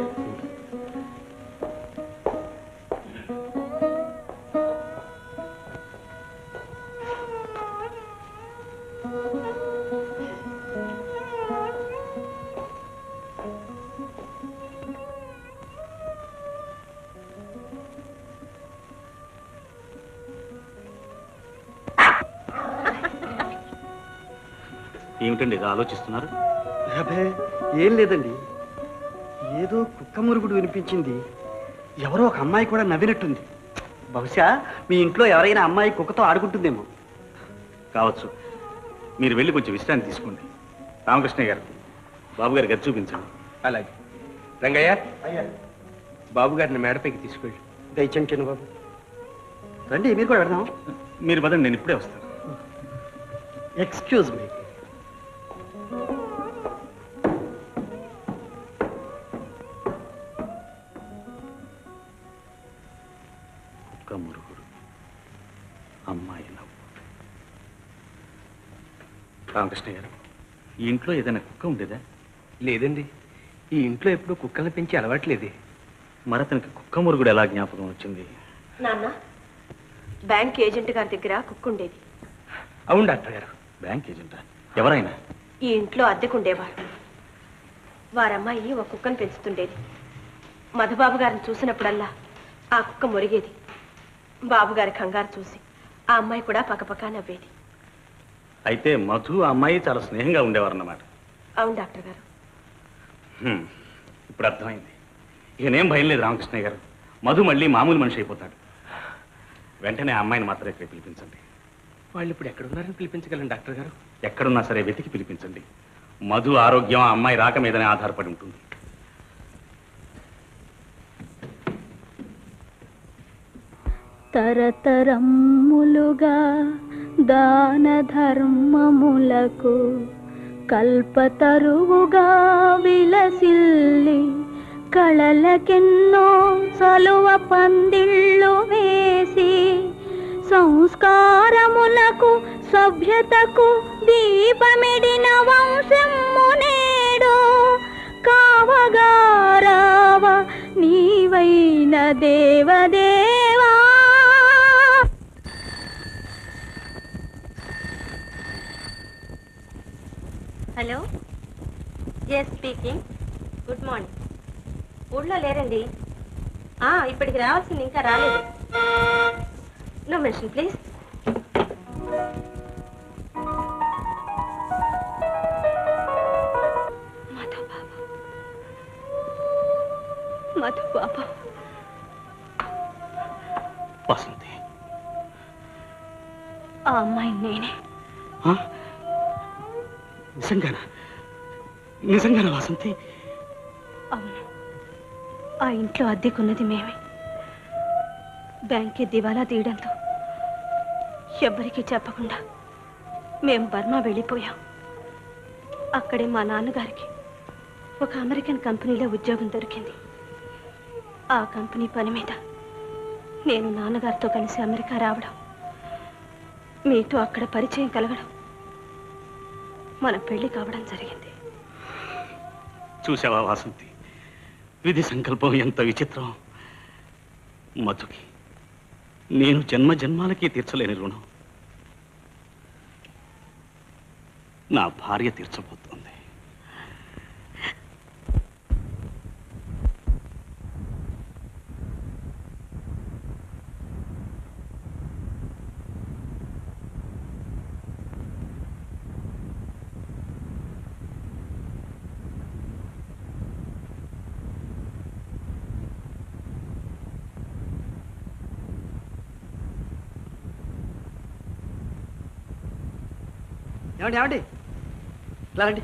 S9: ఏమిటండి ఇది ఆలోచిస్తున్నారు
S14: అబ్బే ఏం లేదండి ఏదో కుక్క మురుగుడు వినిపించింది ఎవరో ఒక అమ్మాయి కూడా నవ్వినట్టుంది బహుశా మీ ఇంట్లో ఎవరైనా అమ్మాయి కుక్కతో ఆడుకుంటుందేమో
S9: కావచ్చు మీరు వెళ్ళి కొంచెం విశ్రాంతి తీసుకోండి రామకృష్ణయ్య గారు బాబు గారి గది చూపించండి
S3: అలాగే రంగయ్య బాబు గారిని మేడపైకి తీసుకెళ్ళి
S14: దయచండి బాబు రండి మీరు కూడా పెడదాం
S9: మీరు పదండి నేను ఇప్పుడే వస్తాను
S14: ఎక్స్క్యూజ్ మీ
S9: కుక్క మురుగుడు అమ్మాయి నవ్వు రామకృష్ణ గారు ఈ ఇంట్లో ఏదైనా కుక్క ఉండేదా
S3: లేదండి ఈ ఇంట్లో ఎప్పుడూ కుక్కల్ని పెంచి అలవాట్లేదే
S9: మరి అతనికి కుక్క మురుగుడు ఎలా జ్ఞాపకం వచ్చింది
S4: నాన్న బ్యాంక్ ఏజెంట్ గారి దగ్గర కుక్క ఉండేది
S3: అవును డాక్టర్ గారు
S9: బ్యాంక్ ఏజెంటా ఎవరైనా
S4: ఈ ఇంట్లో అద్దెకుండేవారు వారమ్మాయి ఒక కుక్కను పెంచుతుండేది మధుబాబు గారిని చూసినప్పుడల్లా ఆ కుక్క మురిగేది బాబు గారి కంగారు చూసి ఆ అమ్మాయి కూడా పక్కపక్క నవ్వేది
S9: అయితే మధు ఆ అమ్మాయి చాలా స్నేహంగా ఉండేవారు అన్నమాట
S4: అవును డాక్టర్ గారు
S9: హ్మ్. ఇప్పుడు అర్థమైంది ఇక నేను భయం లేదు రామకృష్ణయ్య గారు మధు మళ్ళీ మామూలు మనిషి అయిపోతాడు వెంటనే ఆ అమ్మాయిని మాత్రం ఇక్కడ పిలిపించండి
S3: వాళ్ళు ఇప్పుడు ఎక్కడున్నారని పిలిపించగలను డాక్టర్ గారు
S9: ఎక్కడున్నా సరే వెతికి పిలిపించండి మధు ఆరోగ్యం ఆ అమ్మాయి రాక మీదనే ఆధారపడి ఉంటుంది
S6: తరతరమ్ములుగా దాన ధర్మములకు కల్పతరువుగా విలసిల్లి కళలకెన్నో సలువ పందిళ్ళు వేసి సంస్కారములకు సభ్యతకు దీపమిడిన వంశము నేడు కావగారావ నీవైన దేవదేవా
S4: hello yes speaking good morning ఊళ్ళో లేరండి ఆ, ఇప్పటికి రావాల్సింది ఇంకా రాలేదు నో మెన్షన్ ప్లీజ్ మధు బాబా మధు బాబా
S9: వసంతి
S4: ఆ అమ్మాయి నేనే
S14: ఆ? నిజంగానా నిజంగానా వాసంతి
S4: అవును ఆ ఇంట్లో అద్దెకున్నది మేమే బ్యాంక్కి దివాలా తీయడంతో ఎవ్వరికీ చెప్పకుండా మేము బర్మా వెళ్ళిపోయాం అక్కడే మా నాన్నగారికి ఒక అమెరికన్ కంపెనీలో ఉద్యోగం దొరికింది ఆ కంపెనీ పని మీద నేను నాన్నగారితో కలిసి అమెరికా రావడం మీతో అక్కడ పరిచయం కలగడం మన పెళ్లి కావడం జరిగింది
S9: చూసావా వాసంతి విధి సంకల్పం ఎంత విచిత్రం మధుకి నేను జన్మ జన్మాలకి తీర్చలేని రుణం నా భార్య తీర్చబోతోంది
S14: ఏమండి ఏమండి ఇలా రండి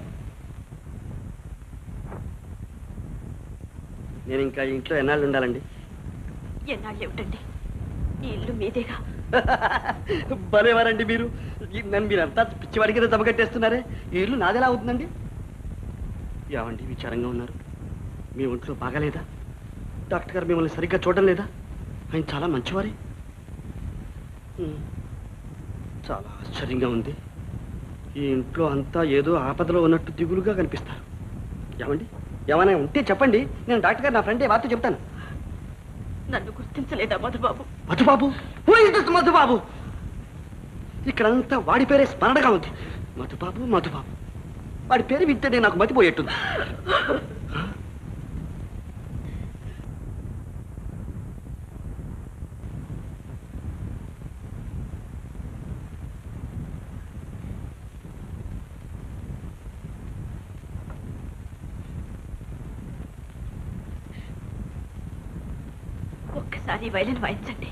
S14: నేను ఇంకా ఈ ఇంట్లో ఎన్నాళ్ళు ఉండాలండి
S4: ఎన్నాళ్ళు ఏమిటండి ఈ ఇల్లు మీదేగా
S14: భలేవారండి మీరు ఈ- నన్ను మీరంతా పిచ్చివాడి కింద దెబ్బకట్టేస్తున్నారే ఈ ఇల్లు నాదెలా అవుతుందండి ఏమండి విచారంగా ఉన్నారు మీ ఒంట్లో బాగాలేదా డాక్టర్ గారు మిమ్మల్ని సరిగ్గా చూడడం లేదా ఆయన చాలా మంచివారే ఉమ్, చాలా ఆశ్చర్యంగా ఉంది ఈ ఇంట్లో అంతా ఏదో ఆపదలో ఉన్నట్టు దిగులుగా కనిపిస్తారు ఏమండి ఏమైనా ఉంటే చెప్పండి నేను డాక్టర్ గారు నా ఫ్రెండ్ వార్త చెప్తాను
S4: నన్ను గుర్తించలేదా Madhubabu
S14: Madhubabu Who is this Madhubabu ఇక్కడంతా వాడి పేరే స్మరణగా ఉంది మధుబాబు మధుబాబు వాడి పేరు వింటేనే నాకు మతిపోయేట్టుంది
S4: ఒక్కసారి ఈ వైలెన్ వాయించండి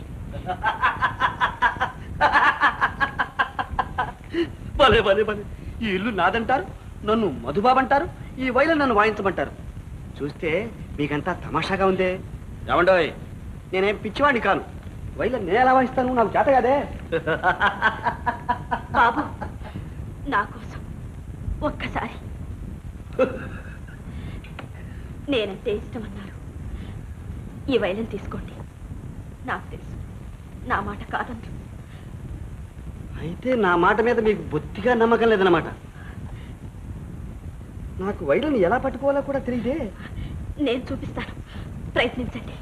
S14: భలే భలే భలే ఈ ఇల్లు నాదంటారు నన్ను మధుబాబు అంటారు ఈ వైల నన్ను వాయించమంటారు చూస్తే మీకంతా తమాషాగా ఉందే ఏమండోయ్ నేనేం పిచ్చివాడిని కాను వైల నేను ఎలా వాయిస్తాను నాకు చేత కదే
S4: బాబు నా కోసం ఒక్కసారి నేనంటే ఇష్టం అన్నారు ఈ వైలెన్ తీసుకోండి నాకు తెలుసు నా మాట కాదంటారు
S14: అయితే నా మాట మీద మీకు బొత్తిగా నమ్మకం లేదన్నమాట నాకు వైలను ఎలా పట్టుకోవాలో కూడా తెలియదే
S4: నేను చూపిస్తాను ప్రయత్నించండి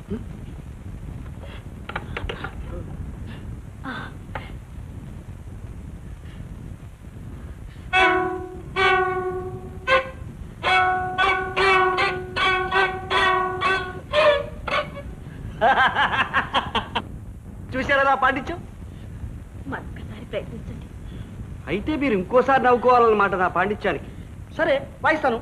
S4: ఆ.
S14: చూసారా నా పాండిత్యం
S4: మరొకసారి ప్రయత్నించండి
S14: అయితే మీరు ఇంకోసారి నవ్వుకోవాలన్నమాట నా పాండిత్యానికి సరే వాయిస్తాను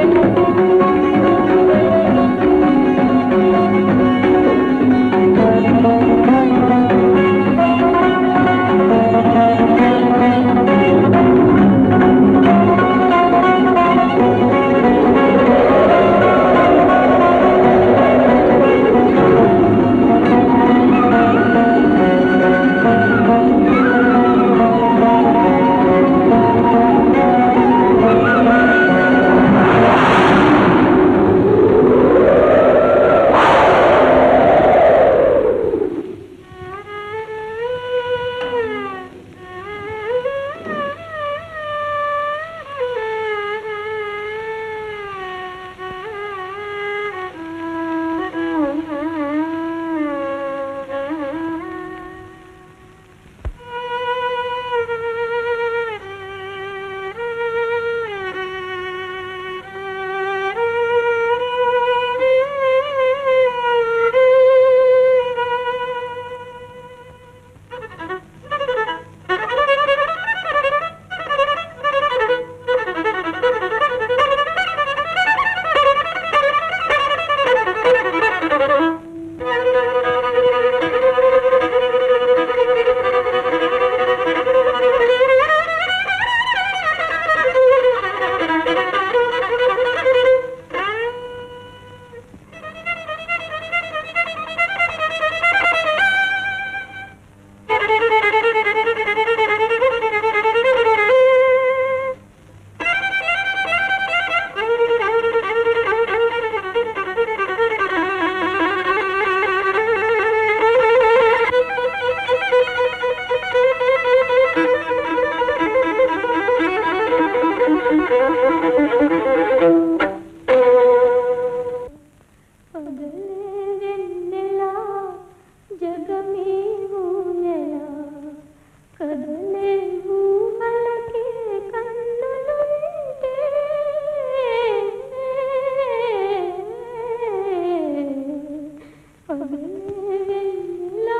S6: ఆ వెన్నెలా జగమే ఊయలా కదలే ఊహలకే కన్నులుంటే పగలే వెన్నెలా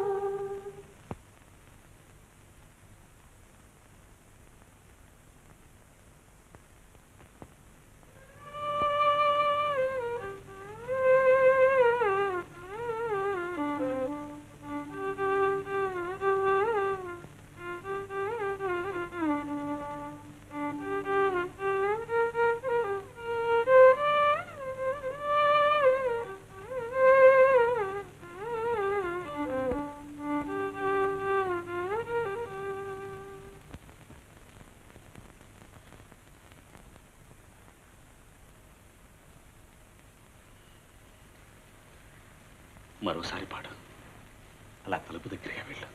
S9: మరోసారి పాడు అలా తలుపు దగ్గరగా వెళ్ళు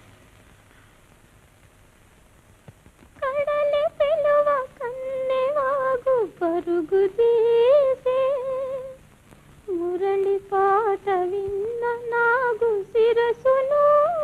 S6: కడలి పిలువ కన్నెవాగు పరుగు తీసే మురళి పాట విన్న నాగు శిరసును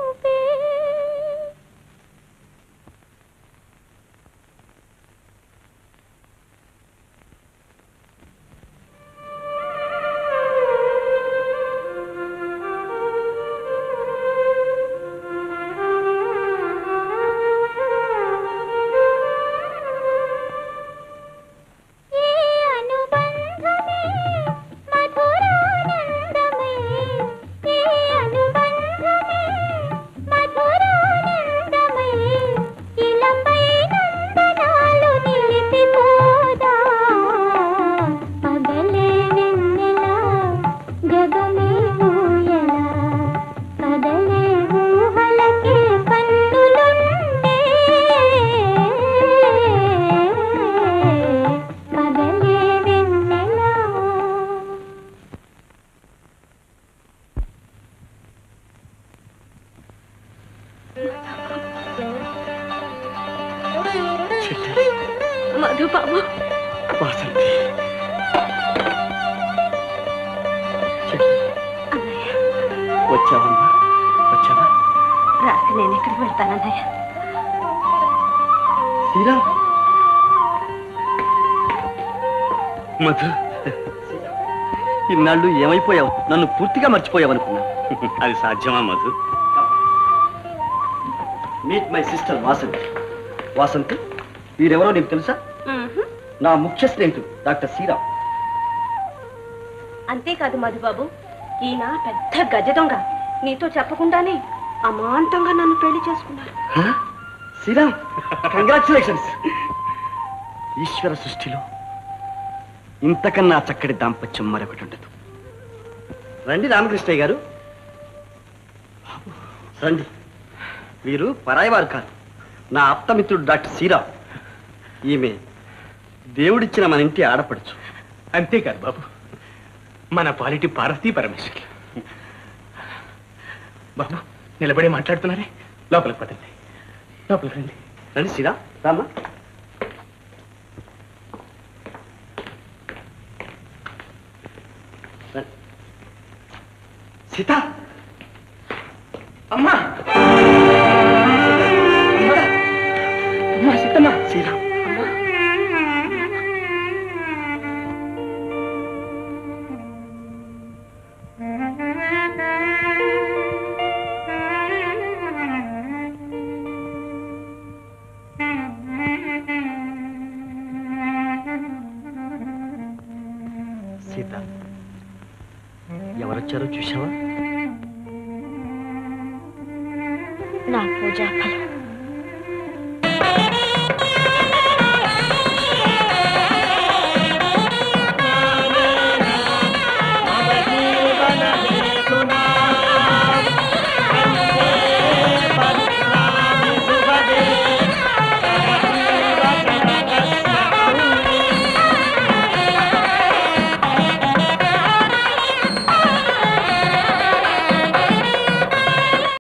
S6: ఈ అనుబంధమే మధురానందమే ఈ అనుబంధమే మధురానందమే ఇలపై నందనాలు నిలిపిపోదా పగలే వెన్నెలా జగమే ఊయలా కదలే ఊహలకే కన్నులుంటే పగలే వెన్నెలా
S4: మధు బాబు
S14: వాసంతి వచ్చావమ్మా వచ్చావా
S4: రాత్రి నేను ఎక్కడికి వెళ్తానన్నయ్య
S14: శ్రీరామ్ మధు ఇన్నాళ్ళు ఏమైపోయావు నన్ను పూర్తిగా మర్చిపోయావు అనుకున్నా
S9: అది సాధ్యమా Madhu
S14: meet my sister Vasanthi Vasanthi వీరెవరో నీకు తెలుసా నా ముఖ్య స్నేహితుడు డాక్టర్ శ్రీరామ్
S4: అంతేకాదు మధుబాబు ఈయన పెద్ద గజ దొంగ నీతో చెప్పకుండానే అమాంతంగా నన్ను పెళ్లి చేసుకున్నారు
S14: శ్రీరామ్ కంగ్రాచులేషన్స్ ఈశ్వర సృష్టిలో ఇంతకన్నా చక్కటి దాంపత్యం మరొకటి ఉండదు రండి రామకృష్ణయ్య గారు రండి వీరు పరాయవారు కాదు నా ఆప్తమిత్రుడు డాక్టర్ శ్రీరామ్ ఈమె దేవుడిచ్చిన మన ఇంటి ఆడపడుచు
S3: అంతేకాదు బాబు మన పాలిటీ పార్వతీ పరమేశ్వర్లు బాబు నిలబడి మాట్లాడుతున్నారే లోపలికి పదండి లోపలికి రండి
S14: రండి శ్రీరామ్ రామా రండి. సీత
S3: అమ్మా అమ్మా సీతమ్మ
S14: శ్రీరామ్ సీత ఎవరొచ్చారో చూసావా
S4: నా పూజా ఫలం